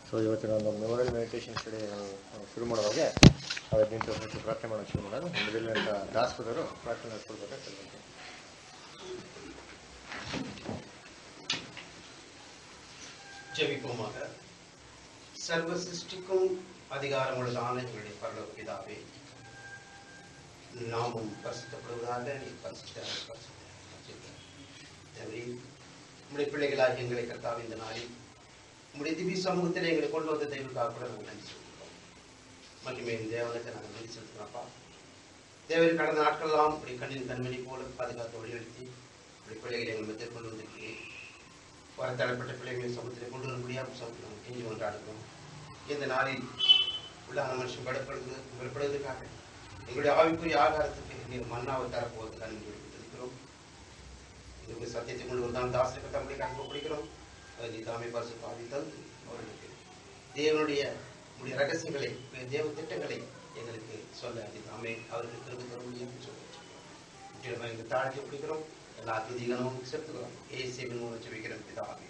So ಇವತ್ತಿನ ಒಂದು ಮೆಮೊರಲ್ meditation study ನಾವು ಶುರು ಮಾಡೋದಾಗೆ ಅವತ್ತು ನಿಂತು ಸ್ವಲ್ಪ ಪ್ರಾರ್ಥನೆ ಮಾಡೋಕ್ಕೆ ಶುರು ಮಾಡೋಣ ಮೊದಲನೇ ಅಂತ ದಾಸಪದರು ಪ್ರಾರ್ಥನೆ ನಡೆಸ್ಕೊಳ್ಬೇಕಾದ್ರೆ ಕೇಳ್ಬೇಕು ஜெபிப்போமாக சர்வ சிருஷ்டிக்கும் அதிகாரமுள்ளதான எங்களுடைய பரலோக பிதாவே நாமும் பரிசுத்தப்படுவதாக நீ பரிசுத்த உங்களுடைய பிள்ளைகளாக எங்களை கர்த்தாவே இந்த நாளில் உங்களுடைய திவ்ய சமூகத்தில் எங்களை கொண்டு வந்த தெய்வக்காக கூட நாங்கள் நன்றி சொல்கிறோம் மகிமையின் தேவனுக்கு நாங்கள் நன்றி செலுத்துகிறோம்ப்பா தேவர் கடந்த நாட்களெல்லாம் உடைய கண்ணின் கண்மணி போல பாதுகாத்து வழிநடத்தி உடைய பிள்ளைகளை எங்கள் மத்தியில் கொண்டு வந்திருக்கிறேன் வரத்தளப்பட்ட பிள்ளைகளை சமூகத்தில் கொண்டு வர முடியாமல் சமூகத்தில் நாங்கள் கெஞ்சி கொண்டாடுகிறோம் இந்த நாளில் உள்ளான மனுஷன் படப்படுகிறது படப்படுவதற்காக எங்களுடைய ஆவிக்குரிய ஆகாரத்துக்கு நீர் மன்னாவை தரப்போவதற்காக நீங்கள் இருக்கிறோம் எங்களுடைய சத்தியத்தை கொண்டு வந்தால் தாசனுக்கு தம்முடைய கணக்கு பிடிக்கிறோம் அதை நீ தாமே பரிசு பாதி தந்து அவர்களுக்கு தேவனுடைய உடைய ரகசியங்களை உடைய தேவ திட்டங்களை எங்களுக்கு சொல்ல அது தாமே அவருக்கு திரும்ப தர முடியும் முற்றிலுமாக எங்கள் தாழ்த்தி பிடிக்கிறோம் எல்லா துதிகளும் செலுத்துகிறோம் ஏசிபின் மூலம் ஜெபிக்கிறோம் பிதாவே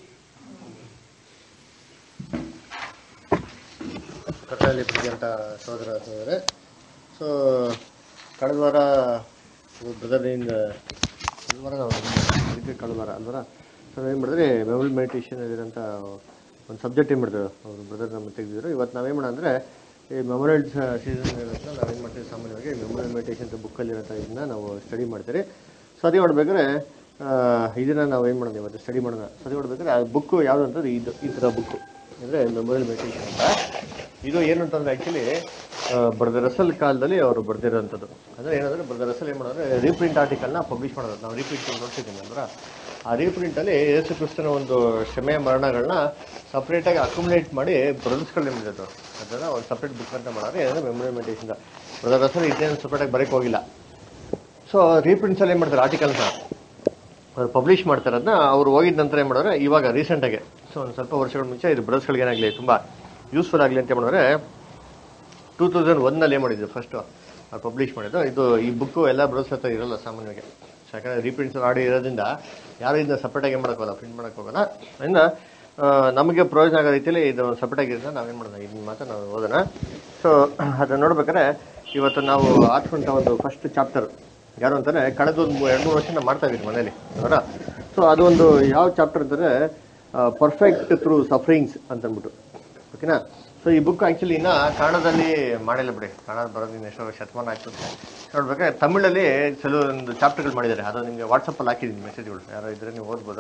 ಕರ್ತನಲ್ಲಿ ಪ್ರೀತಿಯಂತ ಸಹೋದರ ಸಹೋದರ ಸೊ ಕಳೆದ ವಾರ ಬ್ರದರ್ನಿಂದ ಕಳೆದ ವಾರ ನಾವು ಇದಕ್ಕೆ ಕಳೆದ ವಾರ ಅಲ್ವರ ಸೊ ಏನು ಮಾಡಿದ್ರೆ ಮೆಮೊರಿ ಮೆಡಿಟೇಷನ್ ಇರೋಂಥ ಒಂದು ಸಬ್ಜೆಕ್ಟ್ ಏನು ಮಾಡಿದ್ರು ಅವರು ಬ್ರದರ್ ನಮ್ಮ ತೆಗೆದಿದ್ರು ಇವತ್ತು ನಾವೇನು ಮಾಡೋಣ ಅಂದರೆ ಈ ಮೆಮೊರಲ್ ಸೀಸನ್ ಇರೋದ್ರಿಂದ ನಾವೇನು ಮಾಡ್ತೀವಿ ಸಾಮಾನ್ಯವಾಗಿ ಮೆಮೊರಲ್ ಮೆಡಿಟೇಷನ್ ಬುಕ್ಕಲ್ಲಿರೋಂಥ ಇದನ್ನ ನಾವು ಸ್ಟಡಿ ಮಾಡ್ತೀರಿ ಸೊ ಅದೇ ನೋಡ್ಬೇಕಾದ್ರೆ ಆ, ಇದನ್ನ ನಾವು ಏನು ಮಾಡೋಣ ಇವತ್ತು ಸ್ಟಡಿ ಮಾಡೋಣ ಸೊ ಅದೇ ನೋಡ್ಬೇಕಾದ್ರೆ ಆ ಬುಕ್ಕು ಯಾವುದು ಅಂತಂದ್ರೆ ಇದು ಈ ಥರ ಬುಕ್ಕು ಅಂದರೆ ಮೆಮೊರಲ್ ಮೆಡಿಟೇಷನ್ ಅಂತ ಇದು ಏನು ಅಂತಂದ್ರೆ ಆ್ಯಕ್ಚುಲಿ ಬ್ರದರ್ ರಸಲ್ ಕಾಲದಲ್ಲಿ ಅವರು ಬರೆದಿರೋಂಥದ್ದು ಅಂದರೆ ಏನಂದರೆ ಬ್ರದರ್ ರಸಲ್ ಏನು ಮಾಡೋದ್ರೆ ರೀಪ್ರಿಂಟ್ ಆರ್ಟಿಕಲ್ನ ಪಬ್ಲಿಷ್ ಮಾಡೋದು ನಾವು ರೀಪ್ರಿಂಟ್ ನೋಡ್ತಿದ್ದೀನಿ ಅಂದ್ರೆ ಆ ರೀಪ್ರಿಂಟಲ್ಲಿ ಯೇಸು ಕ್ರಿಸ್ತನ ಒಂದು ಕ್ಷಮೆಯ ಮರಣಗಳನ್ನ ಸಪ್ರೇಟಾಗಿ ಅಕ್ಯುಮುಲೇಟ್ ಮಾಡಿ ಬ್ರದರ್ಸ್ಗಳನ್ನ ಮಾಡಿದ್ರು ಅದನ್ನು ಒಂದು ಸಪ್ರೇಟ್ ಬುಕ್ ಅಂತ ಮಾಡೋದು ಏನಂದ್ರೆ ಮೆಮೊರಿ ಮೆಡಿಟೇಷನ್ ಬ್ರದರ್ ರಸಲ್ ಇದೇನು ಸಪ್ರೇಟಾಗಿ ಬರೋಕ್ಕೆ ಹೋಗಿಲ್ಲ ಸೊ ರೀಪ್ರಿಂಟ್ಸಲ್ಲಿ ಏನು ಮಾಡ್ತಾರೆ ಆರ್ಟಿಕಲ್ನ ಅವ್ರು ಪಬ್ಲಿಷ್ ಮಾಡ್ತಾರೆ ಅದನ್ನ ಅವ್ರು ಹೋಗಿದ ನಂತರ ಏನು ಮಾಡೋರೆ ಇವಾಗ ರೀಸೆಂಟಾಗಿ ಸೊ ಒಂದು ಸ್ವಲ್ಪ ವರ್ಷಗಳ ಮುಂಚೆ ಇದು ಬ್ರದರ್ಸ್ಗಳಿಗೆ ಏನಾಗಲಿ ತುಂಬ ಯೂಸ್ಫುಲ್ ಆಗಲಿ ಅಂತ ಮಾಡಿದ್ರೆ ಟೂ ತೌಸಂಡ್ ಒನ್ನಲ್ಲಿ ಏನು ಮಾಡಿದ್ದು ಫಸ್ಟು ಅವ್ರು ಪಬ್ಲಿಷ್ ಮಾಡಿದ್ದು ಇದು ಈ ಬುಕ್ಕು ಎಲ್ಲ ಬ್ರದರ್ಸ್ ಹತ್ರ ಇರಲ್ಲ ಸಾಮಾನ್ಯವಾಗಿ ಸೊ ಯಾಕಂದರೆ ರೀಪ್ರಿಂಟ್ಸ್ ಆಡಿ ಇರೋದ್ರಿಂದ ಯಾರು ಇದನ್ನ ಸಪ್ರೇಟಾಗಿ ಏನು ಮಾಡೋಕ್ಕೋಗಲ್ಲ ಪ್ರಿಂಟ್ ಮಾಡೋಕ್ಕೆ ಹೋಗಲ್ಲ ಅದರಿಂದ ಆ, ನಮಗೆ ಪ್ರಯೋಜನ ಆಗೋ ರೀತಿಯಲ್ಲಿ ಇದು ಸಪ್ರೇಟಾಗಿ ಇರೋದ್ರಿಂದ ನಾವೇನು ಮಾಡೋಣ ಇದನ್ನ ಮಾತ್ರ ನಾವು ಓದೋಣ ಸೊ ಅದನ್ನ ನೋಡ್ಬೇಕಾದ್ರೆ ಇವತ್ತು ನಾವು ಆಡ್ಕೊಂಡ ಒಂದು ಫಸ್ಟ್ ಚಾಪ್ಟರ್ ಯಾರು ಅಂತಾರೆ ಕಳೆದ ಒಂದು ಎರಡು ಮೂರು ವರ್ಷ ನಾವು ಮಾಡ್ತಾ ಇದ್ದೀವಿ ಮನೇಲಿ ಅವರ ಸೊ ಅದೊಂದು ಯಾವ ಚಾಪ್ಟರ್ ಅಂತಂದರೆ ಪರ್ಫೆಕ್ಟ್ ಥ್ರೂ ಸಫರಿಂಗ್ಸ್ ಅಂತಂದ್ಬಿಟ್ಟು ಓಕೆನಾ ಸೊ ಈ ಬುಕ್ ಆ್ಯಕ್ಚುಲಿ ಇನ್ನ ಕನ್ನಡದಲ್ಲಿ ಮಾಡಿಲ್ಲ ಬಿಡಿ ಕನ್ನಡ ಬರೋದಿನ್ನ ಎಷ್ಟೋ ಶತಮಾನ ಆಗ್ತದೆ ನೋಡ್ಬೇಕಾದ್ರೆ ತಮಿಳಲ್ಲಿ ಕೆಲವೊಂದು ಚಾಪ್ಟರ್ಗಳು ಮಾಡಿದ್ದಾರೆ ಅದು ನಿಮಗೆ ವಾಟ್ಸಪ್ಪಲ್ಲಿ ಹಾಕಿದ್ದೀನಿ ಮೆಸೇಜ್ಗಳು ಯಾರೋ ಇದ್ರೆ ನೀವು ಓದ್ಬೋದು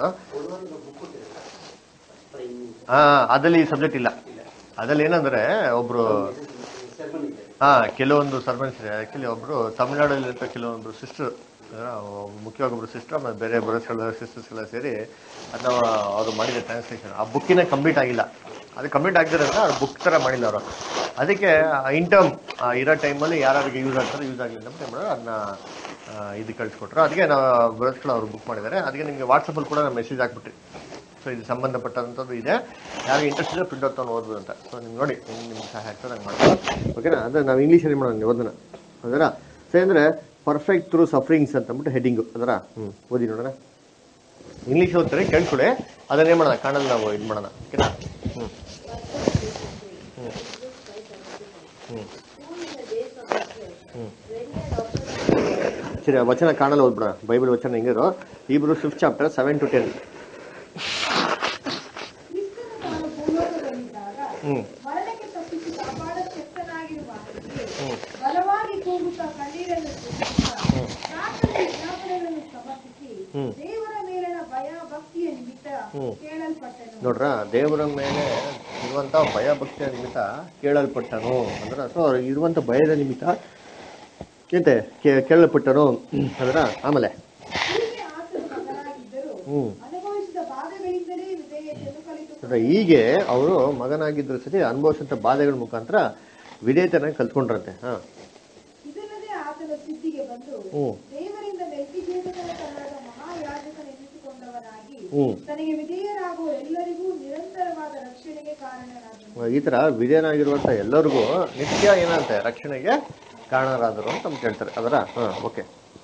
ಹಾ ಅದಲ್ಲಿ ಸಬ್ಜೆಕ್ಟ್ ಇಲ್ಲ ಅದ್ರಲ್ಲಿ ಏನಂದ್ರೆ ಒಬ್ರು ಹಾ ಕೆಲವೊಂದು ಸರ್ವೆಂಟ್ಸ್ ಇದೆ ಆಕ್ಚುಲಿ ಒಬ್ರು ತಮಿಳ್ನಾಡಲ್ಲಿ ಇರ್ತ ಕೆಲವೊಂದು ಸಿಸ್ಟರ್ ಮುಖ್ಯವಾಗಿ ಒಬ್ರು ಸಿಸ್ಟರ್ ಆಮೇಲೆ ಬೇರೆ ಬ್ರದರ್ಸ್ಗಳ ಸಿಸ್ಟರ್ಸ್ ಎಲ್ಲ ಸೇರಿ ಅದನ್ನ ಅವರು ಮಾಡಿದ ಟ್ರಾನ್ಸ್ಲೇಷನ್ ಆ ಬುಕ್ಕಿನ ಕಂಪ್ಲೀಟ್ ಆಗಿಲ್ಲ ಅದು ಕಂಪ್ಲೀಟ್ ಆಗಿರೋದ್ರಿಂದ ಆ ಬುಕ್ ತರ ಮಾಡಿಲ್ಲ ಅವರು ಅದಕ್ಕೆ ಇಂಟರ್ಮ್ ಇರೋ ಟೈಮಲ್ಲಿ ಯಾರಿಗೆ ಯೂಸ್ ಆಗ್ತಾರೆ ಯೂಸ್ ಆಗಲಿಲ್ಲ ಅಂತ ಮಾಡೋದು ಅದನ್ನ ಇದು ಕಳಿಸ್ಕೊಟ್ರು ಅದಕ್ಕೆ ನಾವು ಬ್ರದರ್ಸ್ಗಳು ಅವರು ಬುಕ್ ಮಾಡಿದ್ದಾರೆ ಅದಕ್ಕೆ ನಿಮಗೆ ವಾಟ್ಸಪ್ಪಲ್ಲಿ ಕೂಡ ಮೆಸೇಜ್ ಹಾಕ್ಬಿಟ್ರಿ ಸೊ ಇದು ಸಂಬಂಧಪಟ್ಟಂಥದ್ದು ಇದೆ ಯಾರಿಗೆ ಇಂಟ್ರೆಸ್ಟ್ ಇದೆ ಪ್ರಿಂಟ್ ಔಟ್ ತೊಗೊಂಡು ಓದ್ಬೋದು ಅಂತ ಸೊ ನೀವು ನೋಡಿ ಹೆಂಗೆ ನಿಮ್ಗೆ ಸಹಾಯ ಆಗ್ತದೆ ಹಂಗೆ ಮಾಡಿ ಓಕೆನಾ ಅದೇ ನಾವು ಇಂಗ್ಲೀಷಲ್ಲಿ ಮಾಡೋಣ ನೀವು ಓದೋಣ ಅದರ ಸೊ ಅಂದರೆ ಪರ್ಫೆಕ್ಟ್ ಥ್ರೂ ಸಫರಿಂಗ್ಸ್ ಅಂತ ಅಂದ್ಬಿಟ್ಟು ಹೆಡ್ಡಿಂಗು ಅದರ ಹ್ಞೂ ಓದಿ ನೋಡೋಣ ಇಂಗ್ಲೀಷ್ ಓದ್ತಾರೆ ಕೇಳಿಸ್ಕೊಳ್ಳಿ ಅದನ್ನೇ ಮಾಡೋಣ ಕನ್ನಡ ನಾವು ಇದು ಮಾಡೋಣ ಓಕೆನಾ ಹ್ಞೂ ಹ್ಞೂ ಹ್ಞೂ ಹ್ಞೂ ಸರಿ ಆ ವಚನ ಕಾಣಲ್ಲ ಓದ್ಬಿಡ ಬೈಬಲ್ ವಚನ ಹೆಂಗಿರೋ ಇಬ್ರು fifth chapter seven to ten ಕ್ರಿಸ್ತನು ತಾನು ಭೂಲೋಕದಲ್ಲಿದ್ದಾಗ ಹ್ಞೂ ಮರಣಕ್ಕೆ ತಪ್ಪಿಸಿ ಕಾಪಾಡ ಶಕ್ತನಾಗಿರುವ ಆತನಿಗೆ ಹ್ಞೂ ಬಲವಾಗಿ ಕೂಗುತ್ತಾ ಕಣ್ಣೀರನ್ನು ಸುರಿಸುತ್ತಾ ಪ್ರಾರ್ಥನೆ ವಿಜ್ಞಾಪನೆಗಳನ್ನು ಸಮರ್ಪಿಸಿ ಹ್ಮ್. ದೇವರ ಮೇಲಿನ ಭಯ ಭಕ್ತಿಯ ನಿಮಿತ್ತ ಹ್ಮ್. ಕೇಳಲ್ಪಟ್ಟನು ನೋಡ್ರ ದೇವರ ಮೇಲೆ ಇರುವಂತ ಭಯ ಭಕ್ತಿಯ ನಿಮಿತ್ತ ಕೇಳಲ್ಪಟ್ಟನು ಅಂದ್ರೆ ಸೊ ಇರುವಂತ ಭಯದ ನಿಮಿತ್ತ ಎಂತೆ ಕೇ- ಕೇಳಲ್ಪಟ್ಟನು ಅದರ ಆಮೇಲೆ ಹೀಗೆ ಆತನ ಮಗನಾಗಿದ್ದರೂ ಹ್ಮ್ ಅನುಭವಿಸಿದ ಬಾಧೆಗಳಿಂದಲೇ ವಿಧೇಯತೆಯನ್ನು ಕಲಿತು ಅಂದ್ರೆ ಹೀಗೆ ಅವರು ಮಗನಾಗಿದ್ರು ಸರಿ ಅನುಭವಿಸಿದಂತ ಬಾಧೆಗಳ ಮುಖಾಂತರ ವಿಧೇಯತನ ಕಲ್ತ್ಕೊಂಡ್ರಂತೆ ಹಾ ಇದಲ್ಲದೆ ಆತನ ಸಿದ್ಧಿಗೆ ಬಂದು ಹ್ಮ್. ದೇವರಿಂದ ಮೆಲ್ಕಿಜೇದಕನ ತರಹದ ಮಹಾಯಾಜಕನೆನಿಸಿಕೊಂಡವನಾಗಿ ಹ್ಮ್ ತನಗೆ ವಿಧೇಯರಾಗುವ ಎಲ್ಲರಿಗೂ ನಿರಂತರವಾದ ರಕ್ಷಣೆಗೆ ಕಾರಣನಾದನು ಈ ತರ ವಿಧೇಯನಾಗಿರುವಂತ ಎಲ್ಲರಿಗೂ ನಿತ್ಯ ಏನಂತೆ ರಕ್ಷಣೆಗೆ ಕಾರಣರಾದರು ಅಂತ ನಮ್ಗೆ ಹೇಳ್ತಾರೆ ಅದರ ಹಾ okay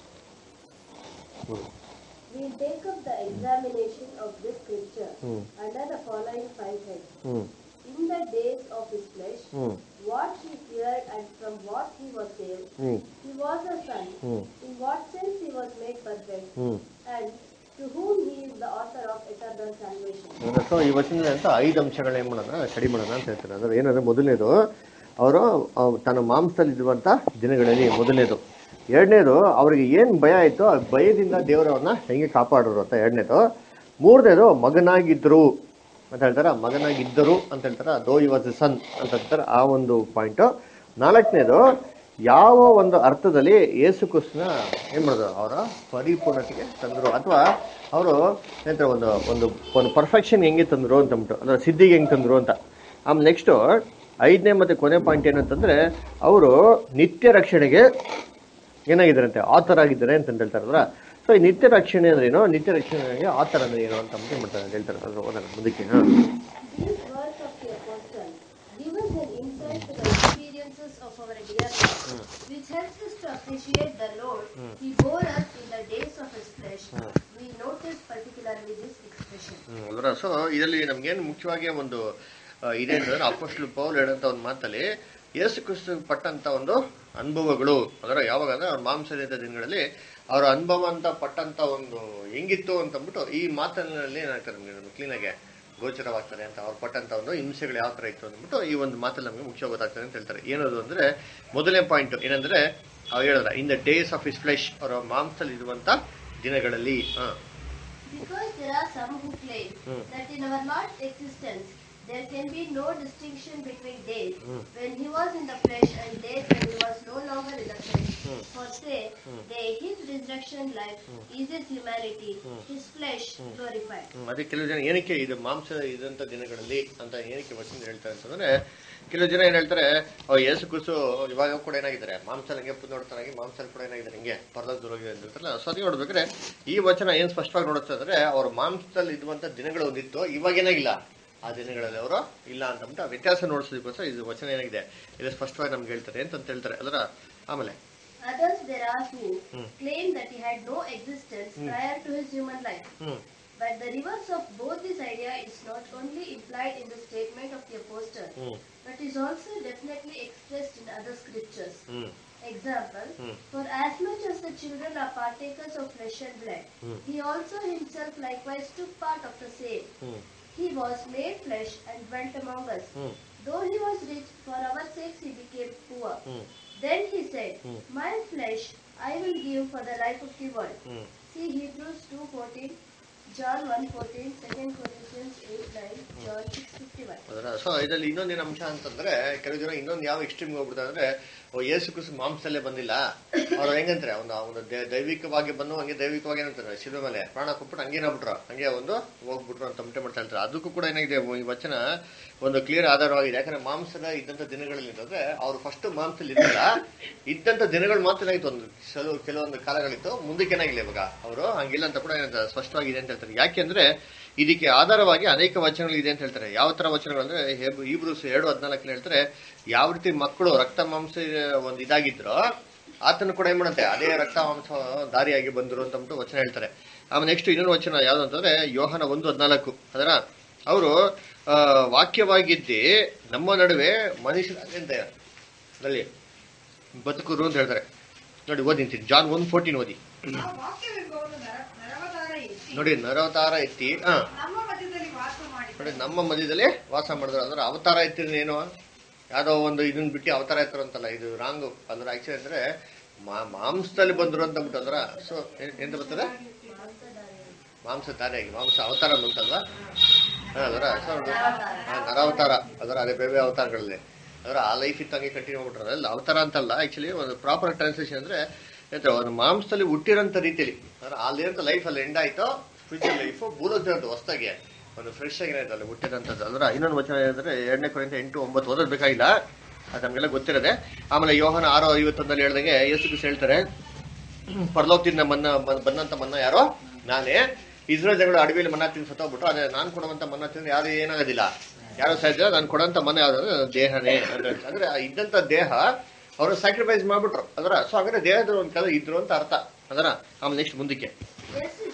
We'll take up the examination of this scripture hmm under the following five heads. Hmm In the day his flesh, hmm what he feared and from what he was saved. Hmm He was a son. Hmm In what sense he was made perfect, hmm and to whom he is the author of eternal salvation. So ಈ ವಚನದಲ್ಲಿ ಅಂತ ಐದು ಅಂಶಗಳನ್ನ ಏನ್ ಮಾಡೋಣ study ಮಾಡೋಣ ಅಂತ ಹೇಳ್ತಾರೆ ಅದ್ರ ಏನಂದ್ರೆ ಮೊದಲನೇದು ಅವರು ತನ್ನ ಮಾಂಸದಲ್ಲಿ ಇರುವಂತ ದಿನಗಳಲ್ಲಿ ಮೊದಲನೇದು ಎರಡನೇದು ಅವ್ರಿಗೆ ಏನ್ ಭಯ ಆಯ್ತು ಆ ಭಯದಿಂದ ದೇವರವ್ರನ್ನ ಹೆಂಗೆ ಕಾಪಾಡೋರು ಅಂತ ಎರಡನೇದು ಮೂರನೇದು ಮಗನಾಗಿದ್ರು ಅಂತ ಹೇಳ್ತಾರ ಮಗನಾಗಿದ್ದರು ಅಂತ ಹೇಳ್ತಾರ ದೋ ಯು ವಾಸ್ ಸನ್ ಅಂತ ಹೇಳ್ತಾರೆ ಆ ಒಂದು ಪಾಯಿಂಟ್ ನಾಲ್ಕನೇದು ಯಾವ ಒಂದು ಅರ್ಥದಲ್ಲಿ ಯೇಸು ಕ್ರಿಸ್ತನ ಏನ್ ಮಾಡಿದ್ರು ಅವರ ಪರಿಪೂರ್ಣತೆಗೆ ತಂದ್ರು ಅಥವಾ ಅವರು ಏನಂತಾರೆ ಒಂದು ಒಂದು ಒಂದು ಪರ್ಫೆಕ್ಷನ್ ಹೆಂಗೆ ತಂದ್ರು ಅಂತ ಅಂದ್ಬಿಟ್ಟು ಅಂದ್ರೆ ಸಿದ್ಧಿಗೆ ಹೆಂಗೆ ತಂದ್ರು ಅಂತ ಆಮೇಲೆ ನೆಕ್ಸ್ಟ್ ಐದನೇ ಮತ್ತೆ ಕೊನೆ ಪಾಯಿಂಟ್ ಏನಂತಂದ್ರೆ ಅವರು ನಿತ್ಯ ರಕ್ಷಣೆಗೆ ಏನಾಗಿದ್ದಾರಂತೆ ಆಥರ್ ಆಗಿದ್ದಾರೆ ಅಂತ ಹೇಳ್ತಾರಲ್ಲ ಸೊ ಈ ನಿತ್ಯ ರಕ್ಷಣೆ ಅಂದ್ರೆ ಏನು ನಿತ್ಯ ರಕ್ಷಣೆಗೆ ಆಥರ್ ಅಂದ್ರೆ ಏನು ಅಂತ ಅಂದ್ಬಿಟ್ಟು ಮಾಡ್ತಾರೆ ಅಂತ ಹೇಳ್ತಾರೆ ಅದ್ರ ಓದೋಣ ಮುಂದಕ್ಕೆ ಹಾ These words of the apostle give us an insight to the experiences of our dear Lord, which helps us to appreciate the Lord He bore us in the days of His flesh. We notice particularly this expression. ಹ್ಮ್, ಅಲ್ವರ so ಇದರಲ್ಲಿ ನಮ್ಗೇನು ಮುಖ್ಯವಾಗಿ ಒಂದು ಆ, ಇದೆ ಅಂತಂದ್ರೆ apostle Paul ಹೇಳಂತ ಒಂದು ಮಾತಲ್ಲಿ ಯೇಸು ಕ್ರಿಸ್ತು ಪಟ್ಟಂತ ಒಂದು ಅನುಭವಗಳು ಅದರ ಯಾವಾಗ ಅಂದ್ರೆ ಅವ್ರ ಮಾಂಸದ ದಿನಗಳಲ್ಲಿ ಅವರ ಅನುಭವ ಅಂತ ಪಟ್ಟಂತ ಒಂದು ಹೆಂಗಿತ್ತು ಅಂತ ಅಂದ್ಬಿಟ್ಟು ಈ ಮಾತಿನಲ್ಲಿ ಏನಾಗ್ತದೆ ನಮ್ಗೆ ನಮ್ಗೆ ಕ್ಲೀನಾಗೆ ಗೋಚರವಾಗ್ತದೆ ಅಂತ ಅವ್ರು ಪಟ್ಟಂತ ಒಂದು ಹಿಂಸೆಗಳು ಯಾವ ತರ ಇತ್ತು ಅಂದ್ಬಿಟ್ಟು ಈ ಒಂದು ಮಾತಲ್ಲಿ ನಮಗೆ ಮುಖ್ಯ ಗೊತ್ತಾಗ್ತದೆ ಅಂತ ಹೇಳ್ತಾರೆ ಏನದು ಅಂದ್ರೆ ಮೊದಲನೇ ಪಾಯಿಂಟ್ ಏನಂದ್ರೆ ಅವ್ರು ಹೇಳಿದ್ರ in the days of his flesh ಅವರ ಮಾಂಸದಲ್ಲಿ ಇರುವಂತ ದಿನಗಳಲ್ಲಿ ಹಾ Because there are some who claim Hmm. that in our Lord's existence there can be no distinction between days Hmm. when he was in the flesh and days when he was no longer in the flesh. Hmm. For say, they his resurrection life is his humanity, his flesh glorified. ಹ್ಮ್, ಅದೇ ಕೆಲವು ಜನ ಏನಕ್ಕೆ ಇದು ಮಾಂಸ ಇದಂತ ದಿನಗಳಲ್ಲಿ ಅಂತ ಏನಕ್ಕೆ ವಚನ ಹೇಳ್ತಾರೆ ಅಂತಂದ್ರೆ ಕೆಲವು ಜನ ಏನ್ ಹೇಳ್ತಾರೆ ಅವ್ ಯೇಸು ಕುಸು ಇವಾಗ ಕೂಡ ಏನಾಗಿದ್ದಾರೆ ಮಾಂಸ ಹಂಗೆ ನೋಡ್ತಾನಾಗಿ ಮಾಂಸ ಕೂಡ ಏನಾಗಿದ್ದಾರೆ ಹಿಂಗೆ ಪರದಾಗ ದೂರೋಗಿದೆ ಅಂತ ಹೇಳ್ತಾರಲ್ಲ ಸೊ ಅದಕ್ಕೆ ನೋಡ್ಬೇಕಾದ್ರೆ ಈ ವಚನ ಏನ್ ಸ್ಪಷ್ಟವಾಗಿ ನೋಡುತ್ತೆ ಅಂದ್ರೆ ಅವ್ರ ಮಾಂಸದಲ್ಲಿ ಇರುವಂತ ದಿನಗಳು ಒಂದಿತ್ತು ಇವಾಗ ಏನಾಗಿಲ್ಲ ಆ ದಿನಗಳಲ್ಲಿ ಅವರು ಇಲ್ಲ ಅಂತ ಅಂದ್ಬಿಟ್ಟು ಆ ವ್ಯತ್ಯಾಸ ನೋಡಿಸೋದಕ್ಕೋಸ್ಕರ ಇದು ವಚನ ಏನಾಗಿದೆ ಇದು ಸ್ಪಷ್ಟವಾಗಿ ನಮ್ಗೆ ಹೇಳ್ತಾರೆ ಅಂತ ಹೇಳ್ತಾರೆ ಅದರ ಆಮೇಲೆ Others there are who Hmm. claim that he had no existence prior to his human life. Hmm But the reverse of both this idea is not only implied in the statement of the apostle, hmm but is also definitely expressed in other scriptures. Hmm Example, Hmm. for as much as the children are partakers of flesh and blood, Hmm. he also himself likewise took part of the same. Hmm He was made flesh and dwelt among us. Hmm Though he was rich, for our sakes he became poor. Hmm Then he said, Hmm. My flesh I will give for the life of the world. Hmm See Hebrews 2.14, John 1.14, 2 Corinthians 8.9, John 6.51. ಅದರ so ಇದರಲ್ಲಿ ಇನ್ನೊಂದೇನು ಅಂಶ ಅಂತಂದ್ರೆ ಕೆಲವು ಜನ ಇನ್ನೊಂದು ಯಾವ extreme ಹೋಗ್ಬಿಡ್ತಾರೆ ಅಂದ್ರೆ ಓ ಯೇಸು ಕ್ರಿಸ್ತು ಮಾಂಸದಲ್ಲೇ ಬಂದಿಲ್ಲ ಅವ್ರು ಹೆಂಗಂತಾರೆ ಒಂದು ಒಂದು ದೇ- ದೈವಿಕವಾಗಿ ಬಂದು ಹಂಗೆ ದೈವಿಕವಾಗಿ ಏನಂತಾರೆ ಶಿಲುಬೆ ಮೇಲೆ ಪ್ರಾಣ ಕೊಟ್ಬಿಟ್ಟು ಹಂಗೆ ಏನಾಗ್ಬಿಟ್ರು ಹಂಗೆ ಒಂದು ಹೋಗ್ಬಿಟ್ರು ಅಂತ ಅಂಟೆ ಮಾಡ್ತಾ ಹೇಳ್ತಾರೆ ಅದಕ್ಕೂ ಕೂಡ ಏನಾಗಿದೆ ಈ ವಚನ ಒಂದು ಕ್ಲಿಯರ್ ಆಧಾರವಾಗಿದೆ ಯಾಕಂದ್ರೆ ಮಾಂಸದ ಇದ್ದಂತ ದಿನಗಳಲ್ಲಿ ಅಂತಂದ್ರೆ ಅವ್ರು ಫಸ್ಟ್ ಮಾಂಸದಲ್ಲಿ ಇದ್ದಿಲ್ಲ ಇದ್ದಂತ ದಿನಗಳು ಮಾತ್ರ ಏನಾಯ್ತು ಒಂದು ಕೆಲವು ಕೆಲವೊಂದು ಕಾಲಗಳಿತ್ತು ಮುಂದಕ್ಕೆ ಏನಾಗಿಲ್ಲ ಇವಾಗ ಅವರು ಹಂಗಿಲ್ಲ ಅಂತ ಕೂಡ ಏನಂತ ಸ್ಪಷ್ಟವಾಗಿದೆ ಅಂತ ಹೇಳ್ತಾರೆ ಯಾಕೆಂದ್ರೆ ಇದಕ್ಕೆ ಆಧಾರವಾಗಿ ಅನೇಕ ವಚನಗಳಿದೆ ಅಂತ ಹೇಳ್ತಾರೆ ಯಾವ ತರ ವಚನಗಳು ಅಂದ್ರೆ ಹೇಬ್- ಈಬ್ರೂಸ್ ಎರಡು ಹದಿನಾಲ್ಕಲ್ಲಿ ಹೇಳ್ತಾರೆ ಯಾವ ರೀತಿ ಮಕ್ಕಳು ರಕ್ತ ಮಾಂಸ ಒಂದು ಇದಾಗಿದ್ರು ಆತನು ಕೂಡ ಏನ್ ಮಾಡುತ್ತೆ ಅದೇ ರಕ್ತ ಮಾಂಸ ದಾರಿಯಾಗಿ ಬಂದರು ಅಂತ ಅಂದ್ಬಿಟ್ಟು ವಚನ ಹೇಳ್ತಾರೆ ಆಮೇಲೆ ನೆಕ್ಸ್ಟ್ ಇನ್ನೊಂದು ವಚನ ಯಾವ್ದು ಅಂತಂದ್ರೆ ಯೋಹನ ಒಂದು ಹದಿನಾಲ್ಕು ಅದರ ಅವರು ವಾಕ್ಯವಾಗಿದ್ದಿ ನಮ್ಮ ನಡುವೆ ಮನುಷ್ಯರಾದಂತ ಅಲ್ಲಿ ಬದುಕುರು ಅಂತ ಹೇಳ್ತಾರೆ ನೋಡಿ ಓದಿಂತೀನಿ ಜಾನ್ ಒನ್ ಫೋರ್ಟೀನ್ ಓದಿ ಆ ವಾಕ್ಯವೆಂಬವನು ನರ- ನರವತಾರ ಎತ್ತಿ ನೋಡಿ ನರವತಾರ ಎತ್ತಿ ಹಾ ನಮ್ಮ ಮಧ್ಯದಲ್ಲಿ ವಾಸ ಮಾಡಿ ನೋಡಿ ನಮ್ಮ ಮಧ್ಯದಲ್ಲಿ ವಾಸ ಮಾಡಿದ್ರು ಅಂದ್ರೆ ಅವತಾರ ಎತ್ತಿದ್ರೆ ಏನು ಯಾವ್ದೋ ಒಂದು ಇದನ್ನ ಬಿಟ್ಟು ಅವತಾರ ಎತ್ತರಂತಲ್ಲ ಇದು ರಾಂಗು ಅಂದ್ರೆ ಆಕ್ಚುಲಿ ಅಂದ್ರೆ ಮಾ- ಮಾಂಸದಲ್ಲಿ ಬಂದ್ರು ಅಂತ ಅಂದ್ಬಿಟ್ಟು ಅಂದ್ರ ಸೊ ಎಂತ ಬರ್ತದೆ ಮಾಂಸ ದಾರಿಯಾಗಿ ಮಾಂಸ ಅವತಾರ ಬಂತಲ್ವಾ ಹಾ, ಅದರ ಸೊ ನೋಡಿ. ಹಾ, ನರಾವತಾರ ಅದರ ಅದೇ ಬೇರೆ ಅವತಾರಗಳಲ್ಲಿ ಅದರ ಆ ಲೈಫ್ ಇತ್ತಂಗೆ ಕಂಟಿನ್ಯೂ ಮಾಡ್ಬಿಟ್ರೆ ಅಲ್ಲ ಅವತಾರ ಅಂತಲ್ಲ ಆಕ್ಚುಲಿ ಒಂದು ಪ್ರಾಪರ್ ಟ್ರಾನ್ಸ್ಲೇಷನ್ ಅಂದ್ರೆ ಎಂತ ಒಂದು ಮಾಂಸದಲ್ಲಿ ಹುಟ್ಟಿರೋಂಥ ರೀತಿಯಲ್ಲಿ ಅಂದ್ರೆ ಅಲ್ಲಿರೋಂಥ ಲೈಫ್ ಅಲ್ಲಿ ಎಂಡ್ ಆಯ್ತು ಫ್ಯೂಚರ್ ಲೈಫ್ ಬೂಲೋದಿರೋದು ಹೊಸ್ದಾಗಿ ಒಂದು ಫ್ರೆಶ್ ಆಗಿ ಏನಾಯ್ತು ಅಲ್ಲಿ ಹುಟ್ಟಿರೋಂಥದ್ದು ಅಂದ್ರೆ ಇನ್ನೊಂದು ವಚನ ಏನಂದ್ರೆ ಎರಡನೇ ಕೊರಿಂದ ಎಂಟು ಒಂಬತ್ತು ಓದೋದು ಬೇಕಾಗಿಲ್ಲ ಅದು ನಮಗೆಲ್ಲ ಗೊತ್ತಿರೋದೆ ಆಮೇಲೆ ಯೋಹನ ಆರೋ ಐವತ್ತೊಂದಲ್ಲಿ ಹೇಳ್ದಂಗೆ ಯೇಸು ಕ್ರಿಸ್ತ ಹೇಳ್ತಾರೆ ಪರಲೋಕದಿಂದ ಮನ್ನ ಬ- ಬಂದಂತ ಮನ್ನ ಯಾರೋ ನಾನೇ ಇಸ್ರೇಲ್ ಜನಗಳು ಅಡವಿಯಲ್ಲಿ ಮನ್ನ ತಿಂದು ಸತ್ತೋಗ್ಬಿಟ್ರು ಅದೇ ನಾನು ಕೊಡುವಂತ ಮನ್ನ ತಿಂದ್ರೆ ಯಾರು ಏನಾಗೋದಿಲ್ಲ ಯಾರು ಸಾಯ್ತಿಲ್ಲ ನಾನು ಕೊಡಂತ ಮನ್ನ ಯಾವ್ದು ದೇಹನೇ ಅಂತ ಹೇಳ್ತಾರೆ. ಅಂದ್ರೆ ಆ ಇದ್ದಂತ ದೇಹ ಅವರು ಸ್ಯಾಕ್ರಿಫೈಸ್ ಮಾಡ್ಬಿಟ್ರು ಅದರ ಸೊ ಹಾಗಾದ್ರೆ ದೇಹದ ಒಂದು ಕದ ಇದ್ರು ಅಂತ ಅರ್ಥ ಅದರ ಆಮೇಲೆ ನೆಕ್ಸ್ಟ್ ಮುಂದಕ್ಕೆ Yes, his human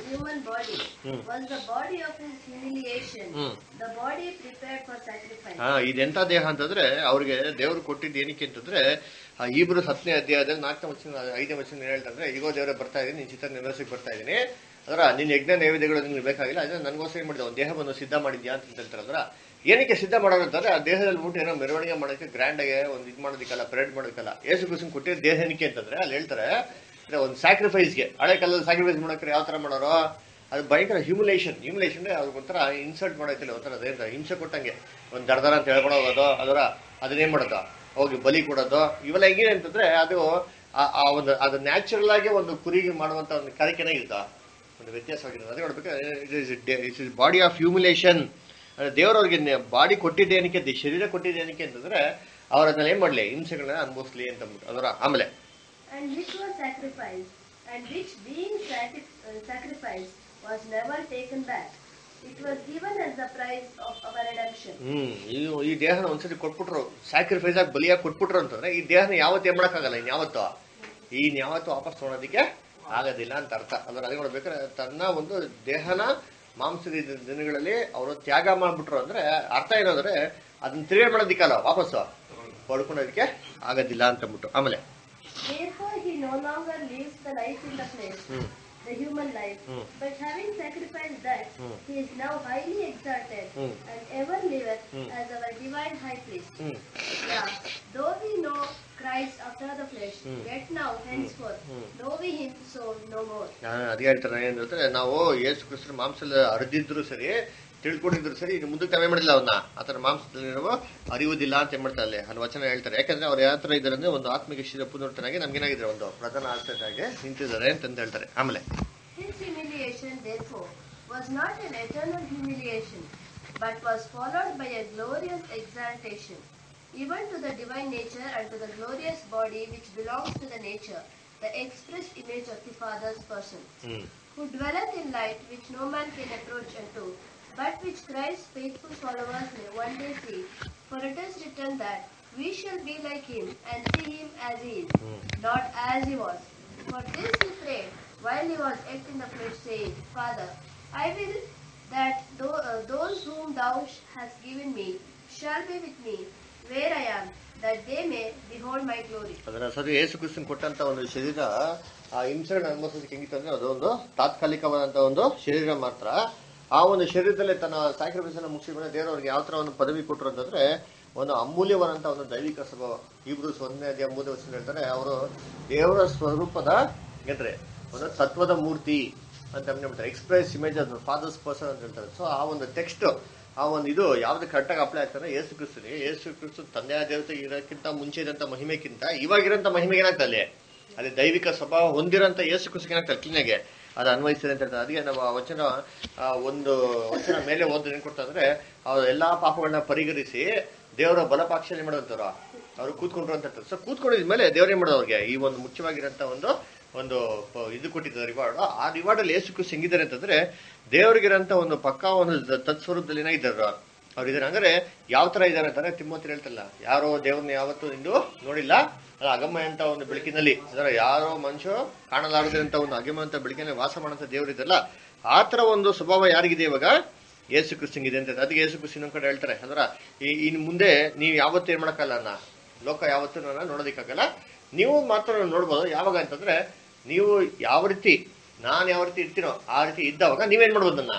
body Hmm. was the body of his humiliation, Hmm. the body prepared for sacrifice. ಹಾ ಇದೆಂತ ದೇಹ ಅಂತಂದ್ರೆ ಅವ್ರಿಗೆ ದೇವ್ರು ಕೊಟ್ಟಿದ್ದು ಏನಕ್ಕೆ ಅಂತಂದ್ರೆ ಆ ಇಬ್ರು ಹತ್ತನೇ ಅಧ್ಯಾಯದಲ್ಲಿ ನಾಲ್ಕನೇ ವರ್ಷ ಐದನೇ ವರ್ಷ ಏನ್ ಹೇಳ್ತಂದ್ರೆ ಈಗೋ ದೇವರೇ ಬರ್ತಾ ಇದೀನಿ ನಿನ್ ಚಿತ್ರ ನೆರವೇರಿಸಕ್ಕೆ ಬರ್ತಾ ಇದೀನಿ ಅದರ ನಿನ್ ಯಜ್ಞ ನೈವೇದ್ಯಗಳು ನಿಮ್ಗೆ ಬೇಕಾಗಿಲ್ಲ ಅದನ್ನ ನನಗೋಸ್ಕರ ಏನ್ ಮಾಡಿದೆ ಒಂದು ದೇಹವನ್ನು ಸಿದ್ಧ ಮಾಡಿದ್ಯಾ ಅಂತ ಹೇಳ್ತಾರಲ್ರ ಏನಕ್ಕೆ ಸಿದ್ಧ ಮಾಡೋದು ಅಂತಂದ್ರೆ ಆ ದೇಹದಲ್ಲಿ ಬಿಟ್ಟು ಏನೋ ಮೆರವಣಿಗೆ ಮಾಡೋಕೆ ಗ್ರ್ಯಾಂಡ್ ಆಗಿ ಒಂದು ಇದು ಮಾಡೋದಕ್ಕಲ್ಲ ಪರೇಡ್ ಮಾಡೋದಕ್ಕಲ್ಲ ಏಸು ಕುಸಿನ್ ಕೊಟ್ಟಿರೋ ದೇಹ ಏನಕ್ಕೆ ಅಂತಂದ್ರೆ ಅಲ್ಲಿ ಹೇಳ್ತಾರೆ ಅಂದ್ರೆ ಒಂದು ಸ್ಯಾಕ್ರಿಫೈಸ್ಗೆ ಹಳೆ ಕಾಲದಲ್ಲಿ ಸ್ಯಾಕ್ರಿಫೈಸ್ ಮಾಡೋಕೆ ಯಾವ ತರ ಮಾಡೋರು ಅದು ಭಯಂಕರ ಹ್ಯೂಮಿಲೇಷನ್ ಹ್ಯೂಮಿಲೇಷನ್ ಅವ್ರಿಗೆ ಒಂಥರ ಇನ್ಸಲ್ಟ್ ಮಾಡೋತಿಲ್ಲ ಒಂಥರ ಅದೇಂತ ಹಿಂಸೆ ಕೊಟ್ಟಂಗೆ ಒಂದು ದರ್ದರ ಅಂತ ಹೇಳ್ಕೊಂಡು ಹೋಗೋದು ಅದರ ಅದನ್ನೇನ್ ಮಾಡೋದು ಹೋಗಿ ಬಲಿ ಕೊಡೋದು ಇವೆಲ್ಲ ಹೆಂಗಿದೆ ಅಂತಂದ್ರೆ ಅದು ಆ- ಆ ಒಂದು ಅದು ನ್ಯಾಚುರಲ್ ಆಗಿ ಒಂದು ಕುರಿಗೆ ಮಾಡುವಂತ ಒಂದು ಕಾರ್ಯಕ್ರಮ ಇರುತ್ತಾ ಒಂದು ವ್ಯತ್ಯಾಸವಾಗಿದೆ ಅದೇ ನೋಡ್ಬೇಕು it is body of humiliation ದೇವರವ್ರಿಗೆ ಬಾಡಿ ಕೊಟ್ಟಿದ್ದೇನಕ್ಕೆ ದಿ- ಶರೀರ ಕೊಟ್ಟಿದ್ದೇನಕ್ಕೆ ಅಂತಂದ್ರೆ ಅವ್ರ ಅದನ್ನ ಏನ್ ಮಾಡ್ಲಿ ಹಿಂಸೆಗಳನ್ನ ಅನುಭವಿಸ್ಲಿ ಅಂತ ಅಂದ್ಬಿಟ್ಟು ಅದರ ಆಮೇಲೆ And which was sacrificed, and which being sacri- uh, sacrificed was never taken back. It was given as the price of our redemption. ಹ್ಮ್ ಈ ಈ ದೇಹನ ಒಂದ್ಸತಿ ಕೊಟ್ಬಿಟ್ರು ಸ್ಯಾಕ್ರಿಫೈಸ್ ಆಗಿ ಬಲಿಯಾಗಿ ಕೊಟ್ಬಿಟ್ರು ಅಂತಂದ್ರೆ ಈ ದೇಹನ ಯಾವತ್ತು ಏನ್ ಮಾಡಕ್ಕಾಗಲ್ಲ ಇನ್ ಯಾವತ್ತು ಈ ಯಾವತ್ತು ವಾಪಸ್ ತೊಗೊಳೋದಕ್ಕೆ ಆಗೋದಿಲ್ಲ ಅಂತ ಅರ್ಥ ಅಂದ್ರೆ ಅದೇ ನೋಡ್ಬೇಕಾದ್ರೆ ತನ್ನ ಒಂದು ದೇಹನ ಮಾಂಸದ ಇದ್ದ ದಿನಗಳಲ್ಲಿ ಅವರು ತ್ಯಾಗ ಮಾಡ್ಬಿಟ್ರು ಅಂದ್ರೆ ಅರ್ಥ ಏನಂದ್ರೆ ಅದನ್ನ ತಿರುಗಿ ಮಾಡೋದಿಕ್ಕಲ್ಲ ವಾಪಸ್ಸು ಪಡ್ಕೊಳೋದಕ್ಕೆ ಆಗೋದಿಲ್ಲ ಅಂತ ಅಂದ್ಬಿಟ್ಟು ಆಮೇಲೆ Therefore, he no longer lives the life in the flesh, hmm the human life, Hmm. but having sacrificed that, Hmm. he is now highly exalted Hmm. and ever liveth Hmm. as our divine high priest. Hmm Yeah, though we know Christ after the flesh, Hmm. yet now, henceforth, Hmm. know we him so no more. ನಾನು ಅದೇ ಹೇಳ್ತಾರೆ ಏನಂದ್ರೆ ನಾವು ಯೇಸು ಕ್ರಿಸ್ತನ ಮಾಂಸದಲ್ಲಿ ಅರ್ದಿದ್ರು ಸರಿ ತಿಳ್ಕೊಂಡಿದ್ರು ಸರಿ ಇನ್ನು ಮುಂದಕ್ಕೆ ನಾವೇ ಮಾಡಿಲ್ಲ ಅವನ್ನ ಆತರ ಮಾಂಸದಲ್ಲಿ ನಾವು ಅರಿಯುವುದಿಲ್ಲ ಅಂತ ಏನ್ ಮಾಡ್ತಾರೆ ಅಲ್ಲಿ ಅಲ್ಲಿ ವಚನ ಹೇಳ್ತಾರೆ ಯಾಕಂದ್ರೆ ಅವ್ರು ಯಾವ ತರ ಇದ್ದಾರೆ ಅಂದ್ರೆ ಒಂದು ಆತ್ಮಿಕ ಶಿರ ಪುನರ್ತನಾಗಿ ನಮ್ಗೇನಾಗಿದ್ದಾರೆ ಒಂದು ಪ್ರಧಾನ ಆಶ್ರಯವಾಗಿ ನಿಂತಿದ್ದಾರೆ ಅಂತಂದು ಹೇಳ್ತಾರೆ ಆಮೇಲೆ His humiliation, therefore, was not an eternal humiliation, but was followed by a glorious exaltation, even to the divine nature and to the glorious body which belongs to the nature, the express image of the Father's person, hmm who dwelleth in light which no man can approach unto, but which Christ's faithful followers may one day see. For it is written that we shall be like him and see him as he is, not as he was. For this he prayed while he was yet in the flesh, saying, Father, I will that tho- uh, those whom thou sh- hast given me shall be with me where I am, that they may behold my glory. ಅದರ ಸರಿ ಯೇಸು ಕ್ರಿಸ್ತನ್ ಕೊಟ್ಟಂತ ಒಂದು ಶರೀರ ಆ ಹಿಂಸೆಗಳನ್ನ ಅನುಭವಿಸೋದಕ್ಕೆ ಹೆಂಗಿತ್ತು ಅಂದ್ರೆ ಅದೊಂದು ತಾತ್ಕಾಲಿಕವಾದಂತ ಒಂದು ಶರೀರ ಮಾತ್ರ ಆ ಒಂದು ಶರೀರದಲ್ಲಿ ತನ್ನ ಸ್ಯಾಕ್ರಿಫೈಸ್ ಅನ್ನ ಮುಗಿಸಿದ್ರೆ ದೇವರವ್ರಿಗೆ ಯಾವ ತರ ಒಂದು ಪದವಿ ಕೊಟ್ಟರು ಅಂತಂದ್ರೆ ಒಂದು ಅಮೂಲ್ಯವಾದಂತ ಒಂದು ದೈವಿಕ ಸ್ವಭಾವ ಇಬ್ರು ಒಂದನೇ ಅಧ್ಯಾಯ ಮೂರನೇ ವರ್ಷ ಹೇಳ್ತಾರೆ ಅವರು ದೇವರ ಸ್ವರೂಪದ ಏನ್ರೆ ಒಂದು ತತ್ವದ ಮೂರ್ತಿ ಅಂತ ಹೇಳ್ತಾರೆ express image of father's person ಅಂತ ಹೇಳ್ತಾರೆ ಸೊ ಆ ಒಂದು ಟೆಕ್ಸ್ಟ್ ಆ ಒಂದು ಇದು ಯಾವ್ದು ಕರೆಕ್ಟಾಗಿ ಅಪ್ಲೈ ಆಗ್ತದೆ ಯೇಸು ಕ್ರಿಸ್ತನಿಗೆ ಯೇಸು ಕ್ರಿಸ್ತು ತಂದೆಯ ದೇವತೆ ಇರೋಕ್ಕಿಂತ ಮುಂಚೆ ಇರೋಂಥ ಮಹಿಮೆಗಿಂತ ಇವಾಗಿರೋಂಥ ಮಹಿಮೆಗೆ ಏನಾಗ್ತದೆ ಅಲ್ಲಿ ಅಲ್ಲಿ ದೈವಿಕ ಸ್ವಭಾವ ಹೊಂದಿರೋಂಥ ಯೇಸು ಕ್ರಿಸ್ತು ಏನಾಗ್ತದೆ ಕ್ಲೀನಾಗೆ ಅದು ಅನ್ವಯಿಸ್ತದೆ ಅಂತ ಹೇಳ್ತಾರೆ ಅದಕ್ಕೆ ನಾವು ಆ ವಚನ ಆ ಒಂದು ವಚನ ಮೇಲೆ ಓದಿ ಏನ್ ಕೊಡ್ತಾ ಅಂದ್ರೆ ಅವ್ರ ಎಲ್ಲಾ ಪಾಪಗಳನ್ನ ಪರಿಗಣಿಸಿ ದೇವರ ಬಲಪಾಕ್ಷಣೆ ಮಾಡೋಂಥವ್ರು ಅವ್ರು ಕೂತ್ಕೊಂಡ್ರು ಅಂತ ಹೇಳ್ತಾರೆ ಸೊ ಕೂತ್ಕೊಂಡಿದ್ಮೇಲೆ ದೇವ್ರ ಏನ್ ಮಾಡೋದು ಅವ್ರಿಗೆ ಈ ಒಂದು ಮುಖ್ಯವಾಗಿರೋಂಥ ಒಂದು ಒಂದು ಪ- ಇದು ಕೊಟ್ಟಿದ್ದಾರೆ ರಿವಾರ್ಡ್ ಆ ರಿವಾರ್ಡ್ ಅಲ್ಲಿ ಯೇಸು ಕ್ರಿಸ್ತು ಹೆಂಗಿದ್ದಾರೆ ಅಂತಂದ್ರೆ ದೇವರಿಗಿರಂತ ಒಂದು ಪಕ್ಕಾ ಒಂದು ದ- ತತ್ಸ್ವರೂಪದಲ್ಲಿ ಏನಾಗಿದ್ದಾರೆ ಅವ್ರು ಇದಾರೆ ಹಂಗಾರೆ ಯಾವ ತರ ಇದಾರೆ ಅಂತಾರೆ ತಿಮ್ಮತಿ ಹೇಳ್ತಲ್ಲ ಯಾರೋ ದೇವ್ರನ್ನ ಯಾವತ್ತೂ ಇಂದು ನೋಡಿಲ್ಲ ಅದು ಅಗಮ್ಯ ಅಂತ ಒಂದು ಬೆಳಕಿನಲ್ಲಿ ಅದರ ಯಾರೋ ಮನುಷ್ಯ ಕಾಣಲಾರದೆ ಅಂತ ಒಂದು ಅಗಮ್ಯ ಅಂತ ಬೆಳಕಿನಲ್ಲಿ ವಾಸ ಮಾಡಂತ ದೇವ್ರು ಇದಲ್ಲ ಆ ತರ ಒಂದು ಸ್ವಭಾವ ಯಾರಿಗಿದೆ ಇವಾಗ ಯೇಸು ಕ್ರಿಸ್ತಂಗಿದೆ ಅಂತ ಅದಕ್ಕೆ ಯೇಸು ಕ್ರಿಸ್ತ ಇನ್ನೊಂದ್ ಕಡೆ ಹೇಳ್ತಾರೆ ಅಂದ್ರ ಈ ಇನ್ ಮುಂದೆ ನೀವು ಯಾವತ್ತೂ ಏನ್ ಮಾಡಕ್ಕಲ್ಲ ಅನ್ನ ಲೋಕ ಯಾವತ್ತೂ ನನ್ನ ನೋಡೋದಿಕ್ಕಾಗಲ್ಲ ನೀವು ಮಾತ್ರ ನೋಡ್ಬೋದು ಯಾವಾಗ ಅಂತಂದ್ರೆ ನೀವು ಯಾವ ರೀತಿ ನಾನ್ ಯಾವ ರೀತಿ ಇರ್ತೀನೋ ಆ ರೀತಿ ಇದ್ದವಾಗ ನೀವೇನ್ ಮಾಡ್ಬೋದು ನನ್ನ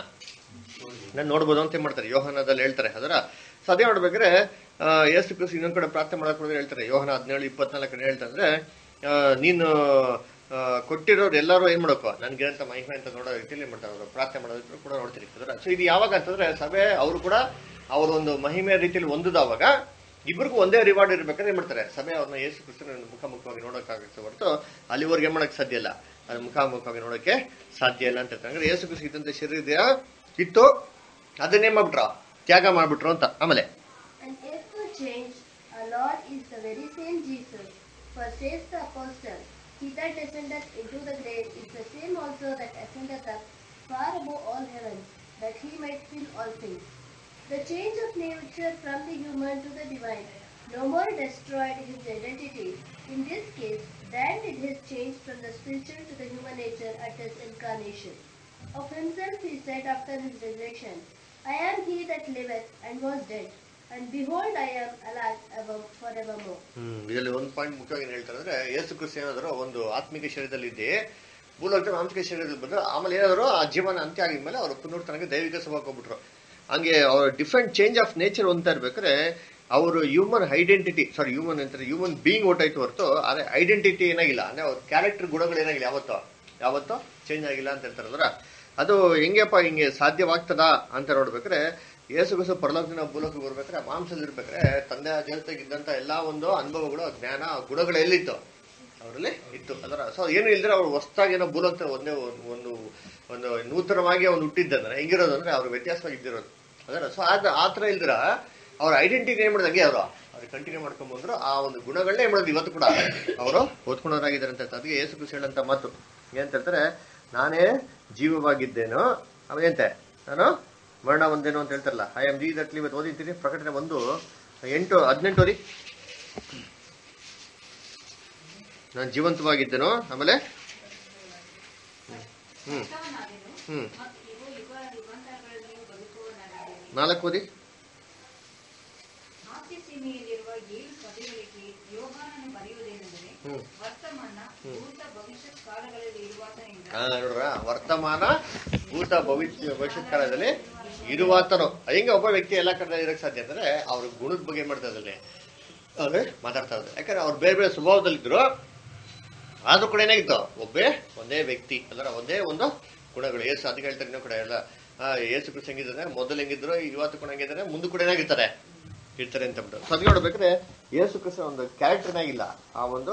ನಾನು ನೋಡ್ಬೋದು ಅಂತ ಏನ್ ಮಾಡ್ತಾರೆ ಯೋಹನದಲ್ಲಿ ಹೇಳ್ತಾರೆ ಅದರ ಸೊ ಅದೇ ನೋಡ್ಬೇಕಾದ್ರೆ ಆ, ಯೇಸು ಕ್ರಿಸ್ತು ಇನ್ನೊಂದ್ ಕಡೆ ಪ್ರಾರ್ಥನೆ ಮಾಡಕ್ ಹೋದ್ರೆ ಹೇಳ್ತಾರೆ ಯೋಹನ ಹದಿನೇಳು ಇಪ್ಪತ್ನಾಲ್ಕನೇ ಹೇಳ್ತಾರೆ ಅಂದ್ರೆ ಆ, ನೀನು ಆ, ಕೊಟ್ಟಿರೋರು ಎಲ್ಲರೂ ಏನ್ ಮಾಡ್ಕೋ ನನ್ಗಿರಂತ ಮಹಿಮೆ ಅಂತ ನೋಡೋ ರೀತಿಯಲ್ಲಿ ಏನ್ ಮಾಡ್ತಾರೆ ಅವರು ಪ್ರಾರ್ಥನೆ ಮಾಡೋದಕ್ಕೆ ಕೂಡ ನೋಡ್ತೀರಿ ಅದರ ಸೊ ಇದು ಯಾವಾಗ ಅಂತಂದ್ರೆ ಸಭೆ ಅವರು ಕೂಡ ಅವ್ರ ಒಂದು ಮಹಿಮೆ ರೀತಿಯಲ್ಲಿ ಹೊಂದಿದವಾಗ ಇಬ್ಬರಿಗೂ ಒಂದೇ ರಿವಾರ್ಡ್ ಇರ್ಬೇಕಾದ್ರೆ ಏನ್ ಮಾಡ್ತಾರೆ ಸಭೆ ಅವ್ರನ್ನ ಯೇಸು ಕ್ರಿಸ್ತನ ಮುಖಾಮುಖವಾಗಿ ನೋಡೋಕ್ಕಾಗುತ್ತೆ ಹೊರತು ಅಲ್ಲಿವರೆಗೆ ಏನ್ ಮಾಡಕ್ ಸಾಧ್ಯ ಇಲ್ಲ ಅದು ಮುಖಾಮುಖವಾಗಿ ನೋಡೋಕೆ ಸಾಧ್ಯ ಇಲ್ಲ ಅಂತ ಹೇಳ್ತಾರೆ ಅಂದ್ರೆ ಯೇಸು ಕ್ರಿಸ್ತ ಇದ್ದಂತ ಶರೀರ ಇತ್ತು ಅದನ್ನೇ ಮಾಡ್ಬಿಟ್ರ ತ್ಯಾಗ ಮಾಡ್ಬಿಟ್ರು ಅಂತ ಆಮೇಲೆ And if for change, our Lord is the very same Jesus. For says the apostle, He that descendeth into the grave is the same also that ascendeth up far above all heavens, that he might fill all things. The change of nature from the human to the divine no more destroyed his identity in this case than did his change from the spiritual to the human nature at his incarnation. Of himself he said after his resurrection, I am he that liveth and was dead, and behold, I am alive ever forevermore. ಹ್ಮ್ ಇದರಲ್ಲಿ ಒಂದು point ಮುಖ್ಯವಾಗಿ ಏನ್ ಹೇಳ್ತಾರೆ ಅಂದ್ರೆ ಯೇಸು ಕ್ರಿಸ್ತ ಏನಾದ್ರು ಒಂದು ಆತ್ಮಿಕ ಶರೀರದಲ್ಲಿ ಇದ್ದೆ ಭೂಲೋಕದ ಮಾಂಸಿಕ ಶರೀರದಲ್ಲಿ ಬಂದ್ರು ಆಮೇಲೆ ಏನಾದ್ರು ಆ ಜೀವನ ಅಂತ್ಯ ಆಗಿದ್ಮೇಲೆ ಅವರು ಪುನರ್ತನಕ್ಕೆ ದೈವಿಕ ಸಭಾಕ್ ಹೋಗ್ಬಿಟ್ರು ಹಂಗೆ ಅವ್ರ ಡಿಫ್ರೆಂಟ್ ಚೇಂಜ್ ಆಫ್ ನೇಚರ್ ಹೊಂದ್ತಾ ಇರ್ಬೇಕಾದ್ರೆ ಅವರು ಹ್ಯೂಮನ್ ಐಡೆಂಟಿಟಿ ಸಾರಿ ಹ್ಯೂಮನ್ ಅಂತಾರೆ ಹ್ಯೂಮನ್ ಬೀಯಿಂಗ್ ಹೊಟ್ಟಾಯ್ತು ಹೊರತು ಆದ್ರೆ ಐಡೆಂಟಿಟಿ ಏನಾಗಿಲ್ಲ ಅಂದ್ರೆ ಅವ್ರ ಕ್ಯಾರೆಕ್ಟರ್ ಗುಣಗಳು ಏನಾಗಿಲ್ಲ ಯಾವತ್ತೋ ಯಾವತ್ತೋ ಚೇಂಜ್ ಆಗಿಲ್ಲ ಅಂತ ಹೇಳ್ತಾರೆ ಅಂದ್ರೆ ಅದು ಹೆಂಗೆಪ್ಪ ಹಿಂಗೆ ಸಾಧ್ಯವಾಗ್ತದ ಅಂತ ನೋಡ್ಬೇಕಾದ್ರೆ ಯೇಸು ಕ್ರಿಸ್ತ ಪರಲೋಕದಿಂದ ಭೂಲೋಕಕ್ಕೆ ಬರ್ಬೇಕಾದ್ರೆ ಮಾಂಸದಲ್ಲಿ ಇರ್ಬೇಕಾದ್ರೆ ತಂದೆ ಜೊತೆಗೆ ಇದ್ದಂತ ಎಲ್ಲಾ ಒಂದು ಅನುಭವಗಳು ಜ್ಞಾನ ಗುಣಗಳು ಎಲ್ಲಿತ್ತು ಅವರಲ್ಲಿ ಇತ್ತು ಅದರ ಸೊ ಏನು ಇಲ್ದ್ರೆ ಅವ್ರು ಹೊಸದಾಗಿ ಏನೋ ಭೂಲೋಕ ಒಂದೇ ಒಂದು ಒಂದು ಒಂದು ನೂತನವಾಗಿ ಅವ್ನು ಹುಟ್ಟಿದ್ದಂದ್ರೆ ಹೆಂಗಿರೋದು ಅಂದ್ರೆ ಅವ್ರು ವ್ಯತ್ಯಾಸವಾಗಿ ಇದ್ದಿರೋದು ಅದರ ಸೊ ಆದ ಆ ಥರ ಇಲ್ದ್ರ ಅವ್ರ ಐಡೆಂಟಿಟಿ ಏನ್ ಮಾಡಿದಂಗೆ ಅವರು ಅವ್ರು ಕಂಟಿನ್ಯೂ ಮಾಡ್ಕೊಂಡ್ ಬಂದ್ರು ಆ ಒಂದು ಗುಣಗಳನ್ನೇ ಏನ್ ಮಾಡೋದು ಇವತ್ತು ಕೂಡ ಅವರು ಓದ್ಕೊಂಡವರಾಗಿದ್ದಾರೆ ಅಂತ ಹೇಳ್ತಾರೆ. ಅದಕ್ಕೆ ಯೇಸು ಕ್ರಿಸ್ತ ಹೇಳಂತ ಮಾತು ಏನಂತ ಹೇಳ್ತಾರೆ ನಾನೇ ಜೀವವಾಗಿದ್ದೇನೋ ಅವೇಂತೆ ನಾನು ಮರಣ ಒಂದೇನೋ ಅಂತ ಹೇಳ್ತಾರಲ್ಲ ಐ ಆಮ್ ಜಿ ದಟ್ ಇವತ್ತು ಓದಿರ್ತೀನಿ ಪ್ರಕಟಣೆ ಒಂದು ಎಂಟು ಹದಿನೆಂಟು ಓದಿ ನಾನು ಜೀವಂತವಾಗಿದ್ದೇನೋ ಆಮೇಲೆ ಹ್ಮ್ ಕರ್ತವನಾದೆನು, ಹ್ಮ್ ಮತ್ತು ಇವು ಯುಗ ಯುಗಾಂತರಗಳಲ್ಲಿಯೂ ಬದುಕುವವನಾಗಿದ್ದೇನೆ. ನಾಲ್ಕು ಓದಿ ಆಸ್ಯ ಸೀಮೆಯಲ್ಲಿರುವ ಏಳು ಸಭೆಗಳಿಗೆ ಯೋಹಾನನು ಬರೆಯುವುದೇನೆಂದರೆ ಹ್ಮ್ ವರ್ತಮಾನ ಭೂತ ಭವಿಷ್ಯತ್ ಕಾಲಗಳಲ್ಲಿ ಇರುವಾತನಿಂದ ಹಾ ನೋಡ್ರ ವರ್ತಮಾನ ಭೂತ ಭವಿಷ್ಯ ಭವಿಷ್ಯತ್ ಕಾಲದಲ್ಲಿ ಇರುವಾತನು ಹೆಂಗೆ ಒಬ್ಬ ವ್ಯಕ್ತಿ ಎಲ್ಲ ಕಡೆ ಇರಕ್ ಸಾಧ್ಯ ಅಂದ್ರೆ ಅವ್ರ ಗುಣದ ಬಗ್ಗೆ ಮಾಡ್ತಾ ಇದ್ದಲ್ಲಿ ಅಂದ್ರೆ ಮಾತಾಡ್ತಾ ಇದ್ದಾರೆ ಯಾಕಂದ್ರೆ ಅವ್ರು ಬೇರೆ ಬೇರೆ ಸ್ವಭಾವದಲ್ಲಿದ್ರು ಆದ್ರೂ ಕೂಡ ಏನಾಗಿತ್ತು ಒಬ್ಬೇ ಒಂದೇ ವ್ಯಕ್ತಿ ಅಂದ್ರೆ ಒಂದೇ ಒಂದು ಗುಣಗಳು ಏಸು ಅದಕ್ಕೆ ಹೇಳ್ತಾರೆ ಇನ್ನೂ ಕೂಡ ಎಲ್ಲ ಆ, ಏಸು ಕೃಷ್ಣ ಹೆಂಗಿದ್ದಾರೆ ಮೊದಲು ಹೆಂಗಿದ್ರು ಇವತ್ತು ಕೂಡ ಹೆಂಗಿದ್ದಾರೆ ಮುಂದೆ ಕೂಡ ಏನಾಗಿರ್ತಾರೆ ಇರ್ತಾರೆ ಅಂತ ಬಿಟ್ಟು ಸೊ ಅದಕ್ಕೆ ನೋಡ್ಬೇಕಾದ್ರೆ ಯೇಸು ಕ್ರಿಸ್ತ ಒಂದು ಕ್ಯಾರೆಕ್ಟರ್ ಆಗಿಲ್ಲ ಆ ಒಂದು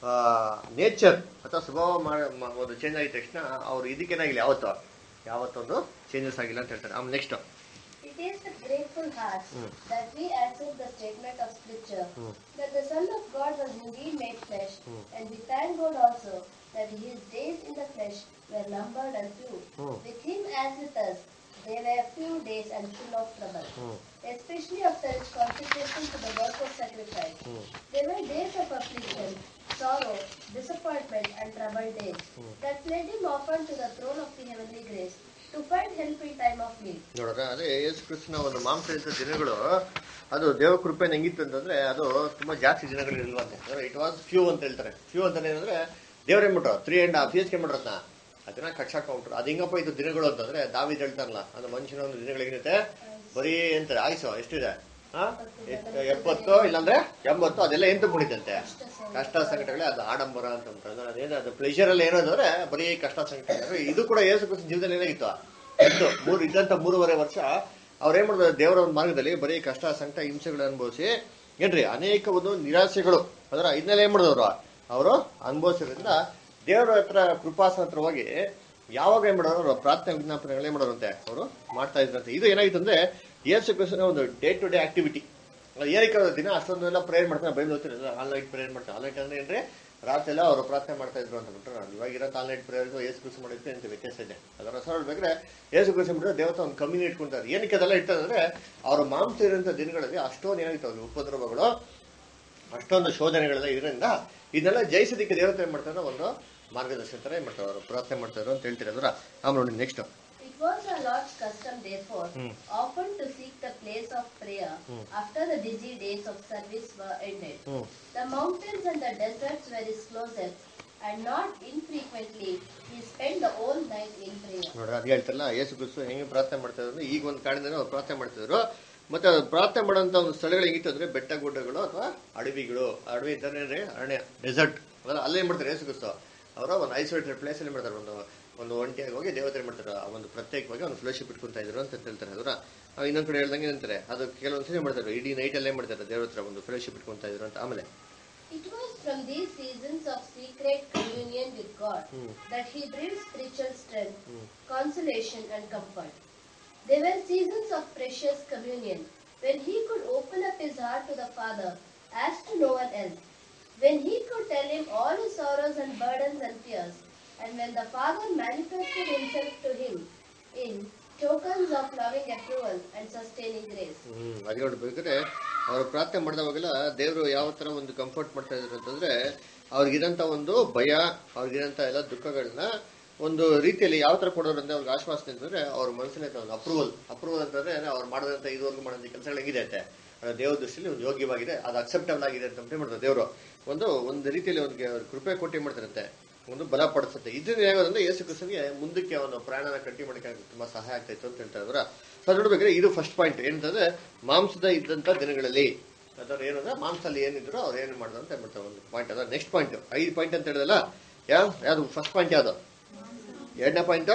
ನೇಚರ್ ಅಥವಾ ಸ್ವಭಾವ ಮಾ- ಮ- ಒಂದು ಚೇಂಜ್ ಆಗಿದ ತಕ್ಷಣ ಅವ್ರು ಇದಕ್ಕೇನಾಗಿಲ್ಲ ಯಾವತ್ತೋ ಯಾವತ್ತೊಂದು ಚೇಂಜಸ್ ಆಗಿಲ್ಲ ಅಂತ ಹೇಳ್ತಾರೆ ಆಮೇಲೆ next It is with grateful hearts Hmm. that we accept the statement of Scripture Hmm. that the Son of God was indeed made flesh, Hmm. and we thank God also that his days in the flesh were numbered and few. Hmm. With him as with us, they were few days and full of trouble, especially after his consecration to the work of sacrifice. There were days of affliction, sorrow, disappointment, and troubled days that led him often to the throne of the heavenly grace to find help in time of need. ನೋಡ್ರ ಅದೇ ಯೇಸು ಕ್ರಿಸ್ತನ ಒಂದು ಮಾಂಸಯುತ ದಿನಗಳು ಅದು ದೇವ ಕೃಪೆ ಹೆಂಗಿತ್ತು ಅಂತಂದ್ರೆ ಅದು ತುಂಬಾ ಜಾಸ್ತಿ ದಿನಗಳು ಇಲ್ವಂತೆ ಇಟ್ ವಾಸ್ ಫ್ಯೂ ಅಂತ ಹೇಳ್ತಾರೆ ಫ್ಯೂ ಅಂತ ಏನಂದ್ರೆ ದೇವ್ರ ಏನ್ಬಿಟ್ರು ತ್ರೀ ಅಂಡ್ ಹಾಫ್ ಇಯರ್ಸ್ ಮಾಡ್ರತ್ನ ಅದನ್ನ ಕಟ್ಸಾಕೊಂಡ್ಬಿಟ್ರು ಅದು ಹೆಂಗಪ್ಪ ಇದು ದಿನಗಳು ಅಂತಂದ್ರೆ ದಾವಿದ್ ಹೇಳ್ತಾರಲ್ಲ ಅದು ಮನುಷ್ಯನ ಒಂದು ದಿನಗಳಿಗಿರುತ್ತೆ ಬರೀ ಅಂತಾರೆ ಆಯ್ಸು ಎಷ್ಟಿದೆ ಹಾ ಎಷ್ಟ್- ಎಪ್ಪತ್ತು ಇಲ್ಲಾಂದ್ರೆ ಎಂಬತ್ತು ಅದೆಲ್ಲ ಎಂತ ಕುಣಿತಂತೆ ಕಷ್ಟ ಸಂಕಟಗಳೇ ಅದು ಆಡಂಬರ ಅಂತ ಉಂಟು ಅದೇನು ಅದು ಪ್ಲೆಷರ್ ಅಲ್ಲಿ ಏನದು ಅಂದ್ರೆ ಬರೀ ಕಷ್ಟ ಸಂಕಟ ಇದು ಕೂಡ ಯೇಸು ಕ್ರಿಸ್ತ ಜೀವನದಲ್ಲಿ ಏನಾಗಿತ್ತು ಇತ್ತು ಮೂರು ಇದ್ದಂತ ಮೂರುವರೆ ವರ್ಷ ಅವ್ರು ಏನ್ ಮಾಡಿದ್ರು ದೇವರ ಒಂದು ಮಾರ್ಗದಲ್ಲಿ ಬರೀ ಕಷ್ಟ ಸಂಕಟ ಹಿಂಸೆಗಳು ಅನುಭವಿಸಿ ಏನ್ರಿ ಅನೇಕ ಒಂದು ನಿರಾಸೆಗಳು ಅದರ ಇದನ್ನೆಲ್ಲ ಏನ್ ಮಾಡಿದವರು ಅವರು ಅನುಭವಿಸಿದ್ರಿಂದ ದೇವರ ಹತ್ರ ಕೃಪಾಸನ ಹತ್ರ ಹೋಗಿ ಯಾವಾಗ ಏನ್ ಮಾಡೋರು ಅವ್ರು ಪ್ರಾರ್ಥನೆ ವಿಜ್ಞಾಪನೆಗಳು ಏನ್ ಮಾಡೋರಂತೆ ಅವರು ಮಾಡ್ತಾ ಇದ್ರಂತೆ ಇದು ಏನಾಗಿತ್ತು ಅಂದ್ರೆ ಯೇಸು ಕ್ರಿಸ್ತನ ಒಂದು ಡೇ ಟು ಡೇ ಆಕ್ಟಿವಿಟಿ ಏನಕ್ಕೆ ಅವ್ರು ದಿನ ಅಷ್ಟೊಂದು ಎಲ್ಲ ಪ್ರೇಯರ್ ಮಾಡ್ತಾರೆ ಬೈಬಲ್ ಓದ್ತಿರಲ್ಲ ಆಲ್ ನೈಟ್ ಪ್ರೇಯರ್ ಮಾಡ್ತಾರೆ ಆಲ್ ನೈಟ್ ಅಂದ್ರೆ ಏನ್ರಿ ರಾತ್ರಿ ಎಲ್ಲ ಅವರು ಪ್ರಾರ್ಥನೆ ಮಾಡ್ತಾ ಇದ್ರು ಅಂತ ಬಿಟ್ರೆ ನಾನು ಇವಾಗ ಇರೋ ಆಲ್ ನೈಟ್ ಪ್ರೇಯರ್ಗೂ ಯೇಸು ಕೃಷಿ ಮಾಡಿದ್ರೆ ಅಂತ ವ್ಯತ್ಯಾಸ ಇದೆ ಅದರ ಹೆಸರು ಹೇಳ್ಬೇಕಾದ್ರೆ ಯೇಸು ಕೃಷಿ ಬಿಟ್ಟರೆ ದೇವತ ಒಂದು ಕಮ್ಯುನಿ ಇಟ್ಕೊಂತಾರೆ ಏನಕ್ಕೆ ಅದೆಲ್ಲ ಇರ್ತದಂದ್ರೆ ಅವ್ರ ಮಾಂಸ ಇರೋಂಥ ದಿನಗಳಲ್ಲಿ ಅಷ್ಟೊಂದು ಏನಾಗಿತ್ತು ಅವ್ರಿಗೆ ಉಪದ್ರವಗಳು ಅಷ್ಟೊಂದು ಶೋಧನೆಗಳೆಲ್ಲ ಇದರಿಂದ ಇದನ್ನೆಲ್ಲ ಜಯಿಸೋದಕ್ಕೆ ದೇವತೆ ಏನ್ ಮಾಡ್ತಾರೆ ಒಂದು ಮಾರ್ಗದರ್ಶನ ತರ ಏನ್ ಮಾಡ್ತಾರೆ ಅವರು ಪ್ರಾರ್ಥನೆ ಮಾಡ್ತಾರೆ ಅಂತ ಹೇಳ್ತಾರೆ ಅದರ ಆಮೇಲೆ ನೋಡಿ next It was our Lord's custom, therefore, Hmm. often to seek the place of prayer Hmm. after the busy days of service were ended. Hmm The mountains and the deserts were his closets, and not infrequently he spent the whole night in prayer. ನೋಡ್ರಿ ಅದು ಹೇಳ್ತಾರಲ್ಲ ಯೇಸು ಕ್ರಿಸ್ತು ಹೆಂಗೆ ಪ್ರಾರ್ಥನೆ ಮಾಡ್ತಾ ಇದ್ರು ಈಗ ಒಂದು ಕಾರಣದಿಂದ ಅವ್ರು ಪ್ರಾರ್ಥನೆ ಮಾಡ್ತಿದ್ರು ಮತ್ತೆ ಅದು ಪ್ರಾರ್ಥನೆ ಮಾಡೋಂಥ ಒಂದು ಸ್ಥಳಗಳು ಹೆಂಗಿತ್ತು ಅಂದ್ರೆ ಬೆಟ್ಟ ಗುಡ್ಡಗಳು ಅಥವಾ ಅಡವಿಗಳು ಅಡವಿ ಇದ್ದಾನೆ ಅರಣ್ಯ ಡೆಸರ್ಟ್ ಅದಲ್ಲ ಅಲ್ಲೇ ಮಾಡ್ತಾರೆ ಯೇಸು ಕ್ರಿಸ್ತು ಅವರ ಒಂದು ಐಸೋಲೇಟೆಡ್ ಪ್ಲೇಸ್ ಅಲ್ಲಿ ಮಾಡ್ತಾರೆ ಒಂದು ಒಂದು ಒಂಟಿಯಾಗಿ ಹೋಗಿ ದೇವತೆ ಮಾಡ್ತಾರೆ ಆ ಒಂದು ಪ್ರತ್ಯೇಕವಾಗಿ ಒಂದು ಫ್ಲೋಶಿಪ್ ಇಟ್ಕೊಂತ ಇದ್ರು ಅಂತ ಹೇಳ್ತಾರೆ ಅದರ ಇನ್ನೊಂದ್ ಕಡೆ ಹೇಳ್ದಂಗೆ ಅಂತಾರೆ ಅದು ಕೆಲವೊಂದ್ಸರಿ ಮಾಡ್ತಾರೆ ಇಡೀ ನೈಟ್ ಅಲ್ಲೇ ಮಾಡ್ತಾರೆ ದೇವ್ರ ಹತ್ರ ಒಂದು ಫ್ಲೋಶಿಪ್ ಇಟ್ಕೊಂತ ಇದ್ರು ಅಂತ ಆಮೇಲೆ It was from these seasons of secret communion with God Hmm. that he drew spiritual strength, Hmm. consolation, and comfort. They were seasons of precious communion when he could open up his heart to the Father as to no one else, when he could tell him all his sorrows and burdens and fears, and when the Father manifested himself to him in tokens of loving approval and sustaining grace. ಹ್ಮ್ ಅದೇ ನೋಡ್ಬೇಕಾದ್ರೆ ಅವ್ರು ಪ್ರಾರ್ಥನೆ ಮಾಡಿದವಾಗೆಲ್ಲ ದೇವರು ಯಾವ ತರ ಒಂದು comfort ಮಾಡ್ತಾ ಇದ್ರು ಅಂತಂದ್ರೆ ಅವ್ರಿಗಿರಂತ ಒಂದು ಭಯ ಅವ್ರಿಗಿರಂತ ಎಲ್ಲ ದುಃಖಗಳನ್ನ ಒಂದು ರೀತಿಯಲ್ಲಿ ಯಾವ ತರ ಕೊಡೋರು ಅಂದ್ರೆ ಅವ್ರಿಗೆ ಆಶ್ವಾಸನೆ ಅಂತಂದ್ರೆ ಅವ್ರ ಮನಸ್ಸಿನ ಒಂದು ಅಪ್ರೂವಲ್ ಅಪ್ರೂವಲ್ ಅಂತಂದ್ರೆ ಅವ್ರು ಮಾಡಿದಂತ ಇದುವರೆಗೂ ಮಾಡಿದ ಕೆಲಸಗಳು ಹೆಂಗಿದೆ ಅಂತೆ ಅದು ದೇವ್ರ ದೃಷ್ಟಿಯಲ್ಲಿ ಒಂದು ಯೋಗ್ಯವಾಗಿದೆ ಅದು ಅಕ್ಸೆಪ್ಟಬಲ್ ಆಗಿದೆ ಅಂತ ಏನ್ ಮಾಡ್ತಾರೆ ದೇವರು ಒಂದು ಒಂದು ರೀತಿಯಲ್ಲಿ ಅವ್ರಿಗೆ ಅವ್ರು ಕೃಪೆ ಕೊಟ್ಟು ಮಾಡ್ತಾರಂತೆ ಒಂದು ಬಲ ಪಡಿಸುತ್ತೆ ಇದರಿಂದ ಏನಾಗೋದಂದ್ರೆ ಯೇಸು ಕ್ರಿಸ್ತನಿಗೆ ಮುಂದಕ್ಕೆ ಅವನು ಪ್ರಾಣನ ಕಟ್ಟಿ ಮಾಡಕ್ಕೆ ತುಂಬಾ ಸಹಾಯ ಆಗ್ತಾ ಇತ್ತು ಅಂತ ಹೇಳ್ತಾ ಇದ್ರ ಸೊ ನೋಡ್ಬೇಕಾದ್ರೆ ಇದು ಫಸ್ಟ್ ಪಾಯಿಂಟ್ ಏನಂತಂದ್ರೆ ಮಾಂಸದ ಇದ್ದಂತ ದಿನಗಳಲ್ಲಿ ಅದರ ಏನಂದ್ರೆ ಮಾಂಸದಲ್ಲಿ ಏನಿದ್ರು ಅವ್ರು ಏನು ಮಾಡಿದ್ರು ಅಂತ ಹೇಳ್ಬಿಡ್ತಾರೆ ಒಂದು ಪಾಯಿಂಟ್ ಅದ ನೆಕ್ಸ್ಟ್ ಪಾಯಿಂಟ್ ಐದು ಪಾಯಿಂಟ್ ಅಂತ ಹೇಳಿದಲ್ಲ ಯಾವ ಯಾವ್ದು ಫಸ್ಟ್ ಪಾಯಿಂಟ್ ಯಾವ್ದು ಎರಡನೇ ಪಾಯಿಂಟ್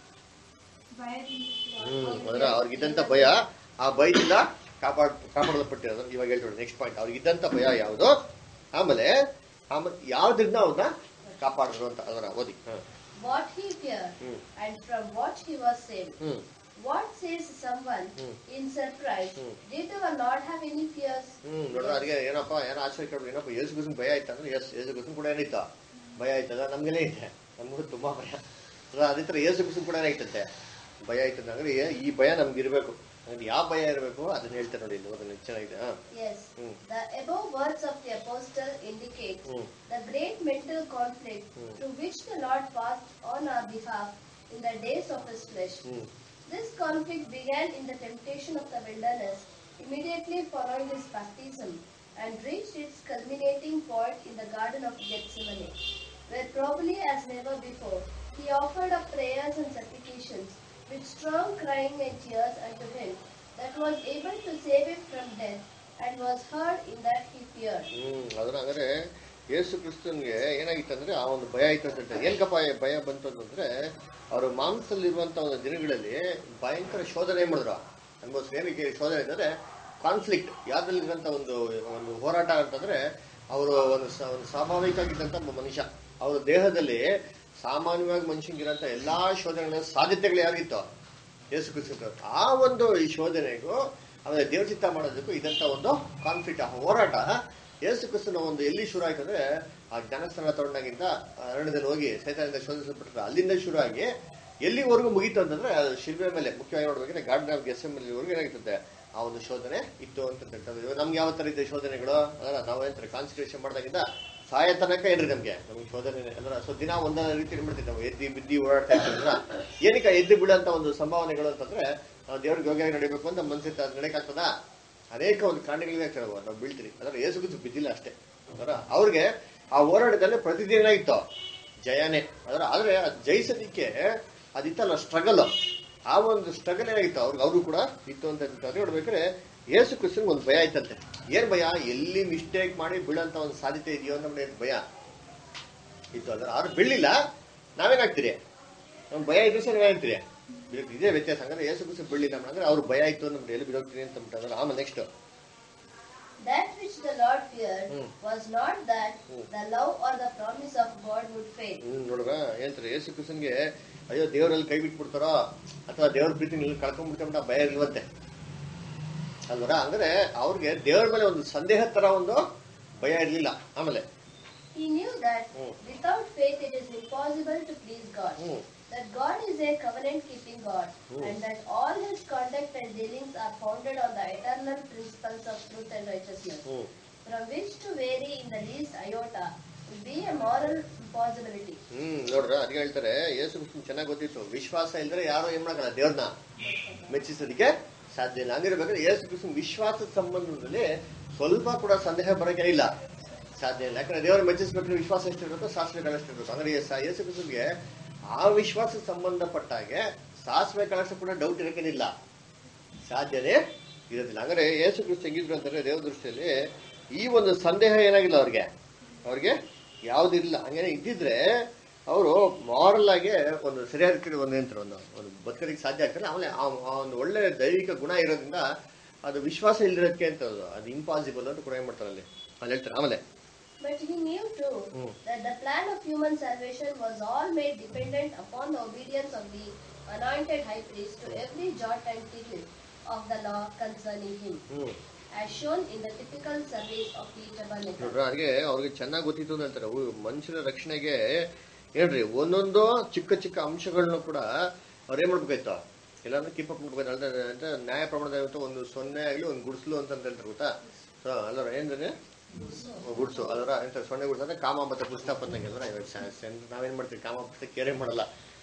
ಹ್ಮ್ ಅಂದ್ರೆ ಅವ್ರಿಗಿದ್ದಂತ ಭಯ ಆ ಭಯದಿಂದ ಕಾಪಾಡ್ ಕಾಪಾಡಲ್ಪಟ್ಟಿರೋದು ಇವಾಗ ಹೇಳ್ತಾರೆ ನೆಕ್ಸ್ಟ್ ಪಾಯಿಂಟ್ ಅವ್ರಿಗಿದ್ದಂತ ಭಯ ಯಾವುದು ಆಮೇಲೆ ಆಮೇಲೆ ಯಾವ್ದ್ರಿಂದ ಅವ್ರನ್ನ ಕಾಪಾಡಿದ್ರು ಅಂತ ಅದರ ಓದಿ ಹ. What he feared, Hmm. and from what he was saved. Hmm What says someone Hmm. in surprise? Hmm. Did our Lord have any fears? ಹ್ಮ್ ನೋಡ್ರ ಅದಕ್ಕೆ ಏನಪ್ಪ ಏನೋ ಆಶ್ಚರ್ಯ ಕೇಳ್ಬೋದು ಏನಪ್ಪ ಯೇಸು ಕ್ರಿಸ್ತನ್ ಭಯ ಆಯ್ತಾ ಅಂದ್ರೆ ಎಸ್ ಯೇಸು ಕ್ರಿಸ್ತನ್ ಕೂಡ ಏನಿತ್ತು ಭಯ ಆಯ್ತಲ್ಲ ನಮ್ಗೆನೇ ಇದೆ ನಮಗೂ ತುಂಬಾ ಭಯ ಅಲ್ಲ, ಅದೇ ತರ ಯೇಸು ಕ್ರಿಸ್ತನ್ ಕೂಡ ಏನಾಯ್ತಂತೆ ಭಯ ಆಯ್ತಂದ್ರೆ ಅಂದ್ರೆ ಈ ಭಯ ನಮ್ಗೆ ಇರ್ಬೇಕು ಅಂದ್ರೆ ಯಾವ ಭಯ ಇರಬೇಕು ಅದನ್ನ ಹೇಳ್ತಾರೆ ನೋಡಿ ಇಲ್ಲಿ ಓದೋಣ, ಚೆನ್ನಾಗಿದೆ ಹಾ Yes. Hmm. The above words of the apostle indicate Hmm. the great mental conflict Hmm. through which the Lord passed on our behalf in the days of his flesh. Hmm This conflict began in the temptation of the wilderness immediately following his baptism and reached its culminating point in the Garden of Gethsemane, where probably as never before he offered up prayers and supplications with strong crying and tears unto him that was able to save him from death and was heard in that he feared. ಹ್ಮ್ ಅದನ್ನ ಅಂದ್ರೆ ಯೇಸು ಕ್ರಿಸ್ತನ್ಗೆ ಏನಾಗಿತ್ತಂದ್ರೆ ಆ ಒಂದು ಭಯ ಆಯ್ತು ಅಂತ ಹೇಳ್ತಾರೆ ಏನ್ಕಪ್ಪ ಈ ಭಯ ಬಂತು ಅಂತಂದ್ರೆ ಅವರು ಮಾಂಸದಲ್ಲಿರುವಂತ ಒಂದು ದಿನಗಳಲ್ಲಿ ಭಯಂಕರ ಶೋಧನೆ ಏನ್ ಮಾಡಿದ್ರು ಅನ್ಭವಿಸ್ ಏನಕ್ಕೆ ಶೋಧನೆ ಅಂತಂದ್ರೆ ಕಾನ್ಫ್ಲಿಕ್ಟ್ ಯಾವ್ದ್ರಲ್ಲಿರುವಂತ ಒಂದು ಒಂದು ಹೋರಾಟ ಅಂತಂದ್ರೆ ಅವರು ಒಂದು ಸ- ಒಂದು ಸ್ವಾಭಾವಿಕವಾಗಿದ್ದಂತ ಒಬ್ಬ ಮನುಷ್ಯ ಅವ್ರ ದೇಹದಲ್ಲಿ ಸಾಮಾನ್ಯವಾಗಿ ಮನುಷ್ಯಂಗಿರೋಂಥ ಎಲ್ಲಾ ಶೋಧನೆಗಳ ಸಾಧ್ಯತೆಗಳು ಯಾರಿಗಿತ್ತು ಯೇಸು ಕ್ರಿಸ್ತ ಆ ಒಂದು ಈ ಶೋಧನೆಗೂ ಆಮೇಲೆ ದೇವ್ರ ಚಿತ್ತ ಮಾಡೋದಕ್ಕೂ ಇದಂತ ಒಂದು ಕಾನ್ಫ್ಲಿಕ್ಟ್ ಆ ಹೋರಾಟ ಯೇಸು ಕ್ರಿಸ್ತನ ಒಂದು ಎಲ್ಲಿ ಶುರು ಆಯ್ತು ಅಂದ್ರೆ ಆ ಜ್ಞಾನಸ್ಥಾನ ತಗೊಂಡಾಗಿಂದ ಅರಣ್ಯದಲ್ಲಿ ಹೋಗಿ ಸೈತಾನಿಂದ ಶೋಧಿಸಲ್ಪಟ್ಟರೆ ಅಲ್ಲಿಂದ ಶುರು ಆಗಿ ಎಲ್ಲಿವರೆಗೂ ಮುಗೀತು ಅಂತಂದ್ರೆ ಅದು ಶಿಲ್ಬೆ ಮೇಲೆ ಮುಖ್ಯವಾಗಿ ನೋಡ್ಬೇಕಂದ್ರೆ ಗಾರ್ಡನ್ ಆಫ್ ಗೆಸೆಂಬಲಿವರೆಗೂ ಏನಾಗಿರ್ತದೆ ಆ ಒಂದು ಶೋಧನೆ ಇತ್ತು ಅಂತ ಹೇಳ್ತಾರೆ ಇವಾಗ ನಮ್ಗೆ ಯಾವ ತರ ಇದೆ ಶೋಧನೆಗಳು ಅದರ ನಾವು ಏನಂತಾರೆ ಕಾನ್ಸಂಟ್ರೇಷನ್ ಮಾಡಿದಾಗಿಂದ ಸಾಯ ತನಕ ಏನ್ರಿ ನಮ್ಗೆ ನಮ್ಗೆ ಶೋಧನೆ ಅಂದ್ರೆ ಸೊ ದಿನ ಒಂದೊಂದು ರೀತಿ ಮಾಡ್ತೀವಿ ನಾವು ಎದ್ದಿ ಬಿದ್ದಿ ಓಡಾಡ್ತಾ ಇರ್ತೀವಲ್ಲ ಏನಕ್ಕೆ ಎದ್ದು ಬಿಡಂತ ಒಂದು ಸಂಭಾವನೆಗಳು ಅಂತಂದ್ರೆ ನಾವು ದೇವ್ರಿಗೆ ಯೋಗ್ಯವಾಗಿ ನಡಿಬೇಕು ಅಂತ ಮನ್ಸಿತ್ತು ಅದು ನಡೆಯಕ್ಕಾಗ್ತದ ಅನೇಕ ಒಂದು ಕಾರಣಗಳಿವೆ ಕೆಲವು ನಾವು ಬೀಳ್ತೀರಿ ಅಂದ್ರೆ ಏಸು ಗುದ್ದು ಬಿದ್ದಿಲ್ಲ ಅಷ್ಟೇ ಅದರ ಅವ್ರಿಗೆ ಆ ಹೋರಾಟದಲ್ಲಿ ಪ್ರತಿದಿನ ಇತ್ತು ಜಯನೇ ಅದರ ಆದ್ರೆ ಅದ್ ಜಯಿಸೋದಿಕ್ಕೆ ಅದಿತ್ತಲ್ಲ ಸ್ಟ್ರಗಲ್ ಆ ಒಂದು ಸ್ಟ್ರಗಲ್ ಏನಾಗಿತ್ತು ಅವ್ರಿಗೆ ಅವರು ಕೂಡ ಇತ್ತು ಅಂತ ಹೇಳ್ತಾರೆ. ನೋಡ್ಬೇಕಾದ್ರೆ ಯೇಸು ಕ್ರಿಸ್ತನ್ ಒಂದು ಭಯ ಆಯ್ತಂತೆ ಏನ್ ಭಯ ಎಲ್ಲಿ ಮಿಸ್ಟೇಕ್ ಮಾಡಿ ಬೀಳಂತ ಒಂದು ಸಾಧ್ಯತೆ ಇದೆಯೋ ಅಂತ ನಮ್ಗೆ ಭಯ ಇತ್ತು ಅದ್ರ ಆದ್ರೆ ಬೀಳಿಲ್ಲ ನಾವೇನಾಗ್ತೀರಿ ನಮ್ ಭಯ ಇದ್ರೆ ಸರಿ ಏನಾಗ್ತೀರಿ ಬೀಳೋದು ಇದೇ ವ್ಯತ್ಯಾಸ ಹಂಗಾದ್ರೆ ಯೇಸು ಕ್ರಿಸ್ತ ಬೀಳಿಲ್ಲ ಅಂದ್ರೆ ಅವ್ರ ಭಯ ಇತ್ತು ನಮ್ಗೆ ಎಲ್ಲಿ ಬಿಡೋಗ್ತೀನಿ ಅಂತ ಅಂದ್ಬಿಟ್ಟು ಆಮೇಲೆ next That which the Lord feared Hmm. was not that Hmm. the love or the promise of God would fail. Hmm ನೋಡ್ರ ಏನಂತಾರೆ ಯೇಸು ಕ್ರಿಸ್ತನ್ಗೆ ಅಯ್ಯೋ ದೇವರಲ್ಲಿ ಕೈ ಬಿಟ್ಬಿಡ್ತಾರೋ ಅಥವಾ ದೇವ್ರ ಪ್ರೀತಿ ನೀವು ಕಳ್ಕೊಂಡ್ಬಿಡ್ಕೊಂಡ ಭಯ ಇಲ್ವಂತೆ ಅಲ್ವರ ಅಂದ್ರೆ ಅವ್ರಿಗೆ ದೇವ್ರ ಮೇಲೆ ಒಂದು ಸಂದೇಹ ತರ ಒಂದು ಭಯ ಇರ್ಲಿಲ್ಲ ಆಮೇಲೆ He knew that Hmm. without faith it is impossible to please God. Hmm That God is a covenant keeping God Hmm. and that all his conduct and dealings are founded on the eternal principles of truth and righteousness, hmm from which to vary in the least iota would be a moral impossibility. ಹ್ಮ್ ನೋಡ್ರ ಅದಕ್ಕೆ ಹೇಳ್ತಾರೆ ಯೇಸು ಕ್ರಿಸ್ತನ್ ಚೆನ್ನಾಗಿ ಗೊತ್ತಿತ್ತು ವಿಶ್ವಾಸ ಇಲ್ದ್ರೆ ಯಾರು ಏನ್ ಮಾಡಲ್ಲ ದೇವ್ರನ್ನ ಮೆಚ್ಚಿಸೋದಕ್ಕೆ ಸಾಧ್ಯ ಇಲ್ಲ ಹಂಗಿರ್ಬೇಕಾದ್ರೆ ಯೇಸು ಕ್ರಿಸ್ತನ್ ವಿಶ್ವಾಸದ ಸಂಬಂಧದಲ್ಲಿ ಸ್ವಲ್ಪ ಕೂಡ ಸಂದೇಹ ಬರೋಕೆ ಇಲ್ಲ ಸಾಧ್ಯ ಇಲ್ಲ ಯಾಕಂದ್ರೆ ದೇವರು ಮೆಚ್ಚಿಸ್ಬೇಕು ವಿಶ್ವಾಸ ಎಷ್ಟಿರ್ಬೇಕು ಸಾಸಿವೆ ಕಾಳು ಎಷ್ಟಿರ್ಬೇಕು ಅಂದ್ರೆ ಯೇಸ- ಯೇಸು ಕ್ರಿಸ್ತನ್ಗೆ ಆ ವಿಶ್ವಾಸಕ್ಕೆ ಸಂಬಂಧಪಟ್ಟಾಗೆ ಸಾಸಿವೆ ಕಾಳಷ್ಟು ಕೂಡ ಡೌಟ್ ಇರಕ್ಕೇನಿಲ್ಲ ಸಾಧ್ಯನೇ ಇರೋದಿಲ್ಲ ಹಂಗಾರೆ ಯೇಸು ಕ್ರಿಸ್ತ ಹೆಂಗಿದ್ರು ಅಂತಂದ್ರೆ ದೇವ್ರ ದೃಷ್ಟಿಯಲ್ಲಿ ಈ ಒಂದು ಸಂದೇಹ ಏನಾಗಿಲ್ಲ ಅವ್ರಿಗೆ ಅವ್ರಿಗೆ ಯಾವ್ದಿಲ್ಲ ಹಂಗೇನೆ ಇದ್ದಿದ್ರೆ ಅವರು ಮಾರಲ್ ಆಗಿ ಒಂದು ಸರಿಯಾದ ರೀತಿಯಲ್ಲಿ ಒಂದು ನಿಂತರು ಒಂದು ಒಂದು ಬದುಕೋದಕ್ಕೆ ಸಾಧ್ಯ ಆಗ್ತದೆ ಆಮೇಲೆ ಆ ಆ ಒಂದು ಒಳ್ಳೆ ದೈವಿಕ ಗುಣ ಇರೋದ್ರಿಂದ ಅದು ವಿಶ್ವಾಸ ಇಲ್ದಿರೋದಕ್ಕೆ ಅಂತ ಅದು ಅದು ಇಂಪಾಸಿಬಲ್ ಅಂತ ಕೂಡ ಏನ್ ಮಾಡ್ತಾರೆ ಅಲ್ಲಿ ಅಲ್ಲಿ ಹೇಳ್ತಾರೆ ಆಮೇಲೆ But he knew too Hmm. that the plan of human salvation was all made dependent upon the obedience of the anointed high priest to every jot and tittle of the law concerning him, hmm as shown in the typical service of the tabernacle. ನೋಡ್ರ ಹಾಗೆ ಅವ್ರಿಗೆ ಚೆನ್ನಾಗಿ ಗೊತ್ತಿತ್ತು ಅಂತ ಹೇಳ್ತಾರೆ ಉ- ಮನುಷ್ಯನ ರಕ್ಷಣೆಗೆ ಏನ್ರಿ ಒಂದೊಂದು ಚಿಕ್ಕ ಚಿಕ್ಕ ಅಂಶಗಳನ್ನ ಕೂಡ ಅವ್ರು ಏನ್ ಮಾಡ್ಬೇಕಾಯ್ತು ಇಲ್ಲಾಂದ್ರೆ ಕೀಪ್ ಅಪ್ ಮಾಡ್ಬೇಕು ಅಲ್ದ ಅಂತ ನ್ಯಾಯ ಪ್ರಮಾಣದ ಇವತ್ತು ಒಂದು ಸೊನ್ನೆ ಆಗ್ಲಿ ಒಂದು ಗುಡ್ಸ್ಲು ಅಂತ ಅಂತ ಹೇಳ್ತಾರೆ ಗೊತ್ತಾ ಸೊ ಅಲ್ಲರ ಏನ್ರಿ ಗುಡ್ಸು ಅದರ ಎಂತ ಸೊನ್ನೆ ಗುಡ್ಸು ಅಂದ್ರೆ ಕಾಮ ಮತ್ತೆ ಪುಸ್ತಕ ಬಂದಂಗೆ ಅಲ್ರ ಇವಾಗ ಸ- ಸೆನ್- ನಾವೇನ್ ಮಾಡ್ತೀವಿ ಕಾಮ ಪುಸ್ತಕ ಕೇರೆ ಮಾಡಲ್ಲ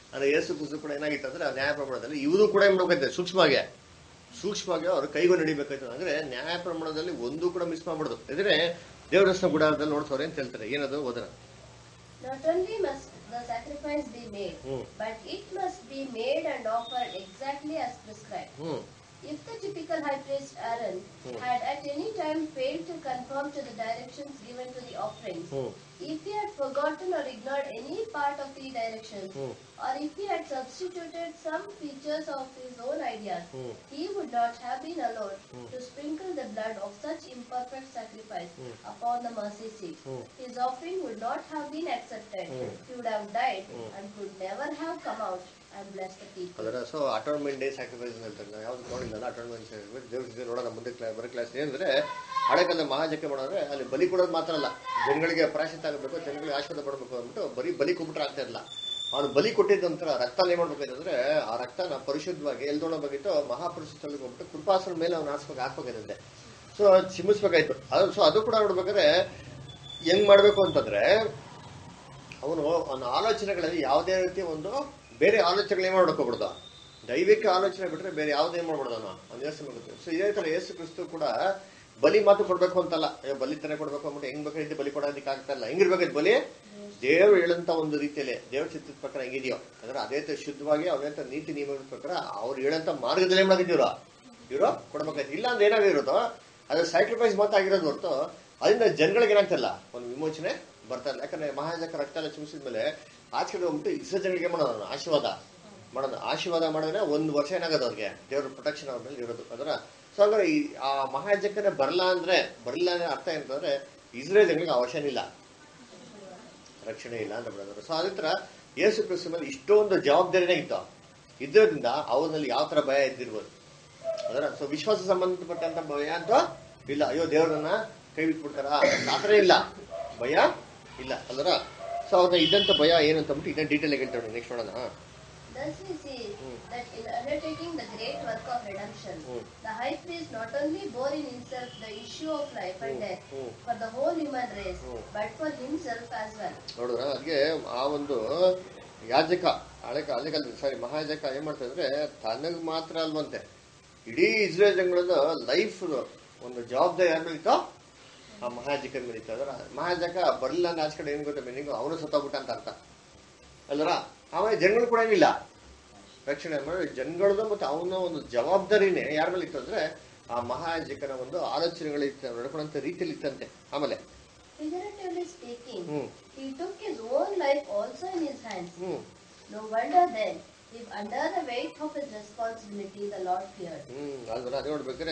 ಅಂದ್ರೆ ಯೇಸು ಕ್ರಿಸ್ತು ಕೂಡ ಏನಾಗಿತ್ತು ಅಂದ್ರೆ ಆ ನ್ಯಾಯ ಪ್ರಮಾಣದಲ್ಲಿ ಇವರು ಕೂಡ ಏನ್ ಮಾಡ್ಬೇಕಾಯ್ತು ಸೂಕ್ಷ್ಮವಾಗಿ ಸೂಕ್ಷ್ಮವಾಗಿ ಅವ್ರ ಕೈಗೂ ನಡಿಬೇಕಾಯ್ತು ಅಂದ್ರೆ ನ್ಯಾಯ ಪ್ರಮಾಣದಲ್ಲಿ ಒಂದು ಕೂಡ ಮಿಸ್ ಮಾಡ್ಬಿಡುದು ಇದ್ರೆ ದೇವರಸ್ನ ಗುಡಾರದಲ್ಲಿ ನೋಡ್ತವ್ರೆ ಅಂತ ಹೇಳ್ತಾರೆ ಏನದು ಓದನ Not only must the sacrifice be made, Hmm. but it must be made and offered exactly as prescribed. Hmm If the typical high priest Aaron Hmm. had at any time failed to conform to the directions given to the offerings, hmm if he had forgotten or ignored any part of the directions, Hmm. or if he had substituted some features of his own ideas, Hmm. he would not have been allowed Hmm. to sprinkle the blood of such imperfect sacrifice Hmm. upon the mercy seat. Hmm. His offering would not have been accepted. Hmm. He would have died Hmm. and could never have come out and blessed the people. ಅದರ so atonement day sacrifice ಅಂತ ಹೇಳ್ತಾರೆ ನಾವು ಯಾವ್ದು ನೋಡಿಲ್ಲ atonement sacrifice ದೇವ್ರ ಜೊತೆ ನೋಡೋಣ ಮುಂದೆ ಕ್ಲಾ ಬರೋ ಕ್ಲಾಸ್ ಏನಂದ್ರೆ ಹಳೆಕಾಲದ ಮಹಾಜಕ್ಕೆ ಮಾಡೋದ್ರೆ ಅಲ್ಲಿ ಬಲಿ ಕೊಡೋದು ಮಾತ್ರ ಅಲ್ಲ ಜನಗಳಿಗೆ ಪ್ರಾಶಿತ ಆಗಬೇಕು ಜನಗಳಿಗೆ ಆಶೀರ್ವಾದ ಪಡಬೇಕು ಅಂದ್ಬಿಟ್ಟು ಬರೀ ಬಲಿ ಕೊಟ್ಬಿಟ್ರೆ ಆಗ್ತಾ ಇರಲಿಲ್ಲ ಅವ್ನು ಬಲಿ ಕೊಟ್ಟಿದ್ದ ನಂತರ ರಕ್ತ ಏನ್ ಮಾಡ್ಬೇಕಾಯ್ತಂದ್ರೆ ಆ ರಕ್ತನ ಪರಿಶುದ್ಧವಾಗಿ ಎಲ್ಲಿ ತೊಗೊಳಬೇಕಾಗಿತ್ತು ಮಹಾಪುರುಷದಲ್ಲಿ ಹೋಗ್ಬಿಟ್ಟು ಕೃಪಾಸನ ಮೇಲೆ ಅವ್ನು ಹಾಸ್ಬೇಕು ಹಾಕ್ಬೇಕಾಯ್ತಂತೆ ಸೊ ಚಿಮ್ಮಿಸ್ಬೇಕಾಯ್ತು ಅದು ಸೊ ಅದು ಕೂಡ ನೋಡ್ಬೇಕಾದ್ರೆ ಹೆಂಗ್ ಮಾಡ್ಬೇಕು ಅಂತಂದ್ರೆ ಅವನು ಅವನ ಆಲೋಚನೆಗಳಲ್ಲಿ ಯಾವುದೇ ರೀತಿ ಒಂದು ಬೇರೆ ಆಲೋಚನೆಗಳು ಏನ್ ಮಾಡ್ಕೊಬಿಡ್ದು ದೈವಿಕ ಆಲೋಚನೆ ಬಿಟ್ರೆ ಬೇರೆ ಯಾವುದೇ ಮಾಡ್ಬಿಡ್ದು ಅವನು ಅವ್ನು ಯೋಚನೆ ಮಾಡ್ಬೇಕು ಸೊ ಇದೇ ತರ ಯೇಸು ಕ್ರಿಸ್ತು ಕೂಡ ಬಲಿ ಮಾತು ಕೊಡ್ಬೇಕು ಅಂತಲ್ಲ ಅಯ್ಯೋ ಬಲಿ ತರ ಕೊಡ್ಬೇಕು ಅಂದ್ಬಿಟ್ಟು ಹೆಂಗ್ ಬೇಕಾದ್ರೆ ಬಲಿ ಕೊಡೋದಕ್ಕೆ ಆಗ್ತಾ ಇಲ್ಲ ಹೆಂಗಿರ್ಬೇಕಾಯ್ತು ಬಲಿ ದೇವ್ರು ಹೇಳಂತ ಒಂದು ರೀತಿಯಲ್ಲಿ ದೇವ್ರ ಚಿತ್ರದ ಪ್ರಕಾರ ಹೆಂಗಿದೆಯೋ ಅಂದ್ರೆ ಅದೇ ತರ ಶುದ್ಧವಾಗಿ ಅವನಂತ ನೀತಿ ನಿಯಮಗಳ ಪ್ರಕಾರ ಅವ್ರು ಹೇಳಂತ ಮಾರ್ಗದಲ್ಲಿ ಏನ್ ಮಾಡಿದ್ರು ಇವರು ಕೊಡ್ಬೇಕಾಯ್ತು ಇಲ್ಲ ಅಂದ್ರೆ ಏನಾಗಿರೋದು ಅದು ಸ್ಯಾಕ್ರಿಫೈಸ್ ಮಾತಾಗಿರೋದು ಹೊರತು ಅದರಿಂದ ಜನಗಳಿಗೆ ಏನಾಗ್ತಿಲ್ಲ ಒಂದು ವಿಮೋಚನೆ ಬರ್ತಾ ಇಲ್ಲ ಯಾಕಂದ್ರೆ ಮಹಾಜಕ ರಕ್ತ ಎಲ್ಲ ಚುಮಿಸಿದ ಮೇಲೆ ಆಚೆ ಕಡೆ ಹೋಗ್ಬಿಟ್ಟು ಇಷ್ಟ ಜನಗಳಿಗೆ ಮಾಡೋದು ಅವ್ನು ಆಶೀರ್ವಾದ ಮಾಡೋದು ಆಶೀರ್ವಾದ ಮಾಡಿದ್ರೆ ಒಂದು ವರ್ಷ ಏನಾಗೋದು ಅವ್ರಿಗೆ ದೇವ್ರ ಪ್ರೊಟೆಕ್ಷನ್ ಅವ್ರ ಮೇಲೆ ಇರೋದು ಅದರ ಸೊ ಹಂಗಾರೆ ಈ ಆ ಮಹಾಜಕನೇ ಬರಲ್ಲ ಅಂದ್ರೆ ಬರಲ್ಲ ಅಂದ್ರೆ ಅರ್ಥ ಏನಂತಂದ್ರೆ ಇಸ್ರೇಲ್ ಜನಗಳಿಗೆ ಅವಶ್ಯನ ಇಲ್ಲ ರಕ್ಷಣೆ ಇಲ್ಲ ಅಂತ ಬಿಡೋದು ಸೊ ಅದೇ ತರ ಯೇಸು ಕ್ರಿಸ್ತು ಮೇಲೆ ಇಷ್ಟೊಂದು ಜವಾಬ್ದಾರಿನೇ ಇತ್ತು ಇದ್ರೋದ್ರಿಂದ ಅವ್ರಲ್ಲಿ ಯಾವ ತರ ಭಯ ಇದ್ದಿರ್ಬೋದು ಅದರ ಸೊ ವಿಶ್ವಾಸ ಸಂಬಂಧಪಟ್ಟಂತ ಭಯ ಅಂತ ಇಲ್ಲ ಅಯ್ಯೋ ದೇವ್ರನ್ನ ಕೈ ಬಿಟ್ಬಿಡ್ತಾರ ಆತರ ಇಲ್ಲ ಭಯ ಇಲ್ಲ ಅಲ್ವರ ಸೊ ಅವ್ರನ್ನ ಇದ್ದಂತ ಭಯ ಏನು ಅಂತ ಅಂದ್ಬಿಟ್ಟು ಇದನ್ನ ಡೀಟೇಲ್ ಆಗಿ ಹೇಳ್ತಾರೆ ನೆಕ್ಸ್ಟ್ ನೋಡೋಣ Thus we see Hmm. that in undertaking the great work of redemption, Hmm. the high priest not only bore in himself the issue of life and Hmm. death Hmm. for the whole human race, Hmm. but for himself as well. ನೋಡಿದ್ರ ಅದಕ್ಕೆ ಆ ಒಂದು ಯಾಜಕ ಹಳೆ ಹಳೆ ಕಾಲದ ಸಾರಿ ಮಹಾಯಾಜಕ ಏನ್ ಮಾಡ್ತಾ ಇದ್ರೆ ತನಗ್ ಮಾತ್ರ ಅಲ್ವಂತೆ ಇಡೀ ಇಸ್ರೇಲ್ ಜನಗಳದ್ದು ಲೈಫ್ ಒಂದು ಜವಾಬ್ದಾರಿ ಯಾರು ಇತ್ತೋ ಆ ಮಹಾಯಾಜಕ ಮೇಲೆ ಇತ್ತು ಅದರ ಮಹಾಯಾಜಕ ಬರಲಿಲ್ಲ ಅಂದ್ರೆ ಆಚೆ ಕಡೆ ಏನ್ ಗೊತ್ತಾ ಮೀನಿಂಗ್ ಅವನು ಸತ್ತೋಗ್ಬಿಟ್ಟ ಅಂತ ಅರ್ಥ ಅಲ್ವರ ಆಮೇಲೆ ಜನಗಳು ಕೂಡ ಏನಿಲ್ಲ ರಕ್ಷಣೆ ಮಾಡಿ ಜನಗಳದ್ದು ಮತ್ತೆ ಅವನ ಒಂದು ಜವಾಬ್ದಾರಿನೇ ಯಾರ ಮೇಲೆ ಇತ್ತು ಅಂದ್ರೆ ಆ ಮಹಾಯಾಜಕನ ಒಂದು ಆಲೋಚನೆಗಳಿತ್ತು ನಡ್ಕೊಂಡಂತ ರೀತಿಯಲ್ಲಿ ಇತ್ತಂತೆ ಆಮೇಲೆ Figuratively speaking, hmm he took his own life also in his hands. Hmm No wonder then, if under the weight of his responsibility the Lord feared. ಹ್ಮ್ ಅಲ್ವರ ಅದೇ ನೋಡ್ಬೇಕಾದ್ರೆ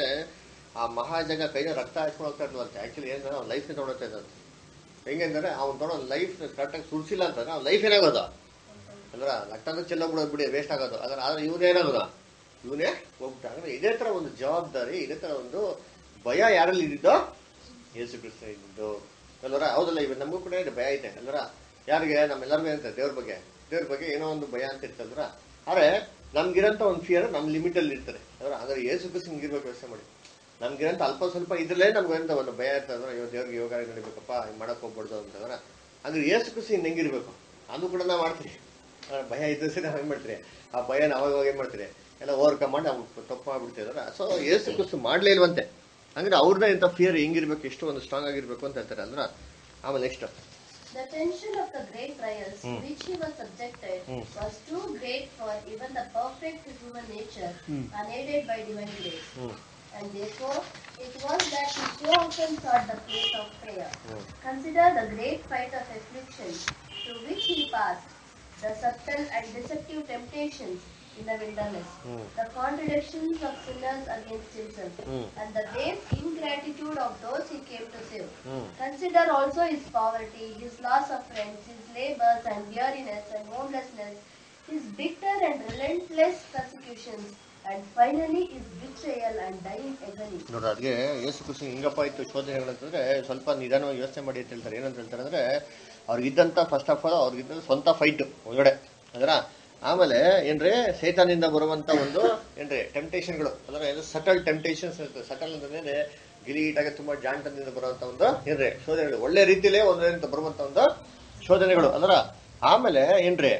ಆ ಮಹಾಜಗ ಕೈಯ ರಕ್ತ ಹಾಕ್ಕೊಂಡು ಹೋಗ್ತಾ ಇರ್ಲಂತೆ ಆಕ್ಚುಲಿ ಏನಂದ್ರೆ ಅವ್ನ ಲೈಫ್ ತಗೊಂಡೋಗ್ತಾ ಇದ್ದಂತೆ ಹೆಂಗಂದ್ರೆ ಅವ್ನು ತೊಗೊಂಡು ಲೈಫ್ ಕರೆಕ್ಟಾಗಿ ಸುಡ್ಸಿಲ್ಲ ಅಂತಂದ್ರೆ ಅವ್ನ ಲೈಫ್ ಏನಾಗೋದು ಅಂದ್ರೆ ರಕ್ತನೂ ಚೆಲ್ಲೋಗ್ಬಿಡೋದು ಬಿಡಿ ವೇಸ್ಟ್ ಆಗೋದು ಅದ್ರ ಆದ್ರೆ ಇವನೇ ಏನಾಗೋದು ಇವನೇ ಹೋಗ್ಬಿಟ್ಟ ಅಂದ್ರೆ ಇದೇ ತರ ಒಂದು ಜವಾಬ್ದಾರಿ ಇದೇ ತರ ಒಂದು ಭಯ ಯಾರಲ್ಲಿ ಇದ್ದಿದ್ದೋ ಯೇಸು ಕ್ರಿಸ್ತ ಇದ್ದಿದ್ದು ಅಲ್ವರ ಹೌದಲ್ಲ ಇವಾಗ ನಮಗೂ ಕೂಡ ಇದೆ ಭಯ ಐತೆ ಅಲ್ವರ ಯಾರಿಗೆ ನಮ್ಮೆಲ್ಲರಿಗೂ ಅಂತ ದೇವ್ರ ಬಗ್ಗೆ ದೇವ್ರ ಬಗ್ಗೆ ಏನೋ ಒಂದು ಭಯ ಅಂತ ಇರ್ತಲ್ವರ ಆದ್ರೆ ನಮ್ಗಿರಂತ ಒಂದು ಫಿಯರ್ ನಮ್ ಲಿಮಿಟ್ ಅಲ್ಲಿ ಇರ್ತಾರೆ ಅಲ್ವರ ಅಂದ್ರೆ ಯೇಸು ಕ್ರಿಸ್ತ ಹಿಂಗಿರ್ಬೇಕು ಯೋಚನೆ ಮಾಡಿ ನಮ್ಗಿರಂತ ಅಲ್ಪ ಸ್ವಲ್ಪ ಇದ್ರಲ್ಲೇ ನಮ್ಗೆ ಅಂತ ಒಂದು ಭಯ ಇರ್ತದ್ರೆ ಅಯ್ಯೋ ದೇವ್ರಿಗೆ ಯೋಗ ನಡಿಬೇಕಪ್ಪ ಹಿಂಗ್ ಮಾಡಕ್ ಹೋಗ್ಬಾರ್ದು ಅಂತಂದ್ರೆ ಅಂದ್ರೆ ಯೇಸು ಕ್ರಿಸ್ತ ಹಿಂಗ್ ಹೆಂಗಿರ್ಬೇಕು ಅದು ಕೂಡ ನಾವು ಮಾಡ್ತೀವಿ ಆ ಭಯ ಇದ್ದು ಸರಿ ನಾವು ಏನ್ ಮಾಡ್ತೀರಿ ಆ ಭಯ ಅವಾಗ ಅವಾಗ ಏನ್ ಮಾಡ್ತೀರಿ ಎಲ್ಲ ಓವರ್ಕಮ್ ಮಾಡಿ ನಾವು ತಪ್ಪು ಮಾಡ್ಬಿಡ್ತಿದಾರ ಸೊ ಯೇಸು ಕ್ರಿಸ್ತು ಮಾಡ್ಲೇ ಇಲ್ವಂತೆ ಅಂದ್ರೆ ಅವ್ರದ್ದೇ ಇಂಥ ಫಿಯರ್ ಹೆಂಗಿರ್ಬೇಕು ಎಷ್ಟು ಒಂದು ಸ್ಟ್ರಾಂಗ್ ಆಗಿರ್ಬೇಕು ಅಂತ ಹೇಳ್ತಾರೆ ಅಂದ್ರ ಆಮೇಲೆ next The tension of the great trials Hmm. which he was subjected Hmm. was too great for even the perfect human nature, Hmm. unaided by divine grace. Hmm And therefore, it was that he so often sought the place of prayer. Hmm Consider the great fight of affliction through which he passed, the subtle and deceptive temptations in the wilderness, Hmm. the contradictions of sinners against himself, Hmm. and the base ingratitude of those he came to save. Hmm Consider also his poverty, his loss of friends, his labors and weariness and homelessness, his bitter and relentless persecutions, and finally his betrayal and dying agony. ನೋಡ್ರಿ ಅದ್ಗೆ ಯೇಸು ಕೃಷ್ಣ ಹಿಂಗಪ್ಪ ಇತ್ತು ಶೋಧನೆಗಳಂತಂದ್ರೆ ಸ್ವಲ್ಪ ನಿಧಾನವಾಗಿ ಯೋಚನೆ ಮಾಡಿ ಅಂತ ಹೇಳ್ತಾರೆ ಏನಂತ ಹೇಳ್ತಾರೆ ಅಂದ್ರೆ ಅವ್ರಿಗಿದ್ದಂತ ಫಸ್ಟ್ ಆಫ್ ಆಲ್ ಅವ್ರಿಗಿದ್ದ ಸ್ವಂತ ಫೈಟ್ ಒಳಗಡೆ ಅಂದ್ರ ಆಮೇಲೆ ಏನ್ರಿ ಸೈತಾನಿಂದ ಬರುವಂತ ಒಂದು ಏನ್ರಿ ಟೆಂಪ್ಟೇಷನ್ಗಳು ಅಂದ್ರೆ ಸಟಲ್ ಟೆಂಪ್ಟೇಷನ್ಸ್ ಇರ್ತದೆ ಸಟಲ್ ಅಂತಂದ್ರೆ ಗಿಲೀಟಾಗಿ ತುಂಬಾ ಜಾಂಟದಿಂದ ಬರುವಂತ ಒಂದು ಏನ್ರಿ ಶೋಧನೆಗಳು ಒಳ್ಳೆ ರೀತಿಲೇ ಒಂದು ಅಂತ ಬರುವಂತ ಒಂದು ಶೋಧನೆಗಳು ಅಂದ್ರ ಆಮೇಲೆ ಏನ್ರಿ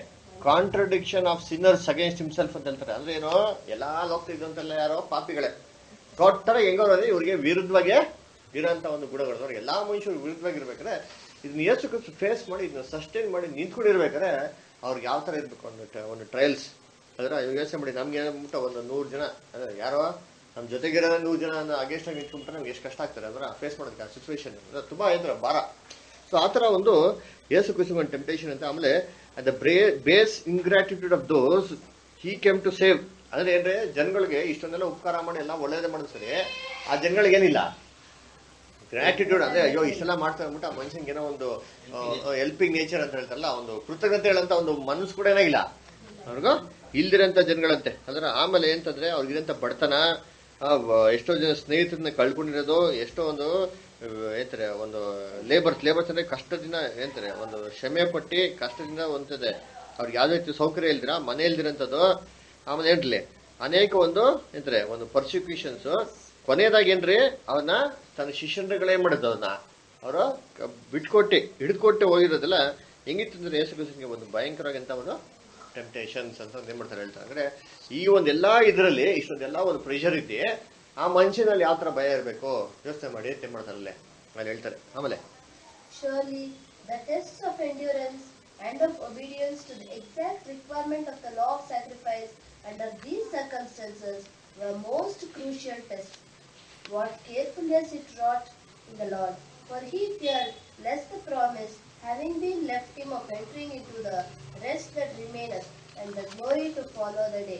contradiction of sinners against himself ಅಂತ ಹೇಳ್ತಾರೆ ಅಂದ್ರೆ ಏನು ಎಲ್ಲಾ ಲೋಕ ಇದ್ದಂತೆಲ್ಲ ಯಾರೋ ಪಾಪಿಗಳೇ ಟೋಟಲ್ ಹೆಂಗವ್ರು ಅಂದ್ರೆ ಇವ್ರಿಗೆ ವಿರುದ್ಧವಾಗಿ ಇರೋಂಥ ಒಂದು ಗುಣಗಳು ನೋಡಿ ಎಲ್ಲಾ ಮನುಷ್ಯರು ವಿರುದ್ಧವಾಗಿ ಇರ್ಬೇಕಾದ್ರೆ ಇದನ್ನ ಏಸು ಫೇಸ್ ಮಾಡಿ ಇದನ್ನ ಸಸ್ಟೈನ್ ಮಾಡಿ ನಿಂತ್ಕೊಂಡಿರ್ಬೇಕಾದ್ರೆ ಅವ್ರಿಗೆ ಯಾವ ತರ ಇರ್ಬೇಕು ಒಂದು ಟ- ಒಂದು ಟ್ರಯಲ್ಸ್ ಅದ್ರ ಇವಾಗ ಯೋಚನೆ ಮಾಡಿ ನಮ್ಗೆ ಏನ್ಬಿಟ್ಟು ಒಂದು ನೂರು ಜನ ಅಂದ್ರೆ ಯಾರೋ ನಮ್ಮ ಜೊತೆಗಿರೋ ನೂರು ಜನ ಅಗೇಸ್ಟ್ ಆಗಿ ನಿಂತ್ಕೊಂಡ್ರೆ ನಮ್ಗೆ ಎಷ್ಟು ಕಷ್ಟ ಆಗ್ತಾರೆ ಅಂದ್ರೆ ಫೇಸ್ ಮಾಡೋದಕ್ಕೆ ಆ ಸಿಚುವೇಶನ್ ತುಂಬಾ ಇದ್ರ ಭಾರ ಸೊ ಆ ಥರ ಒಂದು ಏಸು ಕ್ರಿಸ್ತು ಒಂದು ಟೆಂಪ್ಟೇಷನ್ ಅಂತ ಆಮೇಲೆ the bre base ingratitude of those he came to save ಅಂದ್ರೆ ಏನ್ರೆ ಜನಗಳಿಗೆ ಇಷ್ಟೊಂದೆಲ್ಲ ಉಪಕಾರ ಮಾಡಿ ಎಲ್ಲ ಒಳ್ಳೇದೇ ಮಾಡೋದು ಸರಿ ಆ ಜನಗಳಿಗೆ ಏನಿಲ್ಲ ಗ್ರಾಟಿಟ್ಯೂಡ್ ಅಂದ್ರೆ ಅಯ್ಯೋ ಇಷ್ಟೆಲ್ಲ ಮಾಡ್ತಾ ಅಂದ್ಬಿಟ್ಟು ಆ ಮನುಷ್ಯನ್ಗೆ ಏನೋ ಒಂದು ಹೆಲ್ಪಿಂಗ್ ನೇಚರ್ ಅಂತ ಹೇಳ್ತಾರಲ್ಲ ಒಂದು ಕೃತಜ್ಞತೆ ಹೇಳಂತ ಒಂದು ಮನಸ್ಸು ಕೂಡ ಏನೋ ಇಲ್ಲ ಅವ್ರಿಗೂ ಇಲ್ದಿರಂತ ಜನಗಳಂತೆ ಅಂದ್ರೆ ಆಮೇಲೆ ఏంటಂದ್ರೆ ಅವ್ರಿಗಿರಂತ ಬಡತನ ಆ, ವ- ಎಷ್ಟೋ ಜನ ಸ್ನೇಹಿತರನ್ನ ಕಳ್ಕೊಂಡಿರೋದು ಎಷ್ಟೋ ಒಂದು ಆ, ಏನಂತಾರೆ ಒಂದು ಲೇಬರ್ಸ್ ಲೇಬರ್ಸ್ ಅಂದ್ರೆ ಕಷ್ಟದಿಂದ ಏನಂತಾರೆ ಒಂದು ಶ್ರಮೆ ಪಟ್ಟಿ ಕಷ್ಟದಿಂದ ಹೊಂದಿದೆ ಅವ್ರಿಗೆ ಯಾವ್ದೇ ರೀತಿ ಸೌಕರ್ಯ ಇಲ್ದಿರ ಮನೆ ಇಲ್ದಿರಂಥದ್ದು ಆಮೇಲೆ ಏನ್ರಿ ಅನೇಕ ಒಂದು ಏನಂತಾರೆ ಒಂದು ಪರ್ಸಿಕ್ಯೂಷನ್ಸ್ ಕೊನೆಯದಾಗಿ ಏನ್ರಿ ಅವನ್ನ ತನ್ನ ಶಿಷ್ಯರುಗಳೇನ್ ಮಾಡಿದ್ದು ಅವನ್ನ ಅವರು ಬಿಟ್ಕೊಟ್ಟು ಹಿಡಿದುಕೊಟ್ಟು ಹೋಗಿರೋದೆಲ್ಲ ಹೆಂಗಿತ್ತು ಅಂದ್ರೆ ಯೇಸು ಕ್ರಿಸ್ತನಿಗೆ ಒಂದು ಭಯಂಕರವಾದಂತ ಒಂದು ಟೆಂಪ್ಟೇಷನ್ಸ್ ಅಂತ ಏನ್ ಮಾಡ್ತಾರೆ ಹೇಳ್ತಾರೆ ಅಂದ್ರೆ ಈ ಒಂದೆಲ್ಲಾ ಇದರಲ್ಲಿ ಇಷ್ಟೊಂದೆಲ್ಲ ಒಂದು ಪ್ರೆಷರ್ ಇದೆ ಆ ಮನುಷ್ಯನಲ್ಲಿ ಯಾವ ತರ ಭಯ ಇರಬೇಕು ಯೋಚನೆ ಮಾಡಿ ಅಂತ ಏನ್ ಮಾಡ್ತಾರೆ ಅಲ್ಲೇ ಅಲ್ಲಿ ಹೇಳ್ತಾರೆ ಆಮೇಲೆ Surely the tests of endurance and of obedience to the exact requirement of the law of sacrifice under these circumstances were most crucial tests. What carefulness it wrought in the Lord, for he feared lest the promise, having been left him of entering into the rest that remaineth, and the glory to follow the day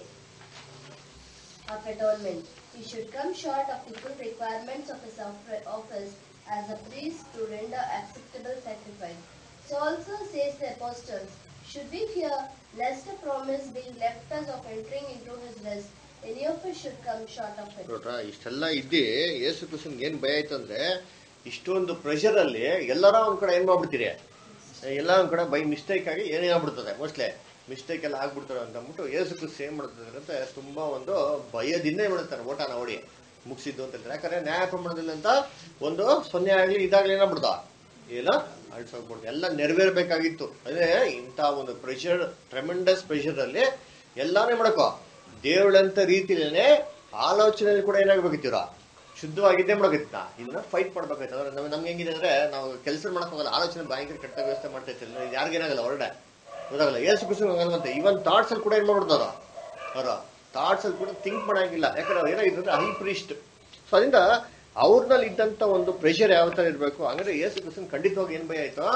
of atonement, he should come short of the full requirements of his offer- office as a priest to render acceptable sacrifice. So also says the apostles, should we fear lest a promise being left us of entering into his rest, any of us should come short of it. ನೋಡ್ರ ಇಷ್ಟೆಲ್ಲ ಇದ್ದಿ ಯೇಸು ಕ್ರಿಸ್ತನ್ಗೆ ಏನ್ ಭಯ ಆಯ್ತು ಅಂದ್ರೆ ಇಷ್ಟೊಂದು pressure ಅಲ್ಲಿ ಎಲ್ಲರ ಒಂದ್ ಕಡೆ ಏನ್ ಮಾಡ್ಬಿಡ್ತೀರಿ ಎಲ್ಲ ಒಂದ್ ಕಡೆ ಬೈ ಮಿಸ್ಟೇಕ್ ಆಗಿ ಏನೇ ಆಗ್ಬಿಡ್ತದೆ ಮೋಸ್ಟ್ಲಿ ಮಿಸ್ಟೇಕ್ ಎಲ್ಲ ಆಗ್ಬಿಡ್ತಾರೆ ಅಂತ ಅಂದ್ಬಿಟ್ಟು ಯೇಸು ಕ್ರಿಸ್ತ ಏನ್ ಮಾಡ್ತಾರೆ ಅಂದ್ರೆ ತುಂಬಾ ಒಂದು ಭಯದಿಂದ ಏನ್ ಮಾಡ್ತಾರೆ ಓಟ ನೋಡಿ ಮುಗಿಸಿದ್ದು ಅಂತ ಹೇಳ್ತಾರೆ ಯಾಕಂದ್ರೆ ನ್ಯಾಯ ಪ್ರಮಾಣದಲ್ಲಿ ಅಂತ ಒಂದು ಸೊನ್ನೆ ಆಗ್ಲಿ ಇದಾಗ್ಲಿ ಏನಾಗ್ಬಿಡ್ದ ಏನೋ ಅಳ್ಸೋಗ್ಬಿಡ್ತು ಎಲ್ಲ ನೆರವೇರ್ಬೇಕಾಗಿತ್ತು ಅದೇ ಇಂಥ ಒಂದು ಪ್ರೆಷರ್ ಟ್ರೆಮೆಂಡಸ್ ಪ್ರೆಷರ್ ಅಲ್ಲಿ ಎಲ್ಲಾನೇ ಮಾಡಕೋ ದೇವಳಂತ ರೀತಿಲೇನೆ ಆಲೋಚನೆಯಲ್ಲಿ ಕೂಡ ಏನಾಗಬೇಕಿತ್ತೀರ ಶುದ್ಧವಾಗಿದ್ದೇ ಮಾಡಬೇಕಿತ್ತ ಇದನ್ನ ಫೈಟ್ ಮಾಡ್ಬೇಕಾಯ್ತು ಅಂದ್ರೆ ನಮ್ಗೆ ನಮ್ಗೆ ಹೆಂಗಿದೆ ಅಂದ್ರೆ ನಾವು ಕೆಲಸ ಮಾಡಕ್ ಹೋಗಲ್ಲ ಆಲೋಚನೆ ಭಯಂಕರ ಕೆಟ್ಟ ವ್ಯವಸ್ಥೆ ಮಾಡ್ತಾ ಇರ್ತಿಲ್ಲ ಯಾರಿಗೇನಾಗಲ್ಲ ಹೊರಡೆ ಗೊತ್ತಾಗಲ್ಲ ಏಸು ಖುಷಿ ಆಗಲ್ವಂತೆ ಇವನ್ ಥಾಟ್ಸ್ ಅಲ್ಲಿ ಕೂಡ ಏನ್ ಮಾಡ್ಬಿಡ್ತಾರ ಅವರ ಥಾಟ್ಸ್ ಅಲ್ಲಿ ಕೂಡ ಥಿಂಕ್ ಮಾಡಂಗಿಲ್ಲ ಯಾಕಂದ್ರೆ ಅವ್ರು ಏನಾಗಿದ್ರೆ ಹೈ ಪ್ರೀಸ್ಟ್ ಸೊ ಅದರಿಂದ ಅವ್ರನಲ್ಲಿ ಇದ್ದಂತ ಒಂದು ಪ್ರೆಷರ್ ಯಾವ ತರ ಇರಬೇಕು ಹಂಗಾದ್ರೆ ಏಸು ಕ್ರಿಸ್ತನ್ ಖಂಡಿತವಾಗಿ ಏನ್ ಭಯ ಆಯ್ತು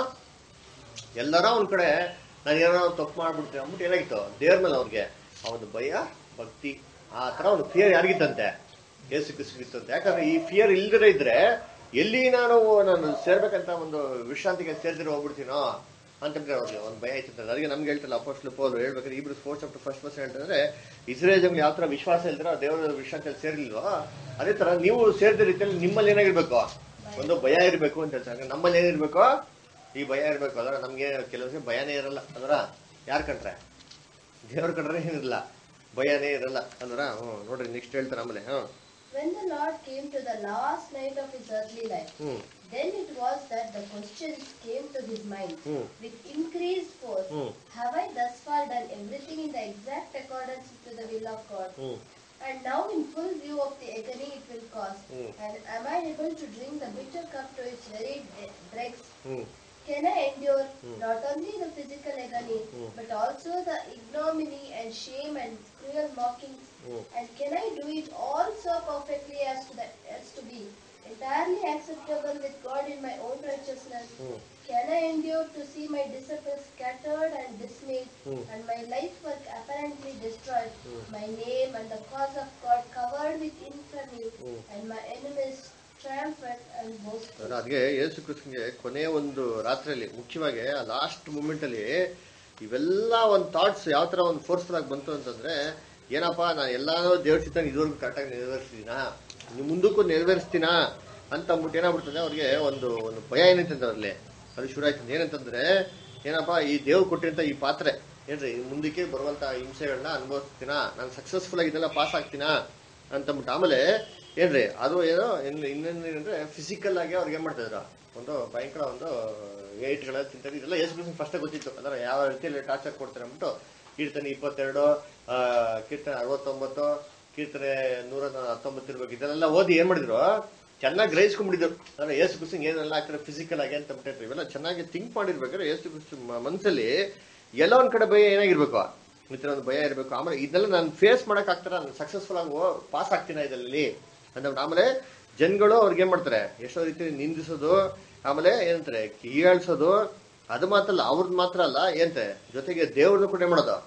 ಎಲ್ಲರ ಒಂದ್ ಕಡೆ ನಾನು ಏನೋ ತಪ್ಪು ಮಾಡ್ಬಿಡ್ತೀನಿ ಅಂದ್ಬಿಟ್ಟು ಏನಾಗಿತ್ತು ದೇವ್ರ ಮೇಲೆ ಅವ್ರಿಗೆ ಆ ಒಂದು ಭಯ ಭಕ್ತಿ ಆ ತರ ಒಂದು ಫಿಯರ್ ಯಾರಿಗಿತ್ತಂತೆ ಏಸು ಕ್ರಿಸ್ತಂತೆ ಯಾಕಂದ್ರೆ ಈ ಫಿಯರ್ ಇಲ್ದಿರ ಇದ್ರೆ ಎಲ್ಲಿ ನಾನು ನಾನು ಸೇರ್ಬೇಕಂತ ಒಂದು ವಿಶ್ರಾಂತಿಗೆ ಸೇರ್ದಿರೋ ಹೋಗ್ಬಿಡ್ತೀನೋ ಅಂತಂದ್ರೆ ಅವ್ರಿಗೆ ಒಂದು ಭಯ ಆಯ್ತಂದ್ರೆ ಅದಕ್ಕೆ ನಮ್ಗೆ ಹೇಳ್ತಲ್ಲ ಅಪೋಸ್ಟ್ಲು ಪೌಲ್ ಹೇಳ್ಬೇಕಾದ್ರೆ ಇಬ್ರು ಫೋರ್ಸ್ ಚಾಪ್ಟರ್ ಫಸ್ಟ್ ಪರ್ಸನ್ ಹೇಳ್ತಂದ್ರೆ ಇಸ್ರೇಲ್ ಜಮ್ಗೆ ಯಾವ ತರ ವಿಶ್ವಾಸ ಇಲ್ದಿರೋ ದೇವರ ವಿಶ್ರಾಂತಿಯಲ್ಲಿ ಸೇರ್ಲಿಲ್ವೋ ಅದೇ ತರ ನೀವು ಸೇರಿದ ರೀತಿಯಲ್ಲಿ ನಿಮ್ಮಲ್ಲಿ ಏನಾಗಿರ್ಬೇಕು ಒಂದು ಭಯ ಇರಬೇಕು ಅಂತ ಹೇಳ್ತಾರೆ ನಮ್ಮಲ್ಲಿ ಏನಿರ್ಬೇಕು ಈ ಭಯ ಇರಬೇಕು ಅದರ ನಮ್ಗೆ ಕೆಲವೊಂದ್ಸರಿ ಭಯನೇ ಇರಲ್ಲ ಅದರ ಯಾರ್ ಕಂಡ್ರೆ ದೇವ್ರ ಕಂಡ್ರೆ ಏನಿರಲ್ಲ ಭಯನೇ ಇರಲ್ಲ ಅಂದ್ರ ಹ್ಮ್ ನೋಡ್ರಿ ನೆಕ್ಸ್ಟ್ ಹೇಳ್ತಾರೆ ಆಮೇಲೆ ಹ್ಮ್ When the Lord came to the last night of his earthly life, hmm then it was that the questions came to his mind hmm with increased force. Hmm Have I thus far done everything in the exact accordance to the will of God? Hmm And now, in full view of the agony it will cause, Hmm. and am I able to drink the bitter cup to its very de- dregs? Hmm Can I endure Hmm. not only the physical agony, Hmm. but also the ignominy and shame and cruel mockings? Hmm And can I do it all so perfectly as to, the, as to be entirely acceptable with God in my own righteousness? Hmm Can I endure to see my disciples scattered and dismayed, Hmm. and my life work apparently destroyed, Hmm. my name and the cause of God covered with infamy, Hmm. and my enemies triumphant and boastful? ಅದಕ್ಕೆ ಯೇಸು ಕ್ರಿಸ್ತನ್ಗೆ ಕೊನೆ ಒಂದು ರಾತ್ರಿಯಲ್ಲಿ ಮುಖ್ಯವಾಗಿ ಆ last moment ಅಲ್ಲಿ ಇವೆಲ್ಲ ಒಂದು thoughts ಯಾವ ತರ ಒಂದು ಫೋರ್ಸ್ಫುಲ್ ಆಗಿ ಬಂತು ಅಂತಂದ್ರೆ ಏನಪ್ಪಾ ನಾನು ಎಲ್ಲಾನು ದೇವ್ರ ಚಿತ್ತ ಇದುವರೆಗೂ ಕರೆಕ್ಟಾಗಿ ನೆರವೇರಿಸ್ತೀನಾ ನೀವು ಮುಂದಕ್ಕೂ ನೆರವೇರಿಸ್ತೀನಾ ಅಂತ ಅಂದ್ಬಿಟ್ಟು ಏನಾಗ್ಬಿಡ್ತದೆ ಅವ್ರಿಗೆ ಒಂದು ಒಂದು ಭಯ ಏನಂತಂದ್ರೆ ಅಲ್ಲಿ ಅದು ಶುರು ಆಯ್ತಂದ್ರೆ ಏನಂತಂದ್ರೆ ಏನಪ್ಪಾ ಈ ದೇವ್ರು ಕೊಟ್ಟಿರಂತ ಈ ಪಾತ್ರೆ ಏನ್ರಿ ಮುಂದಕ್ಕೆ ಬರುವಂತ ಹಿಂಸೆಗಳನ್ನ ಅನುಭವಿಸ್ತೀನಾ ನಾನು ಸಕ್ಸಸ್ಫುಲ್ ಆಗಿ ಇದೆಲ್ಲ ಪಾಸ್ ಆಗ್ತೀನಾ ಅಂತಂದ್ಬಿಟ್ಟು ಆಮೇಲೆ ಏನ್ರಿ ಅದು ಏನೋ ಇನ್ನು ಇನ್ನೊಂದು ಏನಂದ್ರೆ ಫಿಸಿಕಲ್ ಆಗಿ ಅವ್ರಿಗೆ ಏನ್ ಮಾಡ್ತಿದ್ರು ಒಂದು ಭಯಂಕರ ಒಂದು ಏಟ್ಗಳ ತಿಂತಾರೆ ಇದೆಲ್ಲ ಯೇಸು ಕ್ರಿಸ್ತನ್ ಫಸ್ಟ್ ಗೊತ್ತಿತ್ತು ಅಂದ್ರೆ ಯಾವ ರೀತಿಯಲ್ಲಿ ಟಾರ್ಚರ್ ಕೊಡ್ತಾರೆ ಅಂದ್ಬಿಟ್ಟು ಕೀರ್ತನೆ ಇಪ್ಪತ್ತೆರಡು ಆ, ಕೀರ್ತನೆ ಅರವತ್ತೊಂಬತ್ತು ಕೀರ್ತನೆ ನೂರ ಹತ್ತೊಂಬತ್ತು ಇರ್ಬೇಕು ಇದೆಲ್ಲ ಓದಿ ಏನ್ ಮಾಡಿದ್ರು ಚೆನ್ನಾಗಿ ಗ್ರಹಿಸ್ಕೊಂಡ್ಬಿಟ್ಟಿದ್ರು ಅಂದ್ರೆ ಯೇಸು ಕ್ರಿಸ್ತಂಗೆ ಏನೆಲ್ಲ ಆಗ್ತಾರೆ ಫಿಸಿಕಲ್ ಆಗಿ ಅಂತ ಬಿಟ್ಟಿರ್ತಾರೆ ಇವೆಲ್ಲ ಚೆನ್ನಾಗಿ ಥಿಂಕ್ ಮಾಡಿರ್ಬೇಕಾದ್ರೆ ಯೇಸು ಕ್ರಿಸ್ತ ಮ- ಮನ್ಸಲ್ಲಿ ಎಲ್ಲ ಒಂದ್ ಕಡೆ ಭಯ ಏನಾಗಿರ್ಬೇಕು ಈ ತರ ಒಂದು ಭಯ ಇರಬೇಕು ಆಮೇಲೆ ಇದೆಲ್ಲ ನಾನು ಫೇಸ್ ಮಾಡಕ್ ಆಗ್ತಾರ ನಾನು ಸಕ್ಸಸ್ಫುಲ್ ಆಗಿ ಪಾಸ್ ಆಗ್ತೀನ ಇದರಲ್ಲಿ ಅಂದ್ಬಿಟ್ಟು ಆಮೇಲೆ ಜನಗಳು ಅವ್ರಿಗೆ ಏನ್ ಮಾಡ್ತಾರೆ ಎಷ್ಟೋ ರೀತಿ ನಿಂದಿಸೋದು ಆಮೇಲೆ ಏನಂತಾರೆ ಹೀಯಾಳ್ಸೋದು ಅದು ಮಾತ್ರ ಅಲ್ಲ ಅವ್ರದ್ದು ಮಾತ್ರ ಅಲ್ಲ ಏನಂತೆ ಜೊತೆಗೆ ದೇವ್ರದ್ದು ಕೂಡ ಏನ್ ಮಾಡೋದು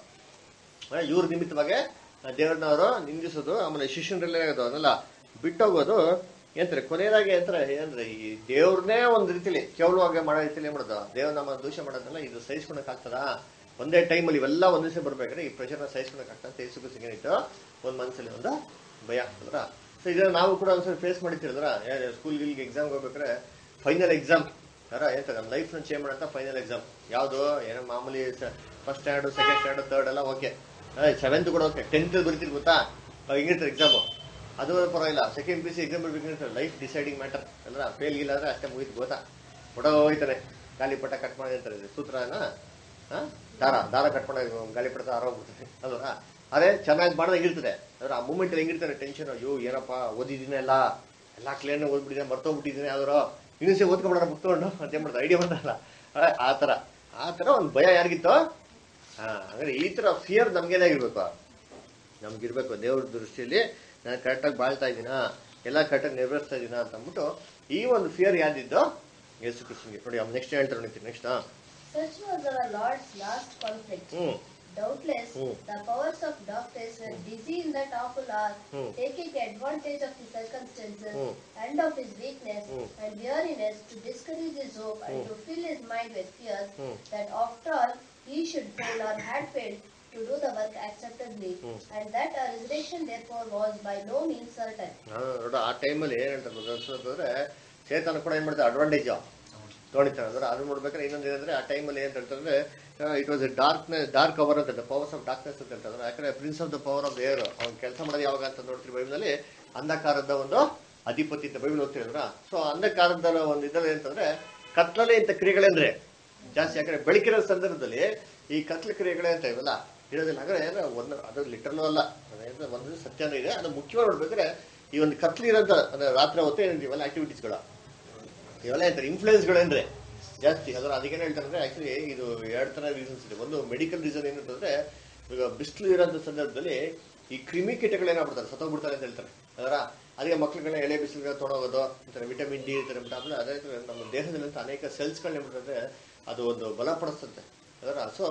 ಆ, ಇವ್ರ ನಿಮಿತ್ತವಾಗಿ ದೇವ್ರನ್ನ ಅವರು ನಿಂದಿಸೋದು ಆಮೇಲೆ ಶಿಷ್ಯನ್ರೆಲ್ಲ ಆಗೋದು ಅದನ್ನೆಲ್ಲ ಬಿಟ್ಟೋಗೋದು ಏನಂತಾರೆ ಕೊನೆಯದಾಗಿ ಏನಂತಾರೆ ಏನಂದ್ರೆ ಈ ದೇವ್ರನ್ನೇ ಒಂದ್ ರೀತಿಲಿ ಕೇವಲವಾಗಿ ಮಾಡೋ ರೀತಿಲಿ ಏನ್ ಮಾಡೋದು ದೇವ್ರ ನಮ್ಮ ದೂಷ ಮಾಡೋದಲ್ಲ ಇದು ಸಹಿಸ್ಕೊಳಕ್ ಆಗ್ತದ ಒಂದೇ ಟೈಮಲ್ಲಿ ಇವೆಲ್ಲ ಒಂದ್ ದಿವಸ ಬರ್ಬೇಕಾದ್ರೆ ಈ ಪ್ರೆಷರ್ನ ಸಹಿಸ್ಕೊಳಕ್ ಆಗ್ತದೆ ಅಂತ ಯೇಸು ಕ್ರಿಸ್ತನಿಗೆ ಏನಿತ್ತು ಒಂದ್ ಮನಸ್ಸಲ್ಲಿ ಒಂದು ಭಯ ಅಂದ್ರ ಸೊ ಇದನ್ನ ನಾವು ಕೂಡ ಒಂದ್ಸರಿ ಫೇಸ್ ಮಾಡಿರ್ತೀರದ್ರ ಸ್ಕೂಲ್ ಗಿಲ್ಗೆ ಎಕ್ಸಾಮ್ ಹೋಗ್ಬೇಕಾದ್ರೆ ಫೈನಲ್ ಎಕ್ಸಾಮ್ ಅರ ಏನ್ ನಮ್ಮ ಲೈಫ್ ನ ಚೇಂಜ್ ಮಾಡಂತ ಫೈನಲ್ ಎಕ್ಸಾಮ್ ಯಾವ್ದು ಏನೋ ಮಾಮೂಲಿ first standard second standard third ಎಲ್ಲ ಓಕೆ ಸೆವೆಂತ್ ಕೂಡ ಓಕೆ ಟೆಂತ್ ಬರೀತೀರಿ ಗೊತ್ತಾ ಅವ್ ಹಿಂಗಿರ್ತಾರೆ ಎಕ್ಸಾಮು ಅದು ಪರವಾಗಿಲ್ಲ ಸೆಕೆಂಡ್ ಪಿ ಸಿ ಎಕ್ಸಾಮ್ ಬರ್ಬೇಕಂದ್ರೆ ಲೈಫ್ ಡಿಸೈಡಿಂಗ್ ಮ್ಯಾಟರ್ ಅಲ್ಲ ಫೇಲ್ ಗಿಲ್ಲ ಅಂದ್ರೆ ಅಷ್ಟೇ ಮುಗಿತು ಗೊತ್ತಾ ಒಡ ಹೋಯ್ತಾನೆ ಗಾಳಿಪಟ ಕಟ್ ಮಾಡಿರ್ತಾರೆ ಇದು ಸೂತ್ರನ ಆ? ದಾರ ದಾರ ಕಟ್ ಮಾಡಿ ಗಾಳಿಪಟ ಆರೋಗ್ಬಿಡ್ತಾರೆ ಅಲ್ವಾ ಅದೇ ಚೆನ್ನಾಗಿ ಮಾಡಿದಾಗ ಇರ್ತದೆ ಅಂದ್ರೆ ಆ ಮೂಮೆಂಟ್ ಹೆಂಗಿರ್ತಾರೆ ಟೆನ್ಷನ್ ಅಯ್ಯೋ ಏನಪ್ಪ ಓದಿದ್ದೀನಿ ಎಲ್ಲ ಎಲ್ಲ ಕ್ಲಿಯರ್ ಓದ್ಬಿಟ್ಟಿದ್ದೀನಿ ಮರ್ತೋಗ್ಬಿಟ್ಟಿದ್ದೀನಿ ಯಾವ್ದಾರು ಇನ್ನೊಂದ್ಸರಿ ಓದ್ಕೊಂಡ್ಬಿಡೋಣ ಬುಕ್ ತಗೊಂಡು ಅಂತ ಏನ್ ಮಾಡ್ತಾರೆ ಐಡಿಯಾ ಬಂದಲ್ಲ ಆ ತರ ಆ ತರ ಒಂದು ಭಯ ಯಾರಿಗಿತ್ತು ಹಾ ಅಂದ್ರೆ ಈ ತರ ಫಿಯರ್ ನಮ್ಗೇನಾಗಿರ್ಬೇಕು ನಮ್ಗಿರ್ಬೇಕು ದೇವ್ರ ದೃಷ್ಟಿಯಲ್ಲಿ ನಾನು ಕರೆಕ್ಟಾಗಿ ಬಾಳ್ತಾ ಇದ್ದೀನಾ ಎಲ್ಲ ಕರೆಕ್ಟಾಗಿ ನೆರವೇರಿಸ್ತಾ ಇದ್ದೀನಾ ಅಂತ ಅಂದ್ಬಿಟ್ಟು ಈ ಒಂದು ಫಿಯರ್ ಯಾವ್ದಿದ್ದು ಯೇಸು ಕೃಷ್ಣನ್ಗೆ ನೋಡಿ ನೆಕ್ಸ್ಟ್ ಹೇಳ್ತಾರೆ ನೋಡಿ next Such was our Lord's last conflict. Hmm Doubtless, Hmm. the powers of darkness were busy in that awful hour, Hmm. taking advantage of his circumstances Hmm. and of his weakness Hmm. and weariness to discourage his hope and Hmm. to fill his mind with fears Hmm. that after all he should fail or had failed to do the work acceptably, Hmm. and that our resurrection therefore was by no means certain. ನೋಡ ಆ ಟೈಮಲ್ಲಿ ಏನ್ ಹೇಳ್ತಾರೆ ಅಂದ್ರೆ ಚೇತನ ಕೂಡ ಏನ್ ಮಾಡ್ತಾರೆ advantage ತೊಳಿತಾರೆ ಅಂದ್ರೆ ಅದು ನೋಡ್ಬೇಕಾದ್ರೆ ಇನ್ನೊಂದು ಏನಂದ್ರೆ ಆ ಟೈಮಲ್ಲಿ ಏನ್ ಹೇಳ್ತಾರೆ ಅಂದ್ರೆ it was darkness dark hour ಅಂತ ಪವರ್ಸ್ ಆಫ್ ಡಾರ್ಕ್ನೆಸ್ ಅಂತ ಹೇಳ್ತಾರೆ ಯಾಕಂದ್ರೆ prince of the power of air ಅವ್ನು ಕೆಲಸ ಮಾಡೋದು ಯಾವಾಗ ಅಂತ ನೋಡ್ತೀರಿ ಬೈಬಲ್ನಲ್ಲಿ ಅಂಧಕಾರದ ಒಂದು ಅಧಿಪತಿ ಅಂತ ಬೈಬಲ್ ಓದ್ತಿದ್ರ ಸೊ ಅಂಧಕಾರದ ಒಂದು ಇದ್ರಲ್ಲಿ ಅಂತಂದ್ರೆ ಕತ್ಲಲ್ಲಿ ಇಂಥ ಕ್ರಿಯೆಗಳಂದ್ರೆ ಜಾಸ್ತಿ ಯಾಕಂದ್ರೆ ಬೆಳಕಿರೋ ಸಂದರ್ಭದಲ್ಲಿ ಈ ಕತ್ಲ ಕ್ರಿಯೆಗಳೇ ಅಂತ ಇವಲ್ಲ ಇರೋದಿಲ್ಲ ಹಾಗಾದ್ರೆ ಒಂದು ಅದು ಲಿಟರ್ನೂ ಅಲ್ಲ ಅದೇಂದ್ರೆ ಒಂದು ಸತ್ಯನೂ ಇದೆ ಅದು ಮುಖ್ಯವಾಗಿ ನೋಡ್ಬೇಕಾದ್ರೆ ಈ ಒಂದು ಕತ್ಲಿ ಇರೋಂಥ ಅಂದ್ರೆ ರಾತ್ರಿ ಹೊತ್ತು ಏನಿದೆ ಇವೆಲ್ಲ ಆಕ್ಟಿವಿಟೀಸ್ಗಳು ಇವೆಲ್ಲ ಹೇಳ್ತಾರೆ ಇನ್ಫ್ಲೂಯೆನ್ಸ್ಗಳಂದ್ರೆ ಜಾಸ್ತಿ ಅದರ ಅದಕ್ಕೇನು ಹೇಳ್ತಾರೆ ಅಂದ್ರೆ ಆಕ್ಚುಲಿ ಇದು ಎರಡು ತರ ರೀಸನ್ಸ್ ಇದೆ ಒಂದು ಮೆಡಿಕಲ್ ರೀಸನ್ ಏನಂತಂದ್ರೆ ಈಗ ಬಿಸಿಲು ಇರೋಂಥ ಸಂದರ್ಭದಲ್ಲಿ ಈ ಕ್ರಿಮಿ ಕೀಟಗಳು ಏನಾಗ್ಬಿಡ್ತಾರೆ ಸತ್ತೋಗ್ಬಿಡ್ತಾರೆ ಅಂತ ಹೇಳ್ತಾರೆ ಅದರ ಅದಕ್ಕೆ ಮಕ್ಳುಗಳನ್ನ ಎಳೆ ಬಿಸಿಲಿಗೆ ತೊಗೊಂಡೋಗೋದು ಅಂತಾರೆ ವಿಟಮಿನ್ ಡಿ ಇರ್ತಾರೆ ಆಮೇಲೆ ಅದೇ ತರ ನಮ್ಮ ದೇಹದಲ್ಲಿಂತ ಅನೇಕ ಸೆಲ್ಸ್ಗಳನ್ನ ಏನ್ಬಿಡ್ತಂದ್ರೆ ಅದು ಒಂದು ಬಲಪಡಿಸ್ತಂತೆ ಅದರ ಸೊ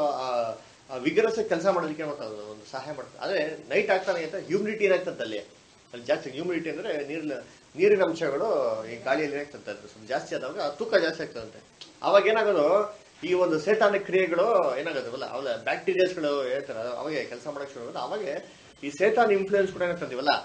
ಆ ವಿಗರಸ್ ಕೆಲಸ ಮಾಡೋದಕ್ಕೆ ಮತ್ತೆ ಅದು ಒಂದು ಸಹಾಯ ಮಾಡ್ತದೆ ಆದ್ರೆ ನೈಟ್ ಆಗ್ತಾನೆ ಅಂತ ಹ್ಯೂಮಿಡಿಟಿ ಏನಾಗ್ತದೆ ಅಲ್ಲಿ ಅಲ್ಲಿ ಜಾಸ್ತಿ ಹ್ಯೂಮಿಡಿಟಿ ಅಂದ್ರೆ ನೀರಿನ ನೀರಿನ ಅಂಶಗಳು ಈ ಗಾಳಿಯಲ್ಲಿ ಏನಾಗ್ತದೆ ಅದು ಸ್ವಲ್ಪ ಜಾಸ್ತಿ ಆದಾಗ ತೂಕ ಜಾಸ್ತಿ ಆಗ್ತದಂತೆ ಅವಾಗ ಏನಾಗೋದು ಈ ಒಂದು ಸೇತಾನ ಕ್ರಿಯೆಗಳು ಏನಾಗೋದವಲ್ಲ ಅವೆಲ್ಲ ಬ್ಯಾಕ್ಟೀರಿಯಾಸ್ಗಳು ಹೇಳ್ತಾರೆ ಅವಾಗ ಕೆಲಸ ಮಾಡಕ್ ಶುರು ಆಗೋದು ಅವಾಗ ಈ ಸೇತಾನ್ ಇನ್ಫ್ಲೂಯೆನ್ಸ್ ಕೂಡ ಏನಾಗ್ತದಿವಲ್ಲ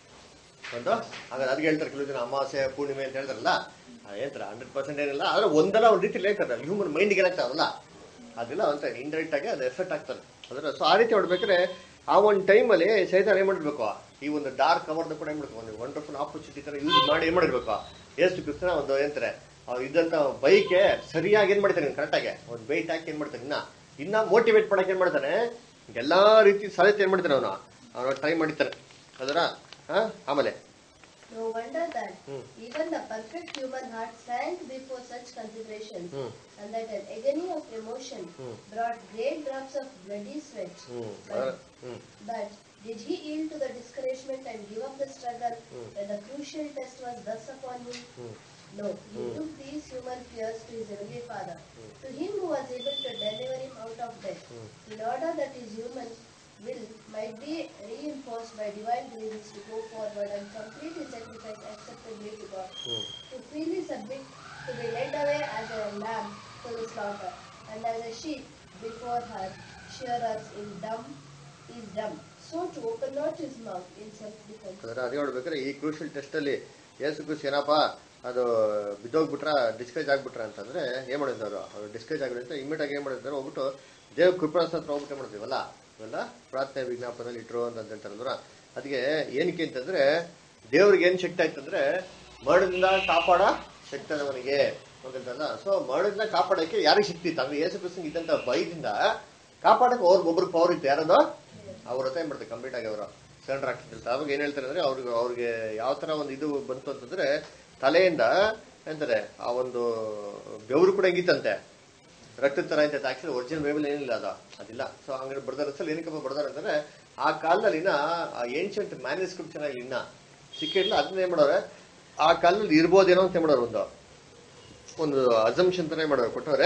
ಒಂದು ಹಾಗಾದ್ರೆ ಅದಕ್ಕೆ ಹೇಳ್ತಾರೆ ಕೆಲವು ಜನ ಅಮಾವಾಸ್ಯೆ ಪೂರ್ಣಿಮೆ ಅಂತ ಹೇಳ್ತಾರಲ್ಲ ಅದ್ ಹೇಳ್ತಾರೆ ಹಂಡ್ರೆಡ್ ಪರ್ಸೆಂಟ್ ಏನಿಲ್ಲ ಆದ್ರೆ ಒಂದಲ್ಲ ಒಂದು ರೀತಿಲಿ ಹೇಳ್ತಾರೆ ಹ್ಯೂಮನ್ ಮೈಂಡ್ಗೆ ಏನಾಗ್ತಾವಲ್ಲ ಅದೆಲ್ಲ ಅಂತ ಇಂಡೈರೆಕ್ಟ್ ಆಗಿ ಅದು ಎಫೆಕ್ಟ್ ಆಗ್ತದೆ ಅದರ ಸೊ ಆ ರೀತಿ ಹೊಡ್ಬೇಕಾದ್ರೆ ಆ ಒಂದು ಟೈಮಲ್ಲಿ ಸೈತಾನ್ ಏನ್ ಮಾಡಿರ್ಬೇಕು ಈ ಒಂದು ಡಾರ್ಕ್ ಕವರ್ನ ಕೂಡ ಏನ್ ಮಾಡ್ಬೇಕು ಒಂದು ವಂಡರ್ಫುಲ್ ಆಪರ್ಚುನಿಟಿ ತರ ಯೂಸ್ ಮಾಡಿ ಏನ್ ಮಾಡಿರ್ಬೇಕು ಎಷ್ಟು ಕೃಷ್ಣ ಒಂದು ಏನಂತಾರೆ ಅವ್ರು ಇದ್ದಂತ ಬೈಕೆ ಸರಿಯಾಗಿ ಏನ್ ಮಾಡ್ತಾನೆ ಕರೆಕ್ಟಾಗಿ ಒಂದು ಬೈಟ್ ಹಾಕಿ ಏನ್ ಮಾಡ್ತಾನೆ ಇನ್ನ ಇನ್ನ ಮೋಟಿವೇಟ್ ಮಾಡಕ್ ಏನ್ ಮಾಡ್ತಾನೆ ಎಲ್ಲಾ ರೀತಿ ಸಾಧ್ಯತೆ ಏನ್ ಮಾಡ್ತಾನೆ ಅವನು ಅವನು ಟ್ರೈ ಮಾಡ್ತಾನೆ ಅದರ ಹಾ ಆಮೇಲೆ No wonder that Hmm. even the perfect human heart sank before such considerations, hmm and that an agony of emotion Hmm. brought great drops of bloody sweat. ಹ್ಮ್ ಅದರ ಹ್ಮ್ But did he yield to the discouragement and give up the struggle Hmm. when the crucial test was thus upon him? Hmm No, he Hmm. took these human fears to his heavenly Father, Hmm. to him who was able to deliver him out of death, Hmm. in order that his human will might be reinforced by divine graces to go forward and complete his sacrifice acceptably to God, hmm to freely submit, to be led away as a lamb to the slaughter, and as a sheep before her shearers is dumb, is dumb, so to open not his mouth in self-defense. ಅದರ ಅದೇ ನೋಡ್ಬೇಕಾದ್ರೆ ಈ crucial test ಅಲ್ಲಿ ಏಸು ಕೃಷಿ ಏನಪ್ಪ ಅದು ಬಿದ್ದೋಗ್ಬಿಟ್ರ discourage ಆಗ್ಬಿಟ್ರ ಅಂತಂದ್ರೆ ಏನ್ ಮಾಡಿದ್ರು ಅವ್ರು ಡಿಸ್ಕರೇಜ್ ಆಗಿದ್ರೆ ಅಂತ ಇಮಿಡಿಯೇಟ್ ಆಗಿ ಏನ್ ಮಾಡಿದ್ರು ಹೋಗ್ಬಿಟ್ಟು ದೇವ್ ಕೃಪಾಸ ಹತ್ರ ಹೋಗ್ಬಿಟ್ಟು ಏನ್ ಮಾಡ್ತೀವಲ್ಲ ಇವೆಲ್ಲ ಪ್ರಾರ್ಥನೆ ವಿಜ್ಞಾಪನೆಯಲ್ಲಿ ಇಟ್ರು ಅಂತ ಹೇಳ್ತಾರಲ್ವ ಅದಕ್ಕೆ ಏನಕ್ಕೆ ಅಂತಂದ್ರೆ ದೇವ್ರಿಗೆ ಏನ್ ಶಕ್ತಿ ಆಯ್ತಂದ್ರೆ ಮರದಿಂದ ಕಾಪಾಡ ಶಕ್ತಿ ಅದವನಿಗೆ ಅಂತಂತಲ್ಲ ಸೊ ಮರದಿಂದ ಕಾಪಾಡಕ್ಕೆ ಯಾರಿಗೆ ಶಕ್ತಿ ಇತ್ತು ಅಂದ್ರೆ ಯೇಸು ಕ್ರಿಸ್ತಂಗೆ ಇದ್ದಂತ ಭಯದಿಂದ ಕಾಪಾಡಕ್ಕೆ ಅವ್ರಿಗೆ ಒಬ್ರಿಗೆ ಪವರ್ ಇತ್ತು ಯಾರದು ಅವ್ರ ಹತ್ರ ಏನ್ ಮಾಡ್ತಾರೆ ಕಂಪ್ಲೀಟ್ ಆಗಿ ಅವರು ಸರೆಂಡರ್ ಆಗ್ತಿರ್ತಾರೆ ಅವಾಗ ಏನ್ ಹೇಳ್ತಾರೆ ಅಂದ್ರೆ ಅವ್ರಿಗೆ ಅವ್ರಿಗೆ ಯಾವ ತರ ಒಂದು ಇದು ಬಂತು ಅಂತಂದ್ರೆ ತಲೆಯಿಂದ ಎಂತಾರೆ ಆ ಒಂದು ಬೆವರು ಕೂಡ ಹೆಂಗಿತ್ತಂತೆ ರಕ್ತದ ತರ ಐತೆ ಆಕ್ಚುಲಿ ಒರಿಜಿನಲ್ ಬೈಬಲ್ ಏನಿಲ್ಲ ಅದು ಅದಿಲ್ಲ ಸೊ ಹಂಗಾರೆ ಬರ್ದಾರ ಅಸಲ್ ಏನಕ್ಕಪ್ಪ ಬರ್ದಾರ ಅಂತಂದ್ರೆ ಆ ಕಾಲದಲ್ಲಿ ಇನ್ನ ಏನ್ಷಂಟ್ ಮ್ಯಾನುಸ್ಕ್ರಿಪ್ಟ್ ಚೆನ್ನಾಗಿ ಇನ್ನ ಸಿಕ್ಕಿರ್ಲಿಲ್ಲ ಅದನ್ನ ಏನ್ ಮಾಡೋರೆ ಆ ಕಾಲದಲ್ಲಿ ಇರ್ಬೋದೇನೋ ಅಂತ ಏನ್ ಮಾಡೋರು ಒಂದು ಒಂದು ಅಸಂಪ್ಷನ್ ತರ ಮಾಡೋರು ಕೊಟ್ಟವ್ರೆ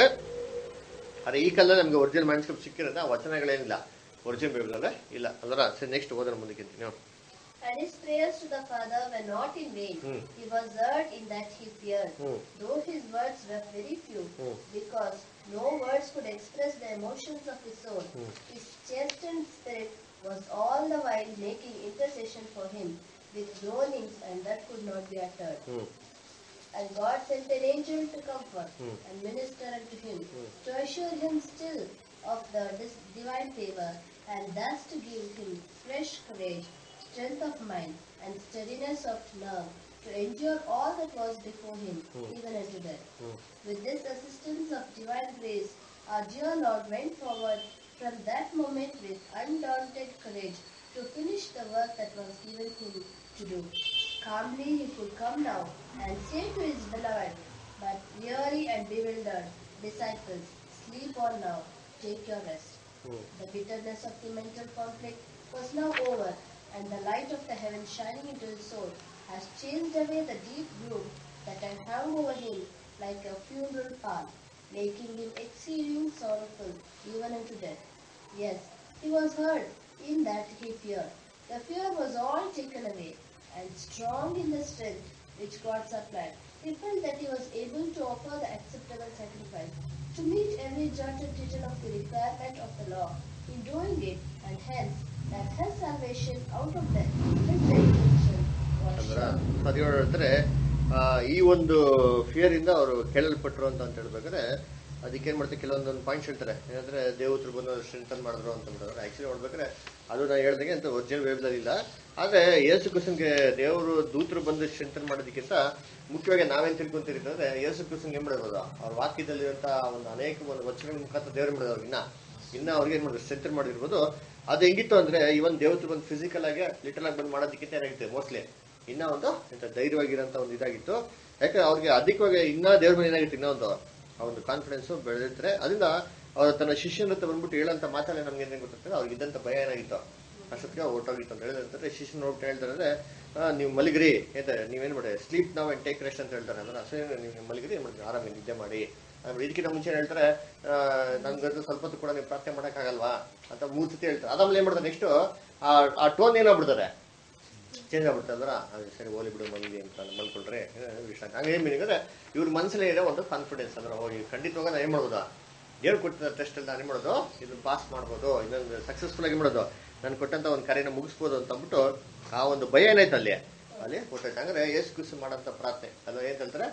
ಆದ್ರೆ ಈ ಕಾಲದಲ್ಲಿ ನಮ್ಗೆ ಒರಿಜಿನಲ್ ಮ್ಯಾನುಸ್ಕ್ರಿಪ್ಟ್ ಸಿಕ್ಕಿರೋದ್ರೆ ಆ ವಚನಗಳೇನಿಲ್ಲ ಒರಿಜಿನಲ್ ಬೈಬಲ್ ಅಲ್ಲೇ ಇಲ್ಲ ಅದರ ಸರಿ ನೆಕ್ಸ್ಟ್ ಓದೋಣ ಮುಂದಕ್ಕೆ ನೀವು And his prayers to the Father were not in vain. Hmm. He was heard in that he feared, Hmm. though his words were very few, Hmm. because no words could express the emotions of his soul. Hmm. His chastened spirit was all the while making intercession for him with groanings, and that could not be uttered. Hmm And God sent an angel to comfort Hmm. and minister unto him, Hmm. to assure him still of the dis- divine favor, and thus to give him fresh courage, strength of mind, and steadiness of nerve, to endure all that was before him, Hmm. even unto death. Hmm With this assistance of divine grace, our dear Lord went forward from that moment with undaunted courage to finish the work that was given him to do. Calmly he could come now and say to his beloved, but weary and bewildered disciples, sleep on now, take your rest. Hmm The bitterness of the mental conflict was now over, and the light of the heavens shining into his soul has chased away the deep gloom that had hung over him like a funeral pall, making him exceeding sorrowful even unto death. Yes, he was heard in that he feared. The fear was all taken away, and strong in the strength which God supplied, he felt that he was able to offer the acceptable sacrifice, to meet every jot and tittle of the requirement of the law, in doing it, and hence that his salvation out of death, his redemption, was ಅಂದ್ರ sure. ಅದೇಳು ಹೇಳ್ತಾರೆ ಆ, ಈ ಒಂದು fear ಇಂದ ಅವರು ಕೇಳಲ್ಪಟ್ರು ಅಂತ ಅಂತ ಹೇಳ್ಬೇಕಾದ್ರೆ ಅದಕ್ಕೆ ಏನ್ ಮಾಡ್ತಾರೆ ಕೆಲವೊಂದೊಂದು ಪಾಯಿಂಟ್ಸ್ ಹೇಳ್ತಾರೆ ಏನಂದ್ರೆ ದೇವತರು ಬಂದು ಸ್ಟ್ರೆಂಥನ್ ಮಾಡಿದ್ರು ಅಂತ ಬಿಡೋರು ಆಕ್ಚುಲಿ ನೋಡ್ಬೇಕಾದ್ರೆ ಅದು ನಾನು ಹೇಳ್ದಂಗೆ ಅಂತ ಒರಿಜಿನಲ್ ವೇಬ್ದಲ್ಲಿ ಇಲ್ಲ ಆದ್ರೆ ಯೇಸು ಕ್ರಿಸ್ತನ್ಗೆ ದೇವರು ದೂತರು ಬಂದು ಸ್ಟ್ರೆಂಥನ್ ಮಾಡೋದಕ್ಕಿಂತ ಮುಖ್ಯವಾಗಿ ನಾವೇನ್ ತಿಳ್ಕೊಂತೀರಿ ಅಂದ್ರೆ ಯೇಸು ಕ್ರಿಸ್ತನ್ಗೆ ಏನ್ ಮಾಡಿರೋದು ಅವ್ರ ವಾಕ್ಯದಲ್ಲಿರುವಂತ ಒಂದು ಅನೇಕ ಒಂದು ವಚನಗಳ ಮುಖಾಂತರ ದೇವ್ರು ಮಾಡಿದ್ರು ಇನ್ನ ಇನ್ನ ಅವ್ರಿಗೆ ಏನ್ ಮಾಡಿದ್ರು ಸ್ಟ್ರೆಂಥನ್ ಮಾಡಿರ್ಬೋದು ಅದು ಹೆಂಗಿತ್ತು ಅಂದ್ರೆ ಇವನ್ ದೇವತರು ಬಂದು ಫಿಸಿಕಲ್ ಆಗಿ ಲಿಟಲ್ ಆಗಿ ಬಂದು ಮಾಡೋದಕ್ಕಿಂತ ಏನಾಗುತ್ತೆ ಮೋಸ್ಟ್ಲಿ ಇನ್ನ ಒಂದು ಎಂತ ಧೈರ್ಯವಾಗಿರೋಂಥ ಒಂದು ಇದಾಗಿತ್ತು ಯಾಕಂದ್ರೆ ಅವ್ರಿಗೆ ಅಧಿಕವಾಗಿ ಇನ್ನ ದೇವ್ರ ಮೇಲೆ ಏನಾಗಿತ್ತು ಇನ್ನೂ ಒಂದು ಆ ಒಂದು ಕಾನ್ಫಿಡೆನ್ಸ್ ಬೆಳೆದಿರ್ತಾರೆ ಅದರಿಂದ ಅವ್ರ ತನ್ನ ಶಿಷ್ಯನ ಹತ್ರ ಬಂದ್ಬಿಟ್ಟು ಹೇಳಂತ ಮಾತಲ್ಲಿ ನಮ್ಗೆ ಏನೇನು ಗೊತ್ತಿರ್ತದೆ ಅವ್ರಿಗೆ ಇದ್ದಂತ ಭಯ ಏನಾಗಿತ್ತು ಅಷ್ಟೊತ್ತಿಗೆ ಹೊರಟೋಗಿತ್ತು ಅಂತ ಹೇಳಿದ್ರೆ ಶಿಷ್ಯನ ನೋಡ್ಬಿಟ್ಟು ಹೇಳ್ತಾರೆ ಅಂದ್ರೆ ಆ, ನೀವು ಮಲಗಿರಿ ಅಂತ ನೀವೇನ್ ಮಾಡಿ ಸ್ಲೀಪ್ ನಾವ್ ಅಂಡ್ ಟೇಕ್ ರೆಸ್ಟ್ ಅಂತ ಹೇಳ್ತಾರೆ ಅಂದ್ರೆ ಅಷ್ಟೇ ನೀವು ಮಲಗಿರಿ ಏನ್ ಮಾಡಿ ಆರಾಮಾಗಿ ನಿದ್ದೆ ಮಾಡಿ ಆಮೇಲೆ ಇದಕ್ಕಿಂತ ಮುಂಚೆ ಹೇಳ್ತಾರೆ ನನ್ಗೆ ಸ್ವಲ್ಪ ಹೊತ್ತು ಕೂಡ ನೀವು ಪ್ರಾರ್ಥನೆ ಮಾಡಕ್ಕಾಗಲ್ವಾ ಅಂತ ಮೂರ್ ಸತಿ ಹೇಳ್ತಾರೆ ಅದಾದ್ಮೇಲೆ ಏನ್ ಮಾಡ್ತಾರೆ ನೆಕ್ಸ್ಟ್ ಆ ಟೋನ್ ಏನಾಗ್ಬಿಡ್ತಾರೆ ಚೇಂಜ್ ಆಗ್ಬಿಡ್ತಾರೆ ಅಂದ್ರೆ ಅದು ಸರಿ ಹೋಲಿ ಬಿಡು ಮಲಗಿ ಅಂತ ಮಲ್ಕೊಳ್ರೆ ವಿಷಯ ಹಂಗೆ ಮೀನಿಂಗ್ ಅಂದ್ರೆ ಇವ್ರ ಮನಸ್ಸಲ್ಲಿ ಇರೋ ಒಂದು ಕಾನ್ಫಿಡೆನ್ಸ್ ಅಂದ್ರೆ ಹೋಗಿ ಖಂಡಿತವಾಗ ನಾನು ಏನ್ ಮಾಡೋದು ದೇವ್ರು ಕೊಟ್ಟಿದ್ದ ಟೆಸ್ಟ್ ಅಲ್ಲಿ ನಾನು ಏನ್ ಮಾಡೋದು ಇದನ್ನ ಪಾಸ್ ಮಾಡ್ಬೋದು ಇದನ್ನ ಸಕ್ಸಸ್ಫುಲ್ ಆಗಿ ಮಾಡೋದು ನಾನು ಕೊಟ್ಟಂತ ಒಂದು ಕಾರ್ಯನ ಮುಗಿಸ್ಬೋದು ಅಂತ ಅಂದ್ಬಿಟ್ಟು ಆ ಒಂದು ಭಯ ಏನಾಯ್ತು ಅಲ್ಲಿ ಅಲ್ಲಿ ಕೊಟ್ಟೈತೆ ಅಂದ್ರೆ ಏಸು ಕುಸು ಮಾಡಂತ ಪ್ರಾರ್ಥನೆ ಅದು ಏನ್ ಹೇಳ್ತಾರೆ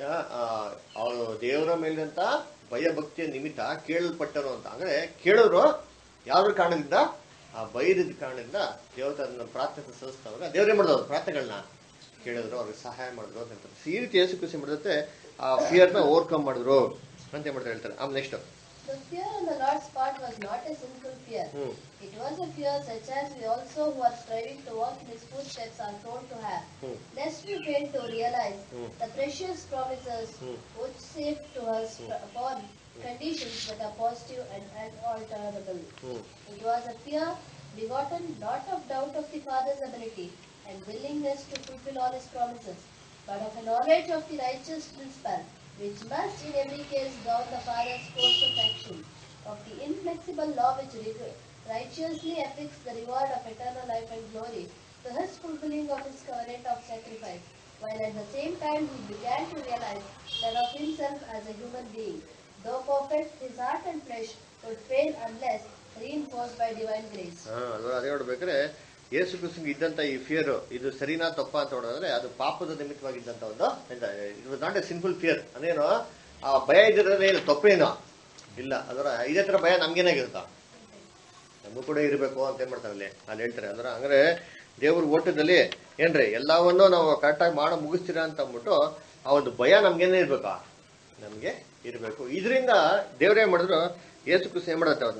ಅವರು ದೇವರ ಮೇಲಿನಂತ ಭಯ ಭಕ್ತಿಯ ನಿಮಿತ್ತ ಕೇಳಲ್ಪಟ್ಟರು ಅಂತ ಅಂದ್ರೆ ಕೇಳೋರು ಯಾವ್ದ್ರ ಕಾರಣದಿಂದ ಆ ಬೈರದ ಕಾರಣದಿಂದ ದೇವತ ಅದನ್ನ ಪ್ರಾರ್ಥನೆ ಸಲ್ಲಿಸ್ತಾವಾಗ ದೇವ್ರೇ ಮಾಡಿದವ್ರು ಪ್ರಾರ್ಥನೆಗಳನ್ನ ಕೇಳಿದ್ರು ಅವ್ರಿಗೆ ಸಹಾಯ ಮಾಡಿದ್ರು ಅಂತ ಹೇಳ್ತಾರೆ So, ಈ ರೀತಿ ಯೇಸು ಖುಷಿ ಮಾಡಿದ್ರೆ ಆ ಫಿಯರ್ನ ಓವರ್ಕಮ್ ಮಾಡಿದ್ರು ಅಂತ ಏನ್ ಮಾಡ್ತಾರೆ ಹೇಳ್ತಾರೆ ಆಮೇಲೆ next The fear on the Lord's part was not a sinful fear. Hmm It was a fear such as we also who are striving to walk in his footsteps are told to have. Hmm. Lest we fail to realize Hmm. the precious promises Hmm. which saved to us upon conditions that are positive and unalterable. Hmm It was a fear begotten not of doubt of the Father's ability and willingness to fulfill all his promises, but of a knowledge of the righteous principle, which must in every case govern the Father's course of action, of the inflexible law which reg- righteously affixed the reward of eternal life and glory to his fulfilling of his covenant of sacrifice, while at the same time he began to realize that of himself as a human being, though perfect, his heart and flesh would fail unless reinforced by divine grace. ಹಾ ಅಲ್ವಾ ಅದೇ ನೋಡ್ಬೇಕಾದ್ರೆ ಯೇಸು ಕ್ರಿಸ್ತಂಗೆ ಇದ್ದಂತ ಈ fear ಇದು ಸರಿನಾ ತಪ್ಪ ಅಂತ ನೋಡಿದ್ರೆ ಅದು ಪಾಪದ ನಿಮಿತ್ತವಾಗಿದ್ದಂತ ಒಂದು it was not a simple fear ಅದೇನು ಆ ಭಯ ಇದ್ದಿರೋದ್ರೆ ಏನು ತಪ್ಪೇನು ಇಲ್ಲ ಅದರ ಇದೇ ತರ ಭಯ ನಮ್ಗೇನಾಗಿರುತ್ತ ನಮಗೂ ಕೂಡ ಇರಬೇಕು ಅಂತ ಏನ್ ಮಾಡ್ತಾರೆ ಅಲ್ಲಿ ಅಲ್ಲಿ ಹೇಳ್ತಾರೆ ಅಂದ್ರೆ ಹಂಗಾರೆ ದೇವ್ರ ಓಟದಲ್ಲಿ ಏನ್ರಿ ಎಲ್ಲವನ್ನೂ ನಾವು ಕರೆಕ್ಟಾಗಿ ಮಾಡೋ ಮುಗಿಸ್ತೀರಾ ಅಂತ ಅಂದ್ಬಿಟ್ಟು ಆ ಒಂದು ಭಯ ನಮ್ಗೇನೇ ಇರ್ಬೇಕಾ ನಮ್ಗೆ ಇರಬೇಕು ಇದರಿಂದ ದೇವ್ರೇ ಮಾಡಿದ್ರು ಏಸು ಕ್ರಿಸ್ತ ಏನ್ ಮಾಡತ್ತೆ ಅವ್ರನ್ನ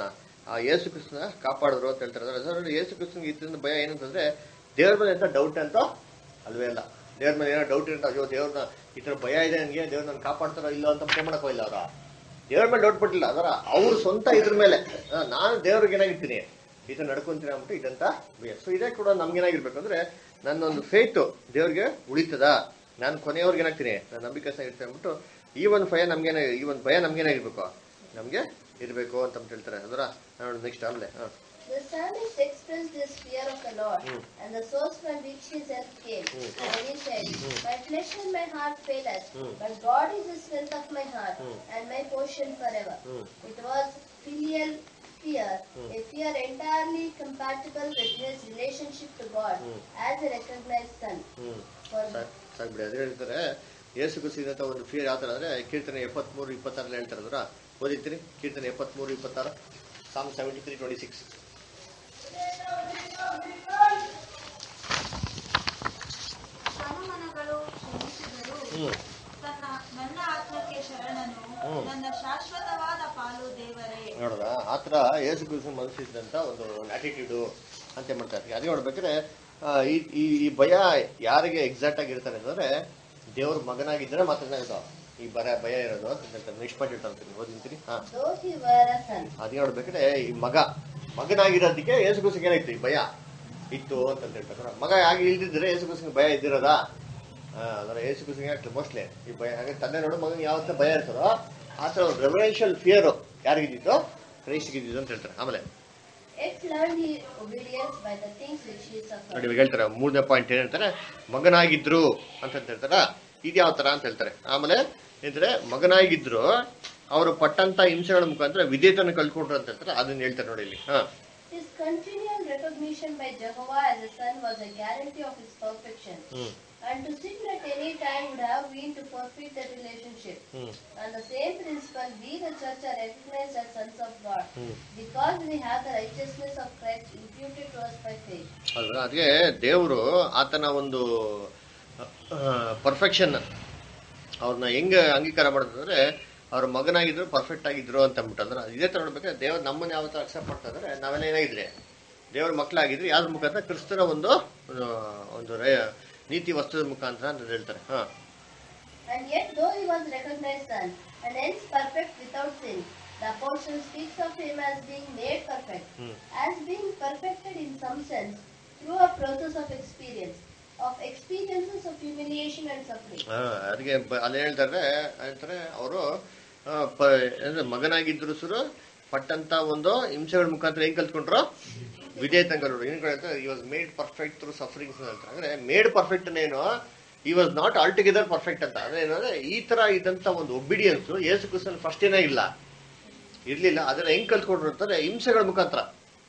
ಆ ಯೇಸು ಕ್ರಿಸ್ತನ ಕಾಪಾಡಿದ್ರು ಅಂತ ಹೇಳ್ತಾರೆ ಅದರ ಯೇಸು ಕ್ರಿಸ್ತನಿಗೆ ಇದರಿಂದ ಭಯ ಏನಂತಂದ್ರೆ ದೇವ್ರ ಮೇಲೆ ಎಂತ ಡೌಟ್ ಅಂತ ಅಲ್ವೇ ಅಲ್ಲ ದೇವ್ರ ಮೇಲೆ ಏನೋ ಡೌಟ್ ಇರುತ್ತೆ ಅಯ್ಯೋ ದೇವ್ರನ್ನ ಈ ತರ ಭಯ ಇದೆ ನನಗೆ ದೇವ್ರ ನನ್ನ ಕಾಪಾಡ್ತಾರೋ ಇಲ್ಲ ಅಂತ ಪ್ರಮಾಣಕ್ಕೆ ಹೋಗಿಲ್ಲ ಅವರ ದೇವ್ರ ಮೇಲೆ ಡೌಟ್ ಪಟ್ಟಿಲ್ಲ ಅದರ ಅವ್ರ ಸ್ವಂತ ಇದ್ರ ಮೇಲೆ ಆ, ನಾನು ದೇವ್ರಿಗೆ ಏನಾಗಿರ್ತೀನಿ ಇದು ನಡ್ಕೊಂತೀನಿ ಅಂದ್ಬಿಟ್ಟು ಇದಂತ ಭಯ ಸೊ ಇದೇ ಕೂಡ ನಮ್ಗೇನಾಗಿರ್ಬೇಕು ಅಂದ್ರೆ ನನ್ನೊಂದು ಫೇತ್ ದೇವ್ರಿಗೆ ಉಳಿತದ ನಾನು ಕೊನೆಯವ್ರಿಗೆ ಏನಾಗ್ತೀನಿ ನಾನು ನಂಬಿಕೆ ಇರ್ತೇನೆ ಅಂದ್ಬಿಟ್ಟು ಈ ಒಂದು ಭಯ ನಮ್ಗೇನ ಈ ಒಂದು ಭಯ ನಮ್ಗೇನಾಗಿರ್ಬೇಕು ನಮ್ಗೆ ಇರ್ಬೇಕು ಅಂತ ಅಂದ್ಬಿಟ್ಟು ಹೇಳ್ತಾರೆ ಅದರ ನೋಡಿ ನೆಕ್ಸ್ಟ್ ಆಮೇಲೆ ಹಾ The psalmist expressed his fear of the Lord and the source from which his help came. And he said, My flesh and my heart faileth, but God is the strength of my heart and my portion forever. It was filial fear, a fear entirely compatible with his relationship to God as a recognized son. Hmm For ಸಾಕ್ ಸಾಕ್ಬಿಡಿ ಅದೇ ಹೇಳ್ತಾರೆ ಯೇಸು ಕುಸಿದಂತ ಒಂದು fear ಯಾವ ತರ ಅಂದ್ರೆ ಕೀರ್ತನೆ ಎಪ್ಪತ್ಮೂರು ಇಪ್ಪತ್ತಾರಲ್ಲಿ ಹೇಳ್ತಾರೆ ಅದರ ಓದಿರ್ತೀನಿ ಕೀರ್ತನೆ ಎಪ್ಪತ್ಮೂರು ಇಪ್ಪತ್ತಾರು ಸಾಮ್ ಸೆವೆಂಟಿ ತ್ರೀ ಟ್ವೆಂಟಿ ಸಿಕ್ಸ್ ಸಂವಹನಗಳು ಕ್ಷಮಿಸಿದರು ಹ್ಮ್ ತನ್ನ ನನ್ನ ಆತ್ಮಕ್ಕೆ ಶರಣನು ಹ್ಮ್. ನನ್ನ ಶಾಶ್ವತವಾದ ಪಾಲು ದೇವರೇ ನೋಡ್ರ ಆ ಥರ ಯೇಸು ಕ್ರಿಸ್ತನ ಮನಸ್ಸಿದ್ದಂತ ಒಂದು ಆಟಿಟ್ಯೂಡು ಅಂತ ಮಾಡ್ತಾರೆ ಅದೇ ನೋಡ್ಬೇಕಾದ್ರೆ ಆ, ಈ ಈ ಈ ಭಯ ಯಾರಿಗೆ ಎಕ್ಸಾಕ್ಟ್ ಆಗಿ ಇರ್ತಾರೆ ಅಂತಂದ್ರೆ ದೇವ್ರ ಮಗನಾಗಿದ್ರೆ ಮಾತ್ರ ಏನಾಗುತ್ತೋ ಈ ಬರ ಭಯ ಇರೋದು ಅಂತ ನೆಕ್ಸ್ಟ್ ಪಾಯಿಂಟ್ ಇರ್ತಾರೆ ಓದಿಂತೀನಿ ಹಾ though he were a son, ಅದೇ ನೋಡ್ಬೇಕಾದ್ರೆ ಈ ಮಗ ಮಗನಾಗಿರೋದಕ್ಕೆ ಯೇಸು ಕ್ರಿಸ್ತಂಗೆ ಏನಾಯ್ತು ಈ ಭಯ ಇತ್ತು ಅಂತ ಹೇಳ್ತಾರೆ ಮಗ ಆಗಿ ಇಲ್ದಿದ್ರೆ ಯೇಸು ಕ್ರಿಸ್ತಂಗೆ ಭಯ ಇದ್ದಿರೋದಾ ಆ, ಅದರ ಯೇಸು ಕ್ರಿಸ್ತಂಗೆ ಆಗ್ತದೆ ಮೋಸ್ಟ್ಲಿ ಈ ಭಯ ಹಾಗೆ ತಂದೆ ನೋಡು ಮಗನಿಗೆ ಯಾವತ್ತ ಭಯ ಇರ್ತದೋ ಆ ಥರ ರೆವರೆನ್ಷಿಯಲ್ ಫಿಯರ್ ಯಾರಿಗಿದ್ದಿತ್ತು ಕ್ರೈಸ್ಟ್ಗಿದ್ದಿದ್ದು ಅಂತ ಹೇಳ್ತಾರೆ ಆಮೇಲೆ yet learned he obedience by the things which he suffered. ನೋಡಿ ಇವಾಗ ಹೇಳ್ತಾರೆ ಮೂರನೇ ಪಾಯಿಂಟ್ ಏನ್ ಹೇಳ್ತಾರೆ ಮಗನಾಗಿದ್ರು ಅಂತ ಹೇಳ್ತಾರ ಇದು ಯಾವ ತರ ಅಂತ ಹೇಳ್ತಾರೆ ಆಮೇಲೆ ಏನಂತಾರೆ ಮಗನಾಗಿದ್ರು ಅವರು ಪಟ್ಟಂತ ಹಿಂಸೆಗಳ ಮುಖಾಂತರ ವಿಧೇಯತನ ಕಲ್ತ್ಕೊಂಡ್ರು ಅಂತ ಹೇಳ್ತಾರೆ ಅದನ್ನ ಹೇಳ್ತಾರೆ ನೋಡಿ ಇಲ್ಲಿ ಹಾ His continual recognition by Jehovah as a son was a guarantee of his perfection. Hmm And to sin at any time would have been to forfeit that relationship. Hmm On the same principle, we the church are recognized as sons of God hmm because we have the righteousness of Christ imputed to us by faith. ಅಲ್ವಾ ಅದಕ್ಕೆ ದೇವರು ಆತನ ಒಂದು perfection ಅವ್ರನ್ನ ಹೆಂಗ ಅಂಗೀಕಾರ ಮಾಡಿದ್ರೆ ಅವ್ರ ಮಗನಾಗಿದ್ರು ಪರ್ಫೆಕ್ಟ್ ಆಗಿದ್ರು ಅಂತ ಅಂದ್ಬಿಟ್ಟಂದ್ರೆ ಇದೇ ತರ ನೋಡ್ಬೇಕಾದ್ರೆ ದೇವ್ರು ನಮ್ಮನ್ನ ಯಾವ ತರ ಅಕ್ಸೆಪ್ಟ್ ಮಾಡ್ತಾ ಇದ್ರೆ ನಾವೆಲ್ಲ ಏನಾಗಿದ್ರೆ ದೇವ್ರ ಮಕ್ಕಳಾಗಿದ್ರೆ ಯಾವ್ದ್ರ ಮುಖಾಂತರ ಕ್ರಿಸ್ತನ ಒಂದು ಆ, ಒಂದು ರೇ- ನೀತಿ ವಸ್ತುದ ಮುಖಾಂತರ ಅಂತ ಹೇಳ್ತಾರೆ ಹಾ And yet, though he was recognized son, and hence perfect without sin, the apostle speaks of him as being made perfect, Hmm. as being perfected in some sense through a process of experience, of experiences of humiliation and suffering. ಆ, ಅದಕ್ಕೆ ಬ- ಅಲ್ಲಿ ಹೇಳ್ತಾರೆ ಹೇಳ್ತಾರೆ ಅವರು ಅಂದ್ರೆ ಮಗನಾಗಿದ್ರು ಸುರು ಪಟ್ಟಂತ ಒಂದು ಹಿಂಸೆಗಳ ಮುಖಾಂತರ ಹೆಂಗ್ ಕಲ್ತ್ಕೊಂಡ್ರು ವಿಧೇಯತ ಕಲ್ತ್ರು ಏನ್ ಹೇಳ್ತಾರೆ ಈ was made perfect through sufferings ಅಂತ ಹೇಳ್ತಾರೆ ಅಂದ್ರೆ ಮೇಡ್ ಪರ್ಫೆಕ್ಟ್ ಏನು ಈ was not altogether perfect ಅಂತ ಅಂದ್ರೆ ಏನಂದ್ರೆ ಈ ತರ ಇದ್ದಂತ ಒಂದು ಒಬಿಡಿಯನ್ಸ್ ಯೇಸು ಕ್ರಿಸ್ತನ್ ಫಸ್ಟ್ ಏನೇ ಇಲ್ಲ ಇರ್ಲಿಲ್ಲ ಅದನ್ನ ಹೆಂಗ್ ಕಲ್ತ್ಕೊಂಡ್ರು ಅಂತಾರೆ ಹಿಂಸೆಗಳ ಮುಖಾಂತರ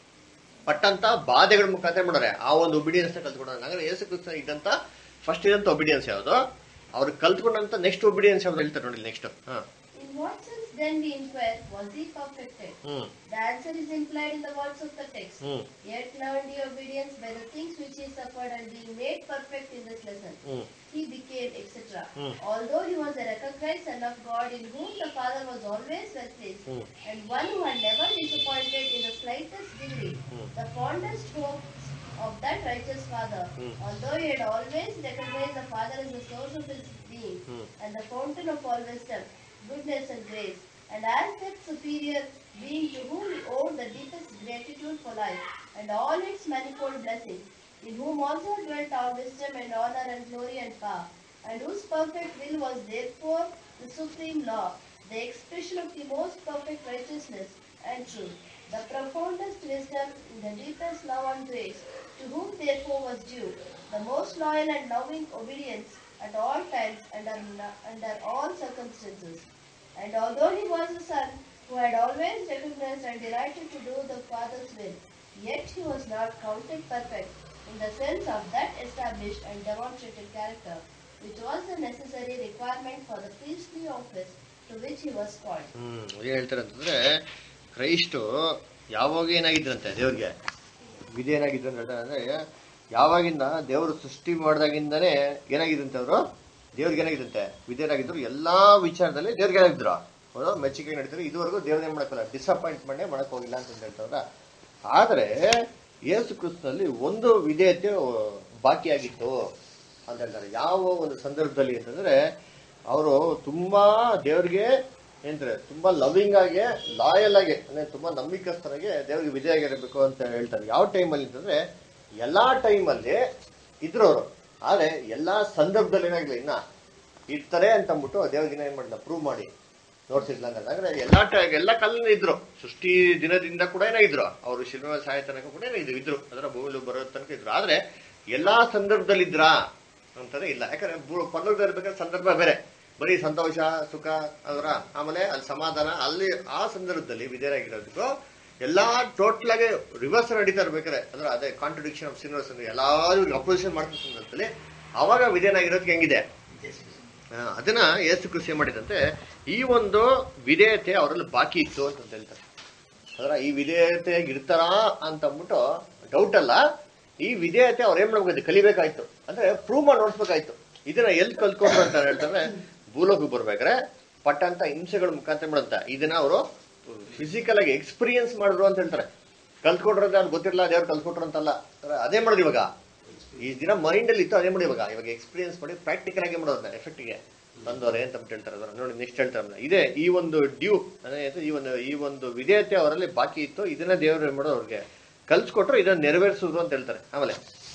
ಪಟ್ಟಂತ ಬಾಧೆಗಳ ಮುಖಾಂತರ ಮಾಡೋರೆ ಆ ಒಂದು ಒಬಿಡಿಯನ್ಸ್ ಕಲ್ತ್ಕೊಂಡ್ರೆ ಅಂದ್ರೆ ಯೇಸು ಕ್ರಿಸ್ತನ್ ಇದ್ದಂತ ಫಸ್ಟ್ ಇದ್ದಂತ ಒಬಿಡಿಯನ್ಸ್ ಯಾವುದು ಅವ್ರು ಕಲ್ತ್ಕೊಂಡಂತ ನೆಕ್ಸ್ಟ್ ಒಬಿಡಿಯನ್ಸ್ ಯಾವ್ದು ಹೇಳ್ತಾರೆ ನೋಡಿ ನೆಕ್ಸ್ಟ್ ಹಾ In what sense then we inquire, was he perfected? Hmm The answer is implied in the words of the text. Hmm Yet learned he obedience by the things which he suffered and being made perfect in this lesson. Hmm He became, etc. Hmm. Although he was a recognized son of God in whom the Father was always well placed, Hmm. and one who had never disappointed in the slightest degree Hmm. the fondest hopes of that righteous Father, Hmm. although he had always recognized the Father as the source of his being Hmm. and the fountain of all wisdom, goodness, and grace, and as that superior being to whom we owe the deepest gratitude for life and all its manifold blessings, in whom also dwelt our wisdom and honor and glory and power, and whose perfect will was therefore the supreme law, the expression of the most perfect righteousness and truth, the profoundest wisdom in the deepest love and grace, to whom therefore was due the most loyal and loving obedience at all times and under, under all circumstances. And although he was a son who had always recognized and delighted to do the Father's will, yet he was not counted perfect in the sense of that established and demonstrated character, which was the necessary requirement for the priestly office to which he was called. ಹ್ಮ್ ಏನ್ ಹೇಳ್ತಾರೆ ಅಂತಂದ್ರೆ Christ ಯಾವಾಗ ಏನಾಗಿದ್ರಂತೆ ದೇವ್ರಿಗೆ ವಿಧೇಯನಾಗಿದ್ರು ಅಂತ ಹೇಳ್ತಾರೆ ಅಂದ್ರೆ ಯಾವಾಗಿಂದ ದೇವರು ಸೃಷ್ಟಿ ಮಾಡಿದಾಗಿಂದಾನೇ ಏನಾಗಿದ್ರಂತೆ ಅವರು ದೇವ್ರಿಗೆ ಏನಾಗಿದ್ರಂತೆ ವಿಧೇಯರಾಗಿದ್ರು ಎಲ್ಲಾ ವಿಚಾರದಲ್ಲಿ ದೇವ್ರಿಗೆ ಏನಾಗಿದ್ರು ಒಂದು ಮೆಚ್ಚುಗೆ ನಡೀತಾರೆ ಇದುವರೆಗೂ ದೇವ್ರ ಏನ್ ಮಾಡಕ್ಕಲ್ಲ ಡಿಸಪಾಯಿಂಟ್ಮೆಂಟ್ ಮಾಡಕ್ ಹೋಗಿಲ್ಲ ಅಂತ ಹೇಳ್ತಾರ ಆದ್ರೆ ಯೇಸು ಕ್ರಿಸ್ತನಲ್ಲಿ ಒಂದು ವಿಧೇಯತೆ ಬಾಕಿಯಾಗಿತ್ತು ಅಂತ ಹೇಳ್ತಾರೆ ಯಾವ ಒಂದು ಸಂದರ್ಭದಲ್ಲಿ ಅಂತಂದ್ರೆ ಅವರು ತುಂಬಾ ದೇವ್ರಿಗೆ ಏನಂತಾರೆ ತುಂಬಾ ಲವಿಂಗ್ ಆಗಿ ಲಾಯಲ್ ಆಗಿ ಅಂದ್ರೆ ತುಂಬಾ ನಂಬಿಕಸ್ಥರಾಗಿ ದೇವ್ರಿಗೆ ವಿಧೇಯಾಗಿರಬೇಕು ಅಂತ ಹೇಳ್ತಾರೆ ಯಾವ ಟೈಮಲ್ಲಿ ಅಂತಂದ್ರೆ ಎಲ್ಲಾ ಟೈಮಲ್ಲಿ ಇದ್ರು ಅವರು ಆದ್ರೆ ಎಲ್ಲಾ ಸಂದರ್ಭದಲ್ಲಿ ಏನಾಗ್ಲಿ ಇನ್ನ ಇರ್ತಾರೆ ಅಂತ ಅಂದ್ಬಿಟ್ಟು ದೇವ್ರಿಗೆ ಏನ್ ಮಾಡಿಲ್ಲ ಪ್ರೂವ್ ಮಾಡಿ ನೋಡ್ತಿರ್ಲಿಲ್ಲ ಅಂತ ಅಂದ್ರೆ ಎಲ್ಲಾ ಟ ಎಲ್ಲಾ ಕಾಲನೂ ಇದ್ರು ಸೃಷ್ಟಿ ದಿನದಿಂದ ಕೂಡ ಏನೋ ಇದ್ರು ಅವರು ಶಿಲ್ವ ಸಾಯ ತನಕ ಕೂಡ ಏನೋ ಇದ್ರು ಇದ್ರು ಅದರ ಭೂಮಿಲಿ ಬರೋ ತನಕ ಇದ್ರು ಆದ್ರೆ ಎಲ್ಲಾ ಸಂದರ್ಭದಲ್ಲಿ ಇದ್ರಾ ಅಂತಾರೆ ಇಲ್ಲ ಯಾಕಂದ್ರೆ ಭೂ- ಪರಲೋಕದಲ್ಲಿ ಇರ್ಬೇಕಾದ್ರೆ ಸಂದರ್ಭ ಬೇರೆ ಬರೀ ಸಂತೋಷ ಸುಖ ಅದರ ಆಮೇಲೆ ಅಲ್ಲಿ ಸಮಾಧಾನ ಅಲ್ಲಿ ಆ ಸಂದರ್ಭದಲ್ಲಿ ವಿಧೇಯರಾಗಿರೋದಕ್ಕೂ ಎಲ್ಲಾ ಟೋಟಲ್ ಆಗಿ ರಿವರ್ಸ್ ನಡೀತಾ ಇರ್ಬೇಕಾದ್ರೆ ಅಂದ್ರೆ ಅದೇ ಕಾಂಟ್ರಡಿಕ್ಷನ್ ಆಫ್ ಸಿನಿಮರ್ಸ್ ಅಂದ್ರೆ ಎಲ್ಲಾರು ಅಪೋಸಿಷನ್ ಮಾಡ್ತಿದ್ದ ಸಂದರ್ಭದಲ್ಲಿ ಅವಾಗ ವಿಧೇಯನಾಗಿರೋದಕ್ಕೆ ಹೆಂಗಿದೆ ಆ, ಅದನ್ನ ಏಸು ಕೃಷಿ ಮಾಡಿದಂತೆ ಈ ಒಂದು ವಿಧೇಯತೆ ಅವರಲ್ಲಿ ಬಾಕಿ ಇತ್ತು ಅಂತ ಹೇಳ್ತಾರೆ ಅದರ ಈ ವಿಧೇಯತೆ ಇರ್ತಾರಾ ಅಂತ ಅಂದ್ಬಿಟ್ಟು ಡೌಟ್ ಅಲ್ಲ ಈ ವಿಧೇಯತೆ ಅವ್ರು ಏನ್ ಮಾಡ್ಬೇಕಾಯ್ತು ಕಲಿಬೇಕಾಯ್ತು ಅಂದ್ರೆ ಪ್ರೂವ್ ಮಾಡಿ ನೋಡ್ಸ್ಬೇಕಾಯ್ತು ಇದನ್ನ ಎಲ್ಲಿ ಕಲ್ತ್ಕೊಂಡ್ರು ಅಂತ ಹೇಳ್ತಾರೆ ಭೂಲೋಕಕ್ಕೆ ಬರ್ಬೇಕಾದ್ರೆ ಪಟ್ಟಂತ ಹಿಂಸೆಗಳ ಮುಖಾಂತರ ಮಾಡಂತ ಇದನ್ನ ಅವರು ಫಿಸಿಕಲ್ ಆಗಿ ಎಕ್ಸ್ಪೀರಿಯನ್ಸ್ ಮಾಡಿದ್ರು ಅಂತ ಹೇಳ್ತಾರೆ ಕಲ್ತ್ಕೊಂಡ್ರೆ ಅವ್ರು ಗೊತ್ತಿರಲ್ಲ ದೇವ್ರು ಕಲ್ತ್ಕೊಟ್ರು ಅಂತಲ್ಲ ಅಂದ್ರೆ ಅದೇ ಮಾಡಿದ್ರು ಇವಾಗ ಈ ದಿನ ಮೈಂಡ್ ಅಲ್ಲಿ ಇತ್ತು ಅದೇ ಮಾಡಿ ಇವಾಗ ಇವಾಗ ಎಕ್ಸ್ಪೀರಿಯನ್ಸ್ ಮಾಡಿ ಪ್ರಾಕ್ಟಿಕಲ್ ಆಗಿ ಮಾಡೋದನ್ನ ಎಫೆಕ್ಟ್ಗೆ ಬಂದವರೇ ಅಂತ ಅಂದ್ಬಿಟ್ಟು ಹೇಳ್ತಾರೆ ಅದನ್ನ ನೋಡಿ ನೆಕ್ಸ್ಟ್ ಹೇಳ್ತಾರೆ ಅದನ್ನ. ಇದೇ ಈ ಒಂದು ಡ್ಯೂ ಅಂದ್ರೆ ಇದು ಈ ಒಂದು ಈ ಒಂದು ವಿಧೇಯತೆ ಅವರಲ್ಲಿ ಬಾಕಿ ಇತ್ತು ಇದನ್ನ ದೇವರು ಏನ್ ಮಾಡೋದು ಅವ್ರಿಗೆ ಕಲ್ಸ್ಕೊಟ್ರು ಇದನ್ನ ನೆರವೇರಿಸುದು ಅಂತ ಹೇಳ್ತಾರೆ ಆಮೇಲೆ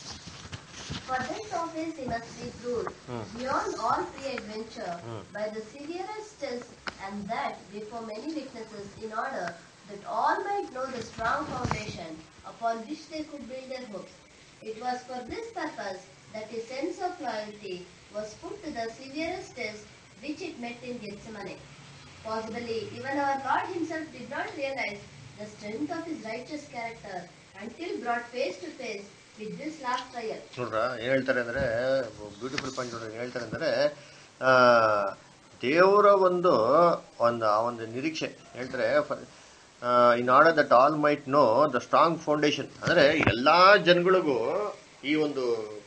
For this office he must be proved beyond all pre-adventure by the severest test and that before many witnesses in order that all might know the strong foundation upon which they could build their hopes. It was for this purpose that his sense of loyalty was put to the severest test which it met in Gethsemane. Possibly even our Lord himself did not realize the strength of his righteous character until brought face to face with this last trial. ನೋಡ್ರ ಏನ್ ಹೇಳ್ತಾರೆ ಅಂದ್ರೆ beautiful point ನೋಡ್ರಿ ಏನ್ ಹೇಳ್ತಾರೆ ಅಂದ್ರೆ ಆ ದೇವರ ಒಂದು ಒಂದು ಆ ಒಂದು ನಿರೀಕ್ಷೆ ಹೇಳ್ತಾರೆ in order that all might know the strong foundation ಅಂದ್ರೆ ಎಲ್ಲಾ ಜನಗಳಿಗೂ ಈ ಒಂದು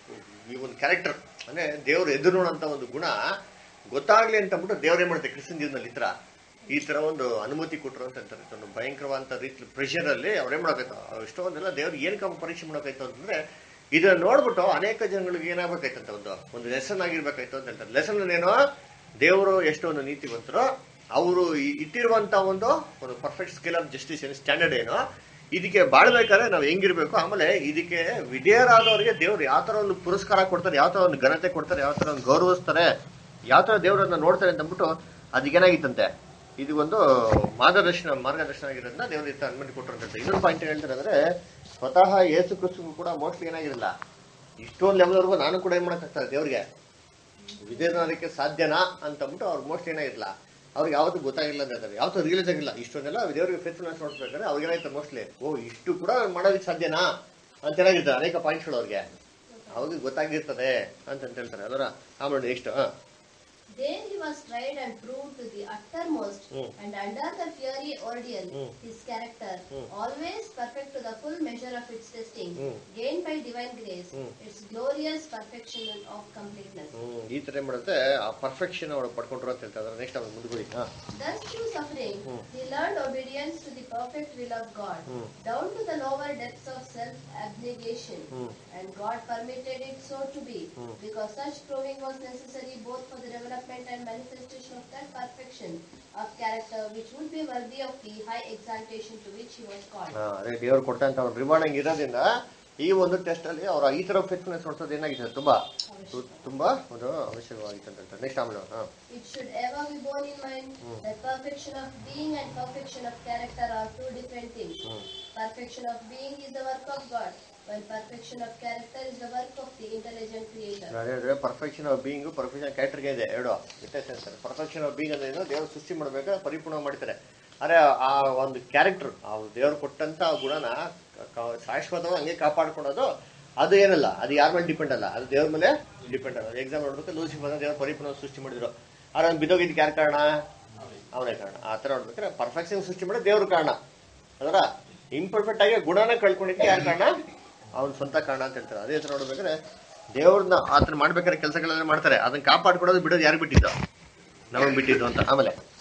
ಈ ಒಂದು ಕ್ಯಾರೆಕ್ಟರ್ ಅಂದ್ರೆ ದೇವ್ರ ಎದುರು ನೋಡಂತ ಒಂದು ಗುಣ ಗೊತ್ತಾಗ್ಲಿ ಅಂತ ಅಂದ್ಬಿಟ್ಟು ದೇವ್ರ ಏನ್ ಮಾಡುತ್ತೆ ಕ್ರಿಶ್ಚಿಯನ್ ಜೀವನದಲ್ಲಿ ಈ ತರ ಈ ತರ ಒಂದು ಅನುಮತಿ ಕೊಟ್ಟರು ಅಂತ ಹೇಳ್ತಾರೆ ಒಂದು ಭಯಂಕರವಾದಂತ ರೀತಿ ಪ್ರೆಷರ್ ಅಲ್ಲಿ ಅವ್ರು ಏನ್ ಮಾಡಬೇಕಾಯ್ತು ಎಷ್ಟೊಂದೆಲ್ಲ ದೇವ್ರು ಏನ್ ಕಮ್ಮ ಪರೀಕ್ಷೆ ಮಾಡಬೇಕಾಯ್ತು ಅಂತಂದ್ರೆ ಇದನ್ನ ನೋಡ್ಬಿಟ್ಟು ಅನೇಕ ಜನಗಳಿಗೆ ಏನಾಗಬೇಕಾಯ್ತಂತ ಒಂದು ಒಂದು ಲೆಸನ್ ಆಗಿರ್ಬೇಕಾಯ್ತು ಅಂತ ಹೇಳ್ತಾರೆ ಲೆಸನ್ ಏನೋ ದೇವರು ಎಷ್ಟೊಂದು ನೀತಿವಂತರು ಅವರು ಇಟ್ಟಿರುವಂತ ಒಂದು ಒಂದು ಪರ್ಫೆಕ್ಟ್ ಸ್ಕೇಲ್ ಆಫ್ ಜಸ್ಟಿಸ್ ಏನು ಸ್ಟ್ಯಾಂಡರ್ಡ್ ಏನೋ ಇದಕ್ಕೆ ಬಾಳ್ಬೇಕಾದ್ರೆ ನಾವು ಹೆಂಗಿರ್ಬೇಕು ಆಮೇಲೆ ಇದಕ್ಕೆ ವಿಧೇಯರಾದವರಿಗೆ ದೇವ್ರು ಯಾವ ತರ ಒಂದು ಪುರಸ್ಕಾರ ಕೊಡ್ತಾರೆ ಯಾವ ತರ ಒಂದು ಘನತೆ ಕೊಡ್ತಾರೆ ಯಾವ ತರ ಒಂದು ಗೌರವಿಸ್ತಾರೆ ಯಾವ ತರ ದೇವರನ್ನ ನೋಡ್ತಾರೆ ಅಂತ ಅಂದ್ಬಿಟ್ಟು ಅದಕ್ಕೇನಾಗಿತ್ತಂತೆ ಇದು ಒಂದು ಮಾರ್ಗದರ್ಶನ ಮಾರ್ಗದರ್ಶನ ಆಗಿರೋದ್ರಿಂದ ದೇವ್ರ ಇತ್ತ ಅನುಮತಿ ಕೊಟ್ಟರು ಅಂತ ಇನ್ನೊಂದು ಪಾಯಿಂಟ್ ಹೇಳ್ತಾರೆ ಅಂದ್ರೆ ಸ್ವತಃ ಏಸು ಕ್ರಿಸ್ತಗೂ ಕೂಡ ಮೋಸ್ಟ್ಲಿ ಏನಾಗಿರಲ್ಲ ಇಷ್ಟೊಂದು ಲೆವೆಲ್ವರೆಗೂ ನಾನು ಕೂಡ ಏನ್ ಮಾಡಕ್ಕಾಗ್ತದೆ ದೇವ್ರಿಗೆ ವಿಧೇಯನಾಗಲಿಕ್ಕೆ ಸಾಧ್ಯನಾ ಅಂತ ಅಂದ್ಬಿಟ್ಟು ಅವ್ರು ಮೋಸ್ಟ್ ಏನಾಗಿರಲ್ಲ ಅವ್ರಿಗೆ ಯಾವತ್ತೂ ಗೊತ್ತಾಗಿಲ್ಲ ಅಂತ ಹೇಳ್ತಾರೆ ಯಾವತ್ತೂ ರಿಯಲೈಸ್ ಆಗಿಲ್ಲ ಇಷ್ಟೊಂದೆಲ್ಲ ದೇವರಿಗೆ ಫೇಸ್ಫುಲ್ನೆಸ್ ನೋಡ್ಬೇಕಾದ್ರೆ ಅವ್ರಿಗೆ ಏನಾಯ್ತು ಮೋಸ್ಟ್ಲಿ ಓ ಇಷ್ಟು ಕೂಡ ಮಾಡೋದಕ್ಕೆ ಸಾಧ್ಯನಾ ಅಂತ ಏನಾಗಿರ್ತಾರೆ ಅನೇಕ ಪಾಯಿಂಟ್ಸ್ಗಳು ಅವ್ರಿಗೆ ಅವಾಗ ಗೊತ್ತಾಗಿರ್ತದೆ ಅಂತ ಅಂತ ಹೇಳ್ತಾರೆ ಅದರ ಆಮೇಲೆ ನೆಕ್ಸ್ಟ್ ಹಾ There he was tried and proved to the uttermost, Hmm. and under the fiery ordeal, Hmm. his character, Hmm. always perfect to the full measure of its testing, Hmm. gained by divine grace, Hmm. its glorious perfection of completeness. ಹ್ಮ್ ಈ ತರ ಏನ್ ಮಾಡುತ್ತೆ ಆ perfection ಅವ್ರು ಪಡ್ಕೊಂಡ್ರು ಅಂತ ಹೇಳ್ತಾರೆ next ಅವ್ರು ಮುಂದೆ ಹಾ Thus, through suffering, Hmm. he learned obedience to the perfect will of God, Hmm. down to the lower depths of self-abnegation. Hmm. And God permitted it so to be, Hmm. because such proving was necessary both for the development and manifestation of that perfection of character which would be worthy of the high exaltation to which he was called. ಹಾ, ಅದೇ ದೇವ್ರು ಕೊಟ್ಟಂತ ಒಂದು reward ಇರೋದ್ರಿಂದ ಈ ಒಂದು test ಅಲ್ಲಿ ಅವ್ರ ಈ ತರ ಫೇಸ್ಫುಲ್ನೆಸ್ ನೋಡ್ಸೋದು ಏನಾಗಿದೆ ತುಂಬಾ ತು- ತುಂಬಾ ಒಂದು ಅವಶ್ಯಕವಾಗಿತ್ತು ಅಂತ ಹೇಳ್ತಾರೆ ನೆಕ್ಸ್ಟ್ ಆಮೇಲೆ ಹಾ It should ever be borne in mind Hmm. that perfection of being and perfection of character are two different things. Hmm Perfection of being is the work of God, while perfection of character is the work of the intelligent creator. ನಾನು ಹೇಳಿದ್ರೆ perfection of being perfection ಕ್ಯಾರೆಕ್ಟರ್ಗೆ ಇದೆ ಎರಡು ವ್ಯತ್ಯಾಸ ಅಂತಾರೆ perfection of being ಅಂದ್ರೆ ಏನು ದೇವರು ಸೃಷ್ಟಿ ಮಾಡ್ಬೇಕಾದ್ರೆ ಪರಿಪೂರ್ಣ ಮಾಡ್ತಾರೆ ಆದ್ರೆ ಆ ಒಂದು ಕ್ಯಾರೆಕ್ಟರ್ ಆ ದೇವ್ರು ಕೊಟ್ಟಂತ ಆ ಗುಣನ ಕ- ಕ- ಶಾಶ್ವತವಾಗಿ ಹಂಗೆ ಕಾಪಾಡ್ಕೊಳೋದು ಅದು ಏನಲ್ಲ ಅದು ಯಾರ ಮೇಲೆ ಡಿಪೆಂಡ್ ಅಲ್ಲ ಅದು ದೇವ್ರ ಮೇಲೆ ಡಿಪೆಂಡ್ ಅಲ್ಲ ಎಕ್ಸಾಮ್ ನೋಡ್ಬೇಕು ಲೂಸಿಫರ್ ದೇವ್ರ ಪರಿಪೂರ್ಣ ಸೃಷ್ಟಿ ಮಾಡಿದ್ರು ಆದ್ರೆ ಅವ್ನು ಬಿದ್ದೋಗಿದ್ದಕ್ಕೆ ಯಾರು ಕಾರಣ ಅವನೇ ಕಾರಣ ಆ ತರ ನೋಡ್ಬೇಕಾದ್ರೆ ಪರ್ಫೆಕ್ಷನ್ ಸೃಷ್ಟಿ ಮಾಡಿ ದೇವ್ರ ಕಾರಣ ಅದರ ಇಂಪರ್ಫೆಕ್ಟ್ ಆಗಿ ಗುಣನ ಕಳ್ಕೊಂಡಿದ್ದಕ್ಕೆ ಯಾರು ಕಾರಣ ಅವ್ನ ಸ್ವಂತ ಕಾರಣ ಅಂತ ಹೇಳ್ತಾರೆ ಅದೇ ತರ ನೋಡ್ಬೇಕಾದ್ರೆ ದೇವ್ರನ್ನ ಆತನ ಮಾಡ್ಬೇಕಾದ್ರೆ ಕೆಲಸಗಳೆಲ್ಲ ಮಾಡ್ತಾರೆ ಅದನ್ನ ಕಾಪಾಡ್ಕೊಡೋದು ಬಿಡೋದು ಯಾರು ಬಿಟ್ಟಿದ್ದು ನಮಗೆ ಬಿಟ್ಟಿದ್ದು ಅಂತ ಆಮೇಲೆ Not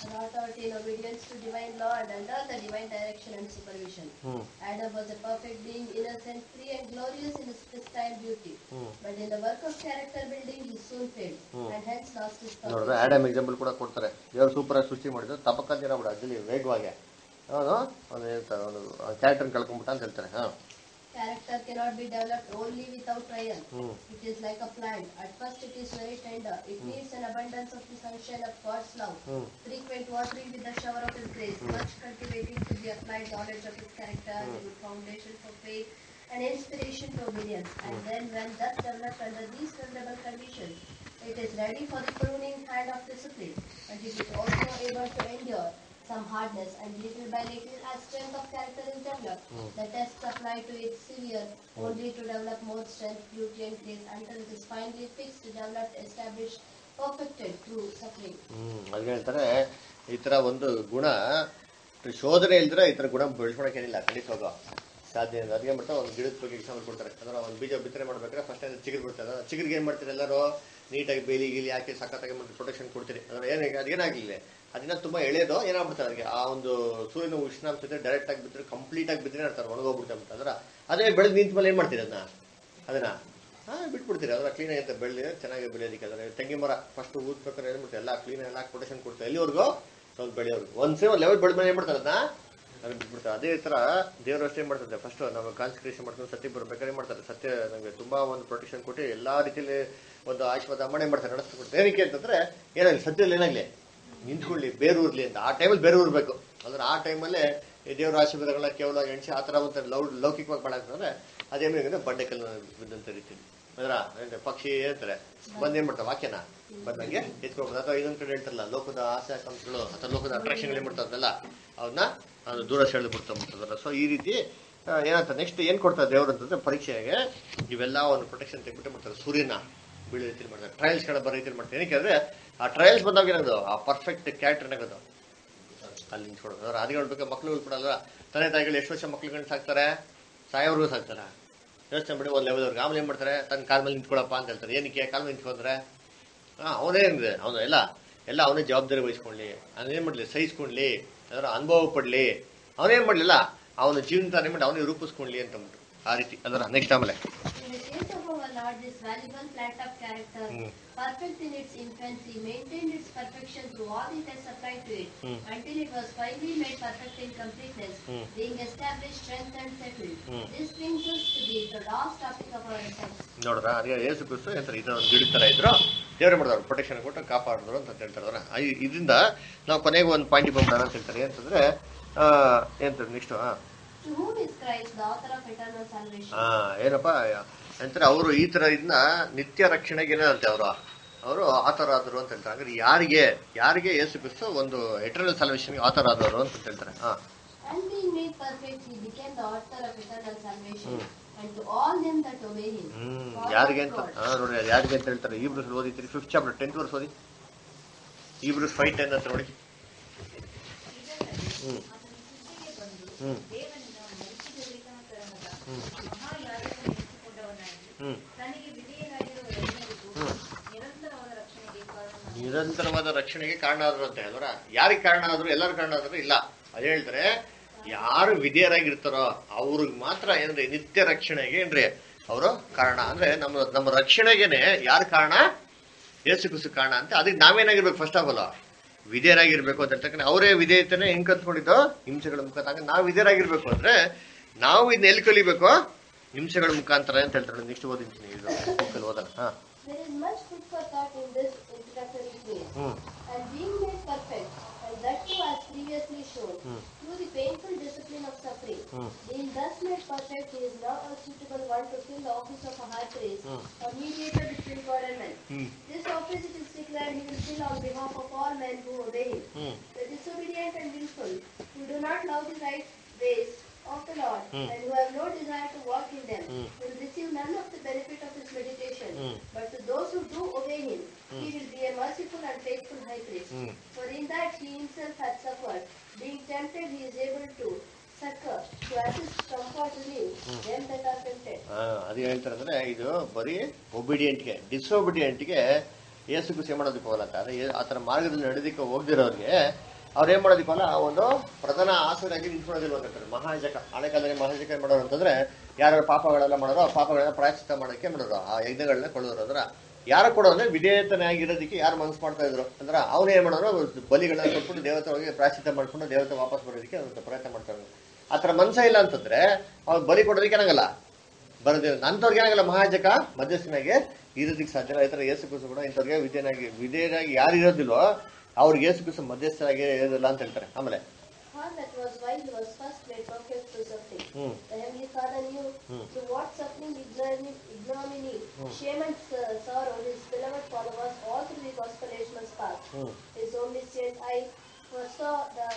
effort in obedience to divine law and under the divine direction and supervision. Hmm Adam was a perfect being, innocent, free and glorious in his pristine beauty. Hmm But in the work of character building, he soon failed Hmm. and hence lost his ನೋಡಿದ್ರೆ purpose. Adam example ಕೂಡ ಕೊಡ್ತಾರೆ ದೇವ್ರು super ಆಗಿ ಸೃಷ್ಟಿ ಮಾಡಿದ್ರು ತಪಕ್ಕಂದಿರ ಬಿಡ ಅದಲ್ಲಿ ವೇಗವಾಗಿ ಅವನು ಅವನು ಹೇಳ್ತಾರೆ ಅವನು ಕ್ಯಾರೆಕ್ಟರ್ ಕಳ್ಕೊಂಬಿಟ್ಟ ಅಂತ ಹೇಳ್ತಾರೆ ಹಾ Character cannot be developed only without trial. Hmm It is like a plant. At first, it is very tender. It needs an abundance of the sunshine of God's love. Hmm Frequent watering with the shower of His grace. Much cultivating to the applied knowledge of His character as a good foundation for faith and inspiration to obedience. And then, when thus developed under these favorable conditions, it is ready for the pruning hand of discipline. And it is also able to endure some hardness, and little by little, as strength of character is developed, the tests applied to it severe, only to develop more strength, beauty, and grace until it is finally fixed, developed, established, perfected through suffering. ಹ್ಮ್ ಅದ್ಗೆ ಹೇಳ್ತಾರೆ ಈ ತರ ಒಂದು ಗುಣ ಶೋಧನೆ ಇಲ್ದ್ರೆ ಈ ತರ ಗುಣ ಬೆಳೆಸ್ಕೊಳಕ್ ಏನಿಲ್ಲ ಖಂಡಿತ ಹೋಗೋ ಸಾಧ್ಯ ಇಲ್ಲ ಅದಕ್ಕೆ ಮಾಡ್ತಾರೆ ಒಂದು ಗಿಡದ ಬಗ್ಗೆ ಎಕ್ಸಾಂಪಲ್ ಕೊಡ್ತಾರೆ ಅಂದ್ರೆ ಒಂದು ಬೀಜ ಬಿತ್ತನೆ ಮಾಡ್ಬೇಕಾದ್ರೆ ಫಸ್ಟ್ ಚಿಗುರು ಬಿಡ್ತಾರೆ ಚಿಗುರಿಗೆ ಏನ್ ಮಾಡ್ತಾರೆ ಎಲ್ಲರೂ ನೀಟಾಗಿ ಬೇಲಿ ಗೀಲಿ ಹಾಕಿ ಸಖತ್ತಾಗಿ ಮಾಡಿ ಪ್ರೊಟೆಕ್ಷನ್ ಕೊಡ್ತೀರಿ ಅಂದ್ರೆ ಏನ್ ಅದೇನಾಗ್ಲಿಲ್ಲ ಅದನ್ನ ತುಂಬಾ ಎಳೆಯೋದು ಏನಾಗ್ಬಿಡ್ತಾರೆ ಅದಕ್ಕೆ ಆ ಒಂದು ಸೂರ್ಯನ ಉಷ್ಣಾಂಶ ಡೈರೆಕ್ಟ್ ಆಗಿ ಬಿದ್ದರೆ ಕಂಪ್ಲೀಟ್ ಆಗಿ ಬಿದ್ದರೆ ಹೇಳ್ತಾರೆ ಒಣಗೋಗ್ಬಿಡ್ತಾರೆ ಅಂತ ಅಂದ್ರೆ ಅದೇ ಬೆಳೆದು ನಿಂತ ಮೇಲೆ ಏನ್ ಮಾಡ್ತೀರಿ ಅದನ್ನ ಅದನ್ನ ಹಾ ಬಿಟ್ಬಿಡ್ತೀರಿ ಅದರ ಕ್ಲೀನ್ ಆಗಿರುತ್ತೆ ಬೆಳ್ಳಿ ಚೆನ್ನಾಗಿ ಬೆಳೆಯೋದಕ್ಕೆ ಅದರ ತೆಂಗಿನ ಮರ ಫಸ್ಟ್ ಊದ್ಬೇಕಾದ್ರೆ ಏನ್ ಮಾಡ್ತಾರೆ ಎಲ್ಲ ಕ್ಲೀನ್ ಎಲ್ಲ ಪ್ರೊಟೆಕ್ಷನ್ ಕೊಡ್ತಾರೆ ಎಲ್ಲಿವರೆಗೂ ಸ್ವಲ್ಪ ಬೆಳೆಯೋರ್ಗು ಒಂದ್ಸೇ ಒಂದು ಲೆವೆಲ್ ಬೆಳೆದ ಮೇಲೆ ಏನ್ ಮಾಡ್ತಾರೆ ಅದನ್ನ ಅದನ್ನ ಬಿಟ್ಬಿಡ್ತಾರೆ ಅದೇ ತರ ದೇವರು ಅಷ್ಟೇ ಏನ್ ಮಾಡ್ತಾರೆ ಫಸ್ಟ್ ನಾವು ಕಾನ್ಸಂಟ್ರೇಷನ್ ಮಾಡ್ಕೊಂಡು ಸತ್ಯ ಬರ್ಬೇಕಾದ್ರೆ ಏನ್ ಮಾಡ್ತಾರೆ ಸತ್ಯ ನಮಗೆ ತುಂಬಾ ಒಂದು ಪ್ರೊಟೆಕ್ಷನ್ ಕೊಟ್ಟು ಎಲ್ಲಾ ರೀತಿಯಲ್ಲಿ ಒಂದು ಆಶೀರ್ವಾದ ಮಾಡಿ ಏನ್ ಮಾಡ್ತಾರೆ ನಡೆಸ್ಕೊಡ್ತಾರೆ ಏನಕ್ಕೆ ಅಂತಂದ್ರೆ ಏನಾಗಲಿ ಸದ್ಯದಲ್ಲಿ ಏನಾಗ್ಲಿ ನಿಂತ್ಕೊಳ್ಳಿ ಬೇರೂರ್ಲಿ ಅಂತ ಆ ಟೈಮಲ್ಲಿ ಬೇರೆ ಊರ್ಬೇಕು ಅಂದ್ರೆ ಆ ಟೈಮಲ್ಲೇ ಈ ದೇವರ ಆಶೀರ್ವಾದಗಳನ್ನ ಕೇವಲ ಎಣ್ಸಿ ಆ ಥರ ಒಂದು ಲೌ ಲೌಕಿಕವಾಗಿ ಮಾಡಾಕಂದ್ರೆ ಅದೇನು ಬಂಡೆ ಕಲ್ಲು ಬಿದ್ದಂತ ರೀತಿ ಅದ್ರ ಅಂದ್ರೆ ಪಕ್ಷಿ ಹೇಳ್ತಾರೆ ಬಂದ್ ಏನ್ ಮಾಡ್ತಾರೆ ವಾಕ್ಯನ ಬಂದಂಗೆ ಎತ್ಕೊಳ್ಬೋದು ಅಥವಾ ಇನ್ನೊಂದ್ ಕಡೆ ಹೇಳ್ತಾರಲ್ಲ ಲೋಕದ ಆಸೆ ಆಕಾಂಕ್ಷೆಗಳು ಅಥವಾ ಲೋಕದ ಅಟ್ರಾಕ್ಷನ್ ಏನ್ ಮಾಡ್ತಾರಲ್ಲ ಅವನ್ನ ಅದು ದೂರ ಸೆಳೆದು ಬಿಡ್ತಾ ಸೊ ಈ ರೀತಿ ಆ, ಏನಂತ ನೆಕ್ಸ್ಟ್ ಏನ್ ಕೊಡ್ತಾರೆ ದೇವ್ರು ಅಂತಂದ್ರೆ ಪರೀಕ್ಷೆಗೆ ಇವೆಲ್ಲ ಒಂದು ಪ್ರೊಟೆಕ್ಷನ್ ತೆಗ್ಬಿಟ್ಟು ಮಾಡ್ತಾರೆ ಸೂರ್ಯನ ಬೀಳೋ ರೀತಿಲಿ ಮಾಡ್ತಾರೆ ಟ್ರಯಲ್ಸ್ ಗಳ ಬರೋ ರೀತಿಲಿ ಮಾಡ್ತಾರೆ ಏನಕ್ಕೆ ಅಂದ್ರೆ ಆ ಟ್ರಯಲ್ಸ್ ಬಂದಾಗ ಏನಾಗೋದು ಆ ಪರ್ಫೆಕ್ಟ್ ಕ್ಯಾರೆಕ್ಟರ್ ಆಗೋದು ಅಲ್ಲಿ ನಿಂತ್ಕೊಳ್ಳೋದು ಅವ್ರು ಅದೇ ಹೇಳ್ಬೇಕು ಮಕ್ಳುಗಳು ಕೂಡ ಅಲ್ವಾ ತಂದೆ ತಾಯಿಗಳು ಎಷ್ಟು ವರ್ಷ ಮಕ್ಳುಗಳನ್ನ ಸಾಕ್ತಾರೆ ಸಾಯೋರ್ಗೂ ಸಾಕ್ತಾರ ಯೋಚನೆ ಮಾಡಿ ಒಂದು ಲೆವೆಲ್ವರೆಗೆ ಆಮೇಲೆ ಏನ್ ಮಾಡ್ತಾರೆ ತನ್ನ ಕಾಲ ಮೇಲೆ ನಿಂತ್ಕೊಳಪ್ಪ ಅಂತ ಹೇಳ್ತಾರೆ ಏನಕ್ಕೆ ಕಾಲ ಮೇಲೆ ನಿಂತ್ಕೊಂಡ್ರೆ ಹಾ ಅವನೇ ಏನಿದೆ ಅವನು ಎಲ್ಲ ಎಲ್ಲ ಅವನೇ ಜವಾಬ್ದಾರಿ ವಹಿಸ್ಕೊಳ್ಳಿ ಅವನೇನ್ ಮಾಡ್ಲಿ ಸಹಿಸ್ಕೊಳ್ಳಿ ಅದರ ಅನುಭವ ಪಡ್ಲಿ ಅವನೇನ್ ಮಾಡ್ಲಿಲ್ಲ ಅವನ ಜೀವನ ತಾನೇ ಮಾಡಿ ಅವನೇ ರೂಪಿಸ್ಕೊಳ್ಳಿ ಅಂತ ಅಂದ್ಬಿಟ್ಟು ಆ ರೀತಿ ಅದರ ನೆಕ್ಸ್ಟ್ ಆಮೇಲೆ In the case of our Lord, this valuable plant of character, Hmm. perfect in its infancy, maintained its perfection through all the tests applied to it, Hmm. until it was finally made perfect in completeness, Hmm. being established, strengthened, settled. Hmm. This brings us to the, the last topic of our text. ನೋಡ್ರ ಅದೇ ಏಸು ಕ್ರಿಸ್ತು ಎಂತಾರೆ ಇದನ್ನ ಒಂದು ಗಿಡದ ತರ ಇದ್ರು ದೇವ್ರೆ ಮಾಡಿದವ್ರು protection ಕೊಟ್ಟು ಕಾಪಾಡಿದ್ರು ಅಂತ ಹೇಳ್ತಾರೆ ಅವ್ರ ಇದರಿಂದ ನಾವು ಕೊನೆಗೆ ಒಂದು ಪಾಯಿಂಟ್ ಬಂದ್ಬಿಡೋಣ ಅಂತ ಹೇಳ್ತಾರೆ ಅಂತಂದ್ರೆ ಆ, ಎಂತ next To whom is Christ, the author of eternal salvation? ಹಾ ಏನಪ್ಪ ಅಂತಾರೆ ಅವರು ಈ ತರ ಇದನ್ನ ನಿತ್ಯ ರಕ್ಷಣೆಗೆ ಏನಂತೆ ಅವರು ಅವರು ಆತರ ಆದರು ಅಂತ ಹೇಳ್ತಾರೆ ಅಂದ್ರೆ ಯಾರಿಗೆ ಯಾರಿಗೆ ಯೇಸು ಕ್ರಿಸ್ತು ಒಂದು ಎಟರ್ನಲ್ ಸಾಲ್ವೇಷನ್ಗೆ ಆತರ ಆದವರು ಅಂತ ಹೇಳ್ತಾರೆ ಹಾ And being made perfect, he became the author of eternal salvation, and to all them that obey him. Hmm For ಯಾರಿಗೆ of ಅಂತ God. ಹಾ ನೋಡಿ ಅದು ಯಾರಿಗೆ ಅಂತ ಹೇಳ್ತಾರೆ ಇಬ್ರು ಓದಿತ್ರಿ ಫಿಫ್ತ್ ಚಾಪ್ಟರ್ ಟೆಂತ್ ವರ್ಷ ಓದಿ ಇಬ್ರು ಫೈವ್ ಟೆನ್ ಅಂತ ನೋಡಿ ಹ್ಮ್ ಸೃಷ್ಟಿಗೆ ಬಂದು ಹ್ಮ್ ದೇವನಿಂದ ಮೆಲ್ಕಿಜೆದೇಕನ ತರಹದ ಹ್ಮ್ ಮಹಾಯಾಜಕನು ಎನಿಸಿಕೊಂಡವನಾಗಿ ಹ್ಮ್ ತನಗೆ ವಿಧೇಯರಾಗಿರುವ ಎಲ್ಲರಿಗೂ ಹ್ಮ್. ನಿರಂತರವಾದ ರಕ್ಷಣೆಗೆ ಕಾರಣನಾದ ನಿರಂತರವಾದ ರಕ್ಷಣೆಗೆ ಕಾರಣ ಆದ್ರು ಅಂತ ಹೇಳಿದ್ರ ಯಾರಿಗೆ ಕಾರಣ ಆದ್ರು ಎಲ್ಲರೂ ಕಾರಣ ಆದ್ರು ಇಲ್ಲ ಅದೇ ಹೇಳ್ತಾರೆ ಯಾರು ವಿಧೇಯರಾಗಿರ್ತಾರೋ ಅವ್ರಿಗೆ ಮಾತ್ರ ಏನ್ರಿ ನಿತ್ಯ ರಕ್ಷಣೆಗೆ ಏನ್ರಿ ಅವರು ಕಾರಣ ಅಂದ್ರೆ ನಮ್ಮ ನಮ್ಮ ರಕ್ಷಣೆಗೆನೆ ಯಾರು ಕಾರಣ ಏಸು ಕುಸು ಕಾರಣ ಅಂತ ಅದಕ್ಕೆ ನಾವೇನಾಗಿರ್ಬೇಕು ಫಸ್ಟ್ ಆಫ್ ಆಲ್ ವಿಧೇಯರಾಗಿರ್ಬೇಕು ಅಂತ ಹೇಳ್ತಕ್ಕಂಥ ಅವರೇ ವಿಧೇಯತೆನೆ ಹೆಂಗ್ ಕಲ್ತ್ಕೊಂಡಿದ್ದು ಹಿಂಸೆಗಳ ಮುಖಾಂತರ ನಾವು ವಿಧೇಯರಾಗಿರ್ಬೇಕು ಅಂದ್ರೆ ನಾವು ಇದನ್ನ ಎಲ್ಲಿ ಕಲಿಬೇಕು ಹಿಂಸೆಗಳ ಮುಖಾಂತರ ಅಂತ ಹೇಳ್ತಾರೆ ನೆಕ್ಸ್ಟ್ ಓದಿಂತೀನಿ ಇದು ಬುಕ್ಕಲ್ಲಿ ಓದೋಣ ಹಾ There is much food for thought in this introductory phrase. Hmm And being made perfect, and that too as previously shown, Hmm. through the painful discipline of suffering. Hmm. Being thus made perfect, he is now a suitable one to fill the office of a high priest, Hmm. a mediator between God and men. Hmm This office it is declared he will fill on behalf of all men who obey him. Hmm The disobedient and willful, who do not love the right ways of the Lord, Hmm. and who have no desire to walk in them, Hmm. will receive none of the benefit of his meditation. Hmm. But to those who do obey him, he will be a merciful and faithful high priest. Hmm. For in that he himself had suffered, being tempted, he is able to succor, to assist, comfort, relieve them that are tempted. ಆ, ಅದು ಹೇಳ್ತಾರೆ ಅಂದ್ರೆ ಇದು ಬರೀ ಒಬಿಡಿಯಂಟ್ಗೆ ಡಿಸೊಬಿಡಿಯಂಟ್ಗೆ ಏಸು ಸೇವೆ ಮಾಡೋದಕ್ಕೆ ಹೋಗಲ್ಲ ಅಂತ ಆದ್ರೆ ಏ- ಆತರ ಮಾರ್ಗದಲ್ಲಿ ನಡೆದಕ್ಕೆ ಹೋಗ್ದಿರೋರಿಗೆ ಅವ್ರು ಏನ್ ಮಾಡೋದಿಕ್ಕಲ್ಲ ಒಂದು ಪ್ರಧಾನ ಆಸರಾಗಿ ನಿಂತ್ಕೊಳ್ಳೋದಿಲ್ಲ ಅಂತ ಹೇಳ್ತಾರೆ ಮಹಾಜಕ ಹಳೆ ಕಾಲದಲ್ಲಿ ಮಹಾಜಕ ಏನ್ ಮಾಡೋರು ಅಂತಂದ್ರೆ ಯಾರು ಪಾಪಗಳೆಲ್ಲ ಮಾಡೋರು ಆ ಪಾಪಗಳನ್ನ ಪ್ರಾಯಶ್ಚಿತ್ತ ಮಾಡೋಕೆ ಮಾಡೋರು ಆ ಯಜ್ಞಗಳನ್ನ ಕೊಡೋರು ಅದ್ರ ಯಾರು ಕೊಡೋರು ಅಂದ್ರೆ ವಿಧೇಯತನಾಗಿರೋದಕ್ಕೆ ಯಾರು ಮನಸ್ಸು ಮಾಡ್ತಾ ಇದ್ರು ಅಂದ್ರೆ ಅವ್ರು ಏನ್ ಮಾಡೋರು ಬಲಿಗಳನ್ನ ಕೊಟ್ಬಿಟ್ಟು ದೇವತೆ ಒಳಗೆ ಪ್ರಾಯಶ್ಚಿತ್ತ ಮಾಡ್ಕೊಂಡು ದೇವತೆ ವಾಪಸ್ ಬರೋದಕ್ಕೆ ಅವ್ರು ಪ್ರಯತ್ನ ಮಾಡ್ತಾರೆ ಆ ಥರ ಮನ್ಸ ಇಲ್ಲ ಅಂತಂದ್ರೆ ಅವ್ರು ಬಲಿ ಕೊಡೋದಕ್ಕೆ ಏನಾಗಲ್ಲ ಬರೋದಿಲ್ಲ ನಂತವ್ರಿಗೆ ಏನಾಗಲ್ಲ ಮಹಾಜಕ ಮಧ್ಯಸ್ಥನಾಗಿ ಇರೋದಕ್ಕೆ ಸಾಧ್ಯ ಇಲ್ಲ ಈ ಥರ ಯೇಸು ಕ್ರಿಸ್ತು ಕೂಡ ಇಂಥವ್ರಿಗೆ ವಿಧೇಯನಾಗಿ ವಿಧೇಯನಾಗಿ ಯಾರು ಇರೋದಿಲ್ವೋ ಅವ್ರಿಗೆ ಯೇಸು ಕ್ರಿಸ್ತು ಮಧ್ಯಸ್ಥರಾಗಿ ಇರೋದಿಲ್ಲ ಅಂತ ಹೇಳ್ತಾರೆ ಆಮೇಲೆ For that was why he was first made perfect through suffering. Hmm The Heavenly Father knew Hmm. through what suffering, ignominy, ignominy shame and uh, sorrow his beloved followers all through the gospel age must pass. Hmm His omniscient eye foresaw the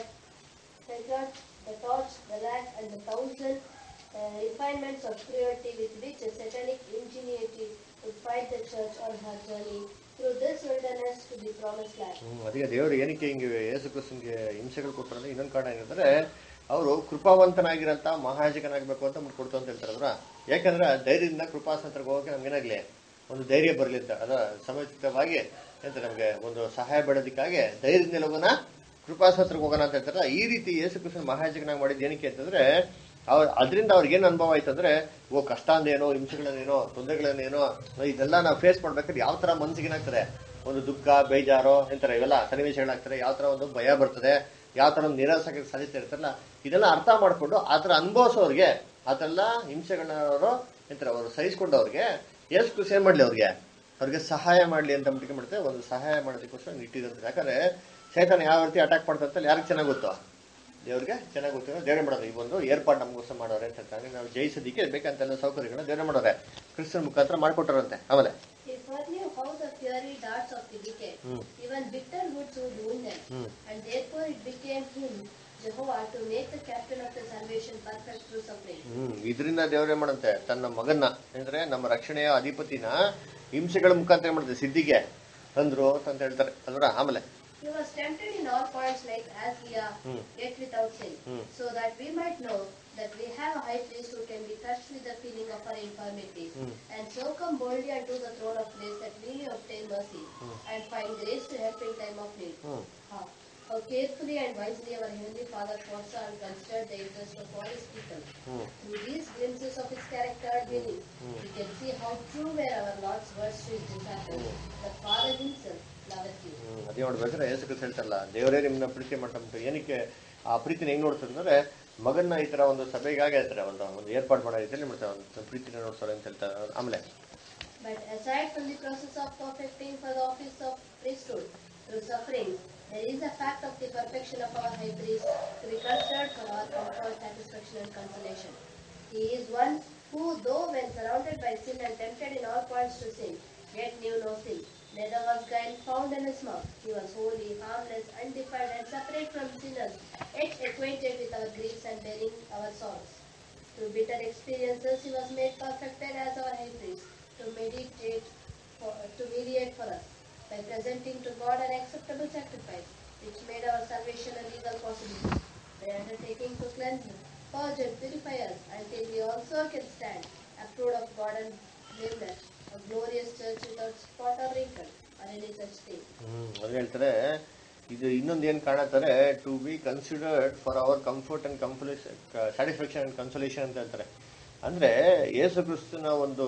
figure, the torch, the rack, and the thousand uh, refinements of cruelty with which a satanic ingenuity would fight the church on her journey through this wilderness to the promised land. ಹ್ಮ್, ಅದಕ್ಕೆ ದೇವರು ಏನಕ್ಕೆ ಹಿಂಗೆ ಯೇಸು ಕ್ರಿಸ್ತನ್ಗೆ ಹಿಂಸೆಗಳು ಕೊಟ್ಟರು ಅಂದ್ರೆ ಇನ್ನೊಂದು ಕಾರಣ ಏನಂದ್ರೆ ಅವರು ಕೃಪಾವಂತನಾಗಿರಂತ ಮಹಾಜಕನಾಗಬೇಕು ಅಂತ ಮುಟ್ ಕೊಡ್ತು ಅಂತ ಹೇಳ್ತಾರೆ ಅದ್ರ ಯಾಕಂದ್ರೆ ಧೈರ್ಯದಿಂದ ಕೃಪಾಸಂತ್ರಕ್ಕೆ ಹೋಗಕ್ಕೆ ನಮ್ಗೆ ಏನಾಗ್ಲಿ ಒಂದು ಧೈರ್ಯ ಬರಲಿ ಅಂತ ಅದ ಸಮಯೋಚಿತವಾಗಿ ಎಂತ ನಮ್ಗೆ ಒಂದು ಸಹಾಯ ಬೇಡೋದಕ್ಕಾಗಿ ಧೈರ್ಯದಿಂದ ಹೋಗೋಣ ಕೃಪಾಸಂತ್ರಕ್ಕೆ ಹೋಗೋಣ ಅಂತ ಹೇಳ್ತಾರೆ ಈ ರೀತಿ ಯೇಸು ಕ್ರಿಸ್ತನ್ ಮಹಾಜಕನಾಗಿ ಮಾಡಿದ್ದು ಏನಕ್ಕೆ ಅಂತಂದ್ರೆ ಅವ್ರ ಅದರಿಂದ ಅವ್ರಿಗೆ ಏನು ಅನುಭವ ಆಯ್ತು ಅಂದ್ರೆ ಓ ಕಷ್ಟ ಅಂದೇನೋ ಹಿಂಸೆಗಳನ್ನೇನೋ ತೊಂದರೆಗಳನ್ನೇನೋ ಇದೆಲ್ಲ ನಾವು ಫೇಸ್ ಮಾಡ್ಬೇಕಾದ್ರೆ ಯಾವ ತರ ಮನ್ಸಿಗೆ ಏನಾಗ್ತದೆ ಒಂದು ದುಃಖ ಬೇಜಾರು ಎಂತಾರೆ ಇವೆಲ್ಲ ಸನ್ನಿವೇಶಗಳಾಗ್ತದೆ ಯಾವ ತರ ಒಂದು ಭಯ ಬರ್ತದೆ ಯಾವ ತರ ಒಂದು ನಿರಾಸಕ್ಕೆ ಸಾಧ್ಯತೆ ಇರ್ತಲ್ಲ ಇದೆಲ್ಲ ಅರ್ಥ ಮಾಡ್ಕೊಂಡು ಆ ಥರ ಅನುಭವಿಸೋರಿಗೆ ಆ ಥರ ಎಲ್ಲ ಹಿಂಸೆಗಳನ್ನ ಅವರು ಎಂತಾರೆ ಅವರು ಸಹಿಸ್ಕೊಂಡವ್ರಿಗೆ ಎಷ್ಟು ಖುಷಿ ಏನ್ ಮಾಡ್ಲಿ ಅವ್ರಿಗೆ ಅವ್ರಿಗೆ ಸಹಾಯ ಮಾಡ್ಲಿ ಅಂತ ಅಂದ್ಬಿಟ್ಟು ಮಾಡ್ತಾರೆ ಒಂದು ಸಹಾಯ ಮಾಡೋದಕ್ಕೋಸ್ಕರ ಇಟ್ಟಿದಂತ ಯಾಕಂದ್ರೆ ಸೈತಾನ ಯಾವ ರೀತಿ ಅಟ್ಯಾಕ್ ಮಾಡ್ತಾರೆ ಯಾರಿಗೆ ಚೆನ್ನಾಗಿ ಗೊತ್ತು ದೇವ್ರಿಗೆ ಚೆನ್ನಾಗಿ ಗೊತ್ತಿರೋ ದೇವ್ರೆ ಮಾಡೋದು ಈ ಒಂದು ಏರ್ಪಾಡು ನಮಗೋಸ್ಕರ ಮಾಡೋರೆ ಅಂತ ಹೇಳ್ತಾರೆ ನಾವು ಜಯಿಸೋದಕ್ಕೆ ಬೇಕಂತೆಲ್ಲ ಸೌಕರ್ಯಗಳನ್ನ ದೇವ್ರೆ ಮಾಡೋರೆ ಕ್ರಿಸ್ತನ ಮುಖಾಂತರ ಮಾಡ್ಕೊಟ್ಟಾರಂತೆ ಆಮೇಲೆ He foreknew how the fiery darts of the wicked, Hmm. even bitter would would wound them, Hmm. and therefore it became him, Jehovah, to make the captain of the salvation perfect through suffering. ಹ್ಮ್ ಇದರಿಂದ ದೇವ್ರೆ ಮಾಡಂತೆ ತನ್ನ ಮಗನ್ನ ಅಂದ್ರೆ ನಮ್ಮ ರಕ್ಷಣೆಯ ಅಧಿಪತಿನ ಹಿಂಸೆಗಳ ಮುಖಾಂತರ ಮಾಡುತ್ತೆ ಸಿದ್ಧಿಗೆ ತಂದ್ರು ಅಂತ ಹೇಳ್ತಾರೆ ಅಲ್ವರ ಆಮೇಲೆ He was tempted in all points like as we are, Hmm. yet without sin, Hmm. so that we might know that we have a high priest who can be touched with the feeling of our infirmities, Hmm. and so come boldly unto the throne of grace that we may obtain mercy, and find grace to help in time of need. Hmm How how carefully and wisely our Heavenly Father foresaw and considered the interest of all His people. Hmm Through these glimpses of His character and meaning, we can see how true were our Lord's words to His disciples. The Father Himself loveth you. ಹ್ಮ್, ಅದೇ ನೋಡ್ಬೇಕಾದ್ರೆ ಯೇಸು ಕ್ರಿಸ್ತ ಹೇಳ್ತಾರಲ್ಲ ದೇವರೇ ನಿಮ್ಮನ್ನ ಪ್ರೀತಿ ಮಾಡ್ಕೊಂಬಿಟ್ಟು ಏನಕ್ಕೆ ಆ ಪ್ರೀತಿನ ಹೆಂಗ್ ನೋಡ್ತಾರೆ ಅಂದ್ರೆ ಮಗನ್ನ ಈ ತರ ಒಂದು ಸಭೆಗಾಗಿ ಹೇಳ್ತಾರೆ ಒಂದು ಒಂದು ಏರ್ಪಾಡು ಮಾಡೋ ರೀತಿಯಲ್ಲಿ ಮಾಡ್ತಾರೆ ಒಂದು ಪ್ರೀತಿನ ನೋಡ್ತಾರೆ ಅಂತ ಹೇಳ್ತಾರೆ ಆಮೇಲೆ But aside from the process of perfecting for the office of priesthood through suffering, there is a fact of the perfection of our high priest to be considered for our comfort, satisfaction, and consolation. He is one who, though when surrounded by sin and tempted in all points to sin, yet knew no sin. Neither was guile found in his mouth. He was holy, harmless, undefiled, and separate from sinners, yet acquainted with our griefs and bearing our sorrows. Through bitter experiences, he was made perfected as our high priest to meditate, for, to mediate for us by presenting to God an acceptable sacrifice, which made our salvation a legal possibility. By undertaking to cleanse, purge, and purify us until we also can stand approved of God and blameless, a glorious church without spot or wrinkle or any such thing. ಹ್ಮ್ ಅದೇ ಹೇಳ್ತಾರೆ ಇದು ಇನ್ನೊಂದು ಏನ್ ಕಾಣತ್ತಾರೆ to be considered for our comfort and compilation satisfaction and consolation ಅಂತ ಹೇಳ್ತಾರೆ ಅಂದ್ರೆ ಯೇಸು ಕ್ರಿಸ್ತನ ಒಂದು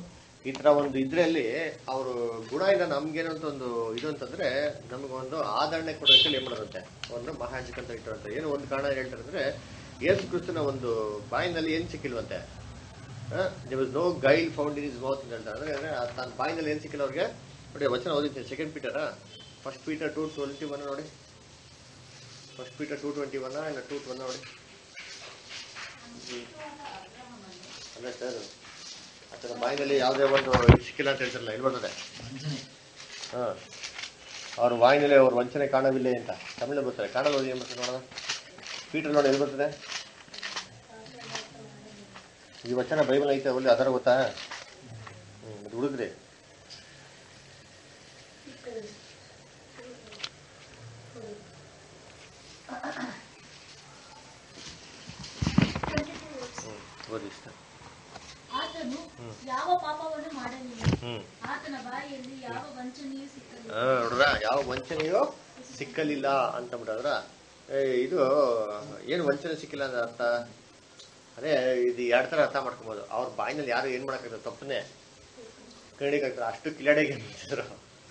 ಈ ತರ ಒಂದು ಇದ್ರಲ್ಲಿ ಅವರು ಗುಣ ಇಲ್ಲ ನಮ್ಗೇನಂತ ಒಂದು ಇದು ಅಂತಂದ್ರೆ ನಮಗೊಂದು ಆದರಣೆ ಕೊಡೋಕೆ ಏನ್ ಮಾಡೋದಂತೆ ಒಂದು ಮಹಾಜಿಕ್ ಅಂತ ಇಟ್ಟಿರಂತೆ ಏನು ಒಂದು ಕಾರಣ ಹೇಳ್ತಾರೆ ಅಂದ್ರೆ ಯೇಸು ಕ್ರಿಸ್ತನ ಒಂದು ಬಾಯಿನಲ್ಲಿ ಏನ್ ಸಿಕ್ಕಿಲ್ವಂತೆ there was no guile found in his mouth ಅಂತ ಹೇಳ್ತಾರೆ ಅಂದ್ರೆ ಅಂದ್ರೆ ಆ ತನ್ನ ಬಾಯಿನಲ್ಲಿ ಏನ್ ಸಿಕ್ಕಿಲ್ಲ ಅವ್ರಿಗೆ ನೋಡಿ ವಚನ ಓದಿದ್ದೀನಿ ಸೆಕೆಂಡ್ ಪೀಟರಾ first Peter two twenty one ನೋಡಿ first Peter two twenty one ಇಲ್ಲ ಟೂ ಒನ್ ನೋಡಿ ಅಲ್ಲ ಸರ್ ಆತನ ಬಾಯಿನಲ್ಲಿ ಯಾವುದೇ ಒಂದು ಇದು ಸಿಕ್ಕಿಲ್ಲ ಅಂತ ಹೇಳ್ತಾರಲ್ಲ ಇಲ್ಲಿ ಬರ್ತದೆ ಹಾ ಅವ್ರ ಬಾಯಿನಲ್ಲಿ ಅವ್ರ ವಂಚನೆ ಕಾಣವಿಲ್ಲ ಅಂತ ತಮಿಳು ಬರ್ತಾರೆ ಕಾಣಲು ಓದಿ ಏನು ಬರ್ತದೆ ನೋಡೋಣ ಪೀಟರ್ ನೋಡಿ ಎಲ್ಲಿ ಬರ್ತದೆ ಈ ವಚನ ಬೈಬಲ್ ಐತೆ ಒಳ್ಳೆ ಅದರ ಗೊತ್ತಾ ಹ್ಞೂ ಅದು ಹುಡುಗ್ರಿ ಹ್ಞೂ ಓದಿ ಇಷ್ಟ ಆತನು ಯಾವ ಪಾಪವನ್ನು ಮಾಡಲಿಲ್ಲ ಹ್ಞೂ ಆತನ ಬಾಯಿಯಲ್ಲಿ ಯಾವ ವಂಚನೆಯೂ ಸಿಕ್ಕಲಿಲ್ಲ ನೋಡ್ರ ಯಾವ ವಂಚನೆಯೂ ಸಿಕ್ಕಲಿಲ್ಲ ಅಂತ ಬಿಡದ್ರ ಏ, ಇದು ಏನು ವಂಚನೆ ಸಿಕ್ಕಿಲ್ಲ ಅಂದ್ರೆ ಅರ್ಥ ಅದೇ ಇದು ಎರಡು ಥರ ಅರ್ಥ ಮಾಡ್ಕೊಬೋದು ಅವ್ರ ಬಾಯಿನಲ್ಲಿ ಯಾರು ಏನು ಮಾಡೋಕ್ಕಾಗ್ತದೆ ತಪ್ಪನ್ನೇ ಕಣಿಕಾಗ್ತದೆ ಅಷ್ಟು ಕಿಲಾಡಿಗೆ ನಿಂತಿದ್ರು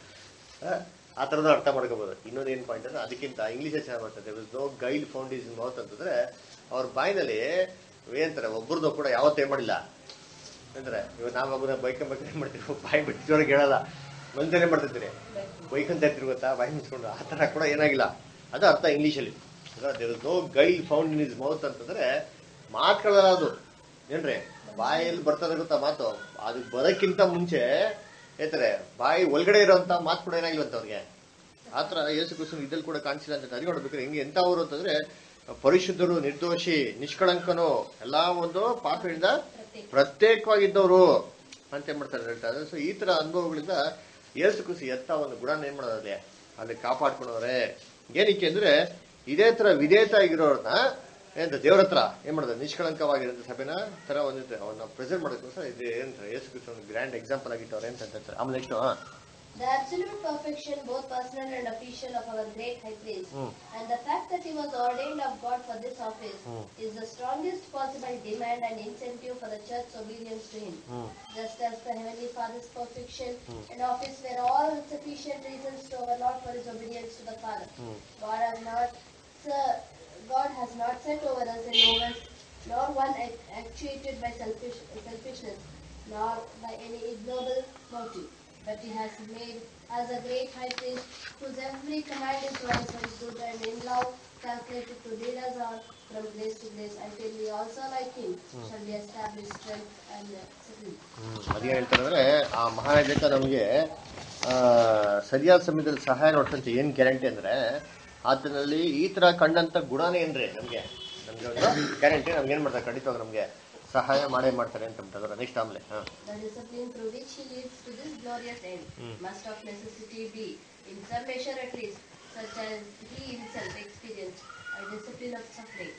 ಆ ಥರದ ಅರ್ಥ ಮಾಡ್ಕೋಬೋದು ಇನ್ನೊಂದು ಏನು ಪಾಯಿಂಟ್ ಅಂದ್ರೆ ಅದಕ್ಕಿಂತ ಇಂಗ್ಲೀಷೇ ಚೆನ್ನಾಗಿ ಬರ್ತದೆ no guide found his mouth ಅಂತಂದ್ರೆ ಅವ್ರ ಬಾಯಿನಲ್ಲಿ ಏನಂತಾರೆ ಒಬ್ರದ್ದು ಕೂಡ ಯಾವತ್ತೂ ಏನು ಮಾಡಿಲ್ಲ ಅಂದ್ರೆ ಇವಾಗ ನಾವು ಒಬ್ಬರ ಬೈಕ್ ಬಗ್ಗೆ ಏನು ಮಾಡ್ತೀವಿ ಬಾಯಿ ಬಿಟ್ಟಿರೋರಿಗೆ ಹೇಳಲ್ಲ ಮನುಷ್ಯನೇ ಮಾಡ್ತಿರ್ತೀರಿ ಬೈಕ್ ಅಂತ ಇರ್ತೀರಿ ಗೊತ್ತಾ ಬಾಯಿ ಮುಚ್ಕೊಂಡು ಆ ಥರ ಕೂಡ ಏನಾಗಿಲ್ಲ ಅದು ಅರ್ಥ ಇಂಗ್ಲೀಷಲ್ಲಿ there is no guide found in his mouth ಅಂತಂದ್ರೆ ಮಾತುಗಳಲ್ಲ ಅದು ಏನ್ರಿ ಬಾಯಲ್ಲಿ ಬರ್ತದೆ ಗೊತ್ತಾ ಮಾತು ಅದು ಬರೋಕ್ಕಿಂತ ಮುಂಚೆ ಹೇಳ್ತಾರೆ ಬಾಯಿ ಒಳಗಡೆ ಇರೋಂಥ ಮಾತು ಕೂಡ ಏನಾಗಿಲ್ಲ ಅಂತ ಅವ್ರಿಗೆ ಆ ಥರ ಯೇಸು ಕ್ರಿಸ್ತನ ಇದ್ರಲ್ಲಿ ಕೂಡ ಕಾಣಿಸಿಲ್ಲ ಅಂತ ಅದು ನೋಡ್ಬೇಕಾದ್ರೆ ಹೆಂಗೆ ಎಂಥವ್ರು ಅಂತಂದ್ರೆ ಪರಿಶುದ್ಧರು ನಿರ್ದೋಷಿ ನಿಷ್ಕಳಂಕನು ಎಲ್ಲಾ ಒಂದು ಪಾಪದಿಂದ ಪ್ರತ್ಯೇಕವಾಗಿದ್ದವರು ಅಂತ ಏನ್ ಮಾಡ್ತಾರೆ ಹೇಳ್ತಾರೆ ಸೊ ಈ ತರ ಅನುಭವಗಳಿಂದ ಯೇಸು ಕ್ರಿಸ್ತು ಎತ್ತ ಒಂದು ಗುಣನ ಏನ್ ಮಾಡೋದೇ ಅಲ್ಲಿ ಕಾಪಾಡ್ಕೊಂಡವ್ರೆ ಏನಕ್ಕೆ ಅಂದ್ರೆ ಇದೇ ತರ ವಿಧೇಯತ ಆಗಿರೋರ್ನ ಏನಂತ ದೇವ್ರ ಹತ್ರ ಏನ್ ಮಾಡೋದು ನಿಷ್ಕಳಂಕವಾಗಿರೋ ಸಭೆನ ತರ ಒಂದು ಅವನ್ನ ಪ್ರೆಸೆಂಟ್ ಮಾಡೋದಕ್ಕೋಸ್ಕರ ಇದು ಏನಂತಾರೆ ಯೇಸು ಕ್ರಿಸ್ತು ಒಂದು ಗ್ರ್ಯಾಂಡ್ ಎಕ್ಸಾಂಪಲ್ ಆಗಿಟ್ಟವ್ರೆ ಅಂತ ಹೇಳ್ತಾರೆ ಆಮೇಲೆ next The absolute perfection, both personal and official, of our great high priest, Hmm. and the fact that he was ordained of God for this office, Hmm. is the strongest possible demand and incentive for the church's obedience to him. Just as the Heavenly Father's perfection and office were all sufficient reasons to our Lord for his obedience to the Father. God has not, sir, God has not set over us a novice, nor one ac- actuated by selfish, selfishness, nor by any ignoble motive. But he has made us a great high priest, whose every command is wise and good, and in love calculated to lead us on from grace to grace, until we also like him shall be established strength and uh, settled. ಅದೇನ್ ಹೇಳ್ತಾರೆ ಅಂದ್ರೆ ಆ ಮಹಾಯಾಜಕ ನಮಗೆ ಆ, ಸರಿಯಾದ ಸಮಯದಲ್ಲಿ ಸಹಾಯ ನೋಡ್ತಂತ ಏನ್ ಗ್ಯಾರಂಟಿ ಅಂದ್ರೆ ಆತನಲ್ಲಿ ಈ ತರ ಕಂಡಂತ ಗುಣನೇ ಏನ್ರಿ ನಮ್ಗೆ ನಮ್ಗೆ ಒಂದು ಗ್ಯಾರಂಟಿ ನಮ್ಗೆ ಏನ್ ಮಾಡ್ತಾರೆ ಖಂಡಿತವಾಗ ನಮ್ಗೆ ಸಹಾಯ ಮಾಡೇ ಮಾಡ್ತಾರೆ ಅಂತ ಬಿಟ್ಟದ್ರ ನೆಕ್ಸ್ಟ್ ಆಮೇಲೆ ಹಾ The discipline through which he leads to this glorious end must of necessity be, in some measure at least, such as he himself experienced, a discipline of suffering.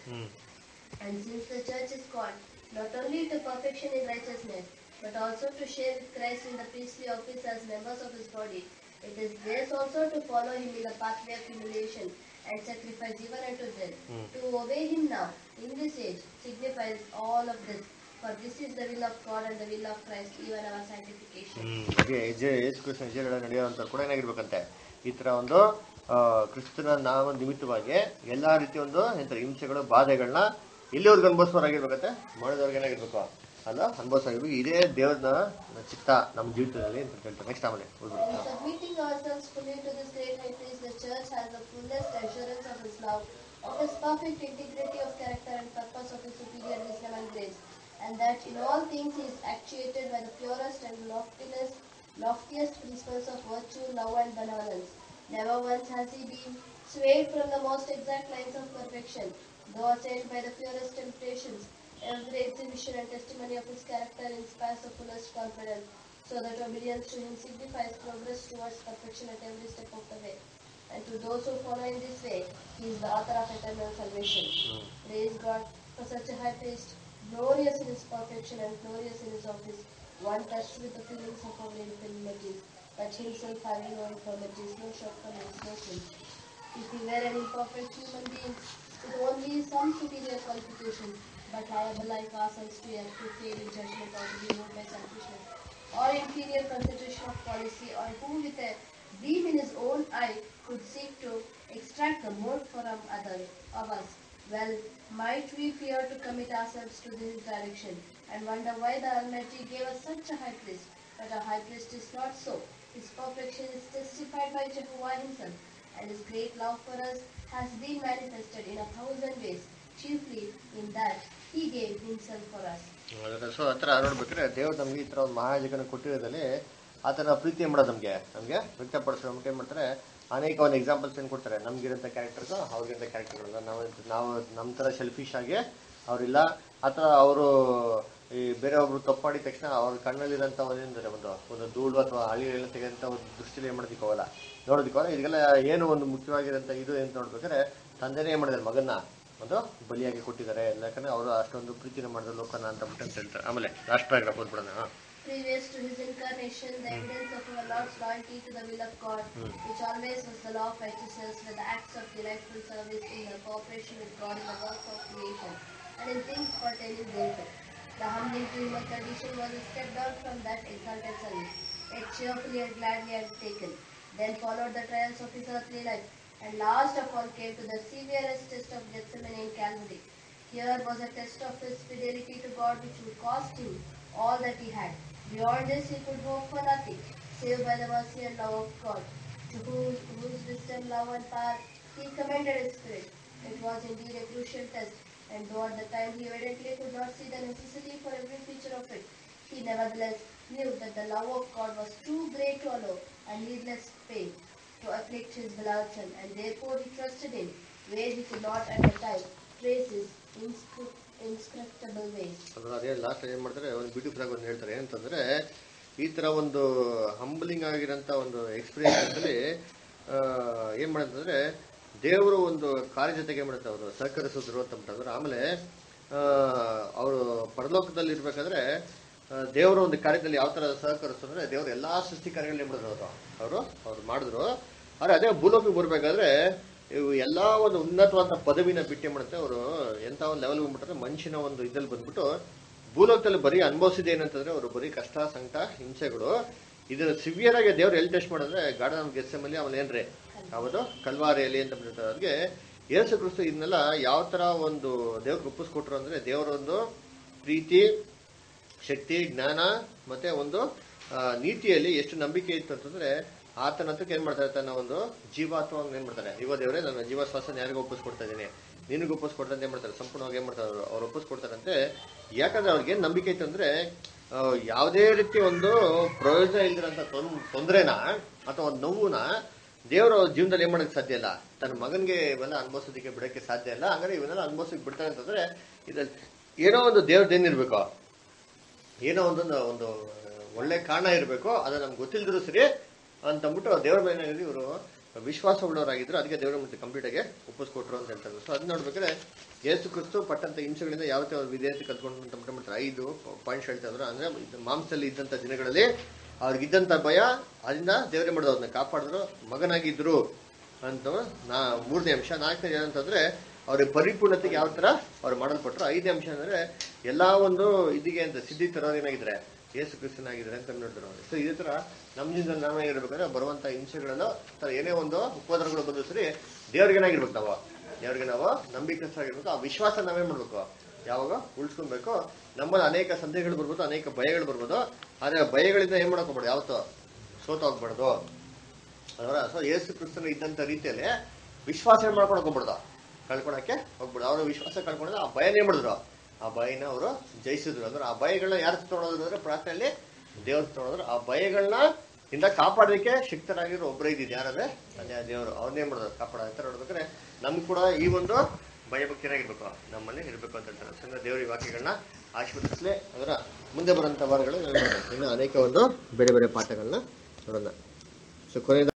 And since the church is called not only to perfection in righteousness, but also to share with Christ in the priestly office as members of his body, it is theirs also to follow him in the pathway of humiliation and sacrifice even unto death. To obey him now, in this age, signifies all of this. For this is the will of God and the will of Christ, even our sanctification. ಹಾಗೆ ಹೆಜ್ಜೆ ಯೇಸು ಕ್ರಿಸ್ತನ ಹೆಜ್ಜೆಗಳ ನಡೆಯುವಂತ ಕೂಡ ಏನಾಗಿರ್ಬೇಕಂತೆ ಈ ತರ ಒಂದು ಆ, ಕ್ರಿಸ್ತನ ನಾಮ ನಿಮಿತ್ತವಾಗಿ ಎಲ್ಲಾ ರೀತಿಯ ಒಂದು ಎಂತಾರೆ ಹಿಂಸೆಗಳು ಬಾಧೆಗಳನ್ನ ಎಲ್ಲಿವರೆಗೂ ಅನುಭವಿಸೋರಾಗಿರ್ಬೇಕಂತೆ ಮಾಡಿದವ್ರಿಗೆ ಏನಾಗಿರ್ಬೇಕು ಅಲ್ಲ ಅನುಭವಿಸೋಗಿರ್ಬೇಕು ಇದೇ ದೇವ್ರನ ಚಿತ್ತ ನಮ್ಮ ಜೀವಿತದಲ್ಲಿ ಅಂತ ಹೇಳ್ತಾರೆ ನೆಕ್ಸ್ಟ್ ಆಮೇಲೆ ಓದ್ಬಿಡಿ. In submitting ourselves fully to this great high priest, the church has the fullest assurance of his love, of his perfect integrity of character and purpose of his superior wisdom and grace, and that in all things he is actuated by the purest and loftiest, loftiest principles of virtue, love, and benevolence. Never once has he been swayed from the most exact lines of perfection, though assailed by the purest temptations. Every exhibition and testimony of his character inspires the fullest confidence, so that obedience to him signifies progress towards perfection at every step of the way. And to those who follow in this way, he is the author of eternal salvation. Praise God for such a high priest, glorious in his perfection and glorious in his office, one touched with the feelings of our infirmities, but himself having no infirmities, no shortcomings, no sin. If he were an imperfect human being with only some superior qualifications, but liable like ourselves to err, to fail in judgment or to be moved by selfishness, or inferior consideration of policy, or who with a beam in his own eye could seek to extract the more from others of us. Well, might we fear to commit ourselves to this direction and wonder why the Almighty gave us such a high priest. But a high priest is not so. His perfection is testified by Jehovah himself, and his great love for us has been manifested in a thousand ways, chiefly in that he gave himself for us. So ಹತ್ರ ನೋಡ್ಬೇಕಾದ್ರೆ ದೇವ್ರು ನಮ್ಗೆ ಈ ತರ ಒಂದು ಮಹಾಯಾಜಕನ ಕೊಟ್ಟಿರೋದಲ್ಲಿ ಆತನ ಪ್ರೀತಿ ಏನ್ ಮಾಡೋದು ನಮ್ಗೆ ನಮ್ಗೆ ವ್ಯಕ್ತಪಡಿಸೋ ನಮ್ಗೆ ಏನ್ ಮಾಡ್ತಾರೆ ಅನೇಕ ಒಂದು ಎಕ್ಸಾಂಪಲ್ಸ್ ಏನ್ ಕೊಡ್ತಾರೆ ನಮ್ಗಿರಂತ ಕ್ಯಾರೆಕ್ಟರ್ಸ್ ಅವ್ರಿಗಿಂತ ಕ್ಯಾರೆಕ್ಟರ್ಗಳನ್ನ ನಾವು ನಾವು ನಮ್ಮ ತರ ಸೆಲ್ಫಿಶ್ ಆಗಿ ಅವರಿಲ್ಲ ಅಥವಾ ಅವರು ಈ ಬೇರೆ ಒಬ್ರು ತಪ್ಪು ಮಾಡಿದ ತಕ್ಷಣ ಅವ್ರ ಕಣ್ಣಲ್ಲಿರೋಂಥ ಒಂದೇಂದ್ರೆ ಒಂದು ಒಂದು ಧೂಳು ಅಥವಾ ಹಳ್ಳಿಯೆಲ್ಲ ತೆಗೆದಂಥ ಒಂದು ದೃಷ್ಟಿಲಿ ಏನ್ ಮಾಡೋದಕ್ಕೋಗಲ್ಲ ನೋಡೋದಕ್ಕೋಗಲ್ಲ ಇದೆಲ್ಲ ಏನು ಒಂದು ಮುಖ್ಯವಾಗಿರೋಂಥ ಇದು ಅಂತ ನೋಡ್ಬೇಕಾದ್ರೆ ತಂದೆನೇ ಏನ್ ಮಾಡಿದಾರೆ ಮಗನ್ನ ಒಂದು ಬಲಿಯಾಗಿ ಕೊಟ್ಟಿದ್ದಾರೆ ಯಾಕಂದ್ರೆ ಅವರು ಅಷ್ಟೊಂದು ಪ್ರೀತಿನ ಮಾಡಿದ್ರು ಲೋಕನ ಅಂತ ಬಿಟ್ಟು ಅಂತ ಹೇಳ್ತಾರೆ ಆಮೇಲೆ ಲಾಸ್ಟ್ ಪ್ಯಾರಾಗ್ರಾಫ್ ಓದ್ಬಿಡೋಣ ಹಾ. previous to his incarnation, the evidence of our Lord's loyalty to the will of God, which always was the law of righteousness, were the acts of delightful service in the cooperation with God in the work of creation, and in things pertaining thereto. The humbling to human condition was a step down from that exalted service, yet cheerfully and gladly undertaken. Then followed the trials of his earthly life, and last of all came to the severest test of Gethsemane in Calvary. Here was a test of his fidelity to God which would cost him all that he had. Beyond this he could hope for nothing, save by the mercy and love of God, to whose, whose wisdom, love and power he commended his spirit. It was indeed a crucial test, and though at the time he evidently could not see the necessity for every feature of it, he nevertheless knew that the love of God was too great to allow a needless pain to afflict his beloved son, and therefore he trusted him where he could not at the time trace his inscru- inscrutable ways. ಅದರ ಅದೇ last ಏನು ಮಾಡ್ತಾರೆ ಒಂದು beautiful ಆಗಿ ಒಂದು ಹೇಳ್ತಾರೆ ಏನಂತಂದ್ರೆ ಈ ತರ ಒಂದು ಹಂಬಲಿಂಗ್ ಆಗಿರೋಂಥ ಒಂದು ಎಕ್ಸ್ಪೀರಿಯನ್ಸ್ ಅಲ್ಲಿ ಆ, ಏನ್ ಮಾಡಂತಂದ್ರೆ ದೇವರು ಒಂದು ಕಾರ್ಯ ಜೊತೆಗೆ ಏನ್ ಮಾಡುತ್ತೆ ಅವರು ಸಹಕರಿಸಿದ್ರು ಅಂತ ಬಿಟ್ಟಂದ್ರೆ ಆಮೇಲೆ ಅವರು ಪರಲೋಕದಲ್ಲಿ ಇರ್ಬೇಕಾದ್ರೆ ಆ, ದೇವರ ಒಂದು ಕಾರ್ಯದಲ್ಲಿ ಯಾವ ತರ ಸಹಕರಿಸಿದ್ರೆ ದೇವರು ಎಲ್ಲಾ ಸೃಷ್ಟಿ ಕಾರ್ಯಗಳನ್ನ ಏನ್ ಮಾಡಿದ್ರು ಅವರು ಅವರು ಅವ್ರು ಮಾಡಿದ್ರು ಆದ್ರೆ ಅದೇ ಭೂಲೋಕಕ್ಕೆ ಬರ್ಬೇಕಾದ್ರೆ ಇವು ಎಲ್ಲಾ ಒಂದು ಉನ್ನತವಾದ ಪದವಿನ ಬಿಟ್ಟೆ ಮಾಡುತ್ತೆ ಅವರು ಎಂತ ಒಂದು ಲೆವೆಲ್ ಬಂದ್ಬಿಟ್ರೆ ಮನುಷ್ಯನ ಒಂದು ಇದ್ರಲ್ಲಿ ಬಂದ್ಬಿಟ್ಟು ಭೂಲೋಕದಲ್ಲಿ ಬರೀ ಅನುಭವಿಸಿದ ಏನಂತಂದ್ರೆ ಅವರು ಬರೀ ಕಷ್ಟ ಸಂಕಟ ಹಿಂಸೆಗಳು ಇದನ್ನ ಸಿವಿಯರ್ ಆಗಿ ದೇವ್ರು ಎಲ್ಲಿ ಟೆಸ್ಟ್ ಮಾಡಿದ್ರೆ ಗಾರ್ಡನ್ ಗೆಸ್ಸಮಲ್ಲಿ ಆಮೇಲೆ ಏನ್ರಿ ಅವತ್ತು ಕಲ್ವಾರಿಯಲ್ಲಿ ಅಂತ ಬಿಟ್ಟಿರ್ತಾರೆ ಅವ್ರಿಗೆ ಯೇಸು ಕ್ರಿಸ್ತು ಇದನ್ನೆಲ್ಲ ಯಾವ ತರ ಒಂದು ದೇವ್ರಿಗೆ ಒಪ್ಪಿಸ್ಕೊಟ್ರು ಅಂದ್ರೆ ದೇವರ ಒಂದು ಪ್ರೀತಿ ಶಕ್ತಿ ಜ್ಞಾನ ಮತ್ತೆ ಒಂದು ಆ, ನೀತಿಯಲ್ಲಿ ಎಷ್ಟು ನಂಬಿಕೆ ಇತ್ತು ಅಂತಂದ್ರೆ ಆತನ ಹತ್ರಕ್ಕೆ ಏನ್ ಮಾಡ್ತಾರೆ ತನ್ನ ಒಂದು ಜೀವಾತ್ಮವನ್ನು ಏನ್ ಮಾಡ್ತಾರೆ ಇವ ದೇವರೇ ನನ್ನ ಜೀವಶ್ವಾಸ ಯಾರಿಗೂ ಒಪ್ಪಿಸ್ಕೊಡ್ತಾ ಇದ್ದೀನಿ ನಿನಗೂ ಒಪ್ಪಿಸ್ಕೊಡ್ತಾ ಅಂತ ಏನ್ ಮಾಡ್ತಾರೆ ಸಂಪೂರ್ಣವಾಗಿ ಏನ್ ಮಾಡ್ತಾರೆ ಅವ್ರು ಅವ್ರು ಒಪ್ಪಿಸ್ಕೊಡ್ತಾರಂತೆ ಯಾಕಂದ್ರೆ ಅವ್ರಿಗೆ ಏನ್ ನಂಬಿಕೆ ಇತ್ತು ಅಂದ್ರೆ ಆ, ಯಾವುದೇ ರೀತಿ ಒಂದು ಪ್ರಯೋಜನ ಇಲ್ದಿರಂತ ತೊಂದರೆನ ಅಥವಾ ಒಂದು ನೋವುನ ದೇವರು ಜೀವನದಲ್ಲಿ ಏನ್ ಮಾಡಕ್ ಸಾಧ್ಯ ಇಲ್ಲ ತನ್ನ ಮಗನ್ಗೆ ಇವೆಲ್ಲ ಅನುಭವಿಸೋದಕ್ಕೆ ಬಿಡಕ್ಕೆ ಸಾಧ್ಯ ಇಲ್ಲ ಹಂಗಾರೆ ಇವನ್ನೆಲ್ಲ ಅನುಭವಿಸಕ್ ಬಿಡ್ತಾರೆ ಅಂತಂದ್ರೆ ಇದ್ರಲ್ಲಿ ಏನೋ ಒಂದು ದೇವ್ರದ್ದೇನಿರ್ಬೇಕು ಏನೋ ಒಂದೊಂದು ಒಂದು ಒಳ್ಳೆ ಕಾರಣ ಇರಬೇಕು ಅದು ನಮ್ಗೆ ಗೊತ್ತಿಲ್ದಿರೋ ಸರಿ ಅಂತಂದ್ಬಿಟ್ಟು ದೇವರ ಮೇಲೆ ಇವರು ವಿಶ್ವಾಸ ಉಳ್ಳವರಾಗಿದ್ರು ಅದಕ್ಕೆ ದೇವರ ಮತ್ತೆ ಕಂಪ್ಲೀಟ್ ಆಗಿ ಒಪ್ಪಿಸ್ಕೊಟ್ರು ಅಂತ ಹೇಳ್ತಾರೆ ಸೊ ಅದ್ ನೋಡ್ಬೇಕಾದ್ರೆ ಯೇಸು ಕ್ರಿಸ್ತು ಪಟ್ಟಂತ ಹಿಂಸೆಗಳಿಂದ ಯಾವ ತರ ವಿಧೇಯತೆ ಕಲ್ತ್ಕೊಂಡು ಅಂತ ಬಿಟ್ಟು ಐದು ಪಾಯಿಂಟ್ಸ್ ಹೇಳ್ತಾ ಇದ್ರು ಅಂದ್ರೆ ಇದು ಮಾಂಸದಲ್ಲಿ ಇದ್ದಂತ ದಿನಗಳಲ್ಲಿ ಅವ್ರಿಗಿದ್ದಂತ ಭಯ ಅದರಿಂದ ದೇವರೇ ಮಾಡಿದ್ರು ಅವ್ರನ್ನ ಕಾಪಾಡಿದ್ರು ಮಗನಾಗಿದ್ರು ಅಂತ ನಾ ಮೂರನೇ ಅಂಶ ನಾಲ್ಕನೇ ಏನಂತಂದ್ರೆ ಅವ್ರ ಪರಿಪೂರ್ಣತೆಗೆ ಯಾವ ತರ ಅವ್ರು ಮಾಡಲ್ಪಟ್ರು ಐದನೇ ಅಂಶ ಅಂದ್ರೆ ಎಲ್ಲಾ ಒಂದು ಇದಿಗೆ ಅಂತ ಸಿದ್ಧಿ ತರ ಏನಾಗಿದ್ರೆ ಯೇಸು ಕ್ರಿಸ್ತನಾಗಿದ್ರೆ ಅಂತ ನೋಡಿದ್ರು ಅವ್ರು ಸೊ ಇದೇ ತರ ನಮ್ದಿಂದ ನಾವೇ ಇರ್ಬೇಕಾದ್ರೆ ಬರುವಂತ ಹಿಂಸೆಗಳಲ್ಲೂ ತರ ಏನೇ ಒಂದು ಉಪದ್ರವಗಳು ಬಂದ್ರು ಸರಿ ದೇವ್ರಿಗೆ ಏನಾಗಿರ್ಬೇಕು ನಾವು ದೇವ್ರಿಗೆ ನಾವು ನಂಬಿಕಸ್ಥರಾಗಿರ್ಬೇಕು ಆ ವಿಶ್ವಾಸ ನಾವೇ ಮಾಡ್ಬೇಕು ಯಾವಾಗ ಉಳಿಸ್ಕೊಬೇಕು ನಮ್ಮಲ್ಲಿ ಅನೇಕ ಸಂದೇಹಗಳು ಬರ್ಬೋದು ಅನೇಕ ಭಯಗಳು ಬರ್ಬೋದು ಆದ್ರೆ ಆ ಭಯಗಳಿಂದ ಏನ್ ಮಾಡಕ್ ಹೋಗ್ಬಾರ್ದು ಯಾವತ್ತೂ ಸೋತ ಹೋಗ್ಬಾರ್ದು ಅದರ ಸೊ ಯೇಸು ಕ್ರಿಸ್ತನ ಇದ್ದಂತ ರೀತಿಯಲ್ಲಿ ವಿಶ್ವಾಸ ಏನ್ ಮಾಡ್ಕೊಳಕ್ ಹೋಗ್ಬಿಡ್ದು ಕಳ್ಕೊಳಕ್ಕೆ ಹೋಗ್ಬಿಡ್ದು ಅವ್ರ ವಿಶ್ವಾಸ ಕಳ್ಕೊಂಡ್ರೆ ಆ ಭಯನ ಏನ್ ಮಾಡಿದ್ರು ಆ ಭಯನ ಅವರು ಜಯಿಸಿದ್ರು ಅಂದ್ರೆ ಆ ಭಯಗಳನ್ನ ಯಾರು ತೊಗೊಳೋದು ಅಂದ್ರೆ ಪ್ರಾರ್ಥನೆಯಲ್ಲಿ ದೇವ್ರು ತೊಗೊಳೋದ್ರು ಆ ಭಯಗಳನ್ನ ಇಂದ ಕಾಪಾಡೋದಕ್ಕೆ ಶಕ್ತರಾಗಿರೋ ಒಬ್ಬರೇ ಇದ್ದಿದ್ದು ಯಾರಂದ್ರೆ ಅದೇ ದೇವರು ಅವ್ರನ್ನೇ ಮಾಡಿದ್ರು ಕಾಪಾಡೋ ಅಂತ ನೋಡ್ಬೇಕಾದ್ರೆ ನಮ್ಗೆ ಕೂಡ ಈ ಒಂದು ಭಯಭಕ್ತಿಯಾಗಿರ್ಬೇಕು ನಮ್ಮಲ್ಲಿ ಇರ್ಬೇಕು ಅಂತ ಹೇಳ್ತಾರೆ ಸೊ ಅಂದ್ರೆ ದೇವ್ರ ಈ ವಾಕ್ಯಗಳನ್ನ ಆಶೀರ್ವದಿಸಲಿ ಅದರ ಮುಂದೆ ಬರುವಂತ ವಾರಗಳು ಇನ್ನು ಅನೇಕ ಒಂದು ಬೇರೆ ಬೇರೆ ಪಾಠಗಳನ್ನ ನೋಡೋಣ ಸೊ ಕೊನೆಯದಾಗಿ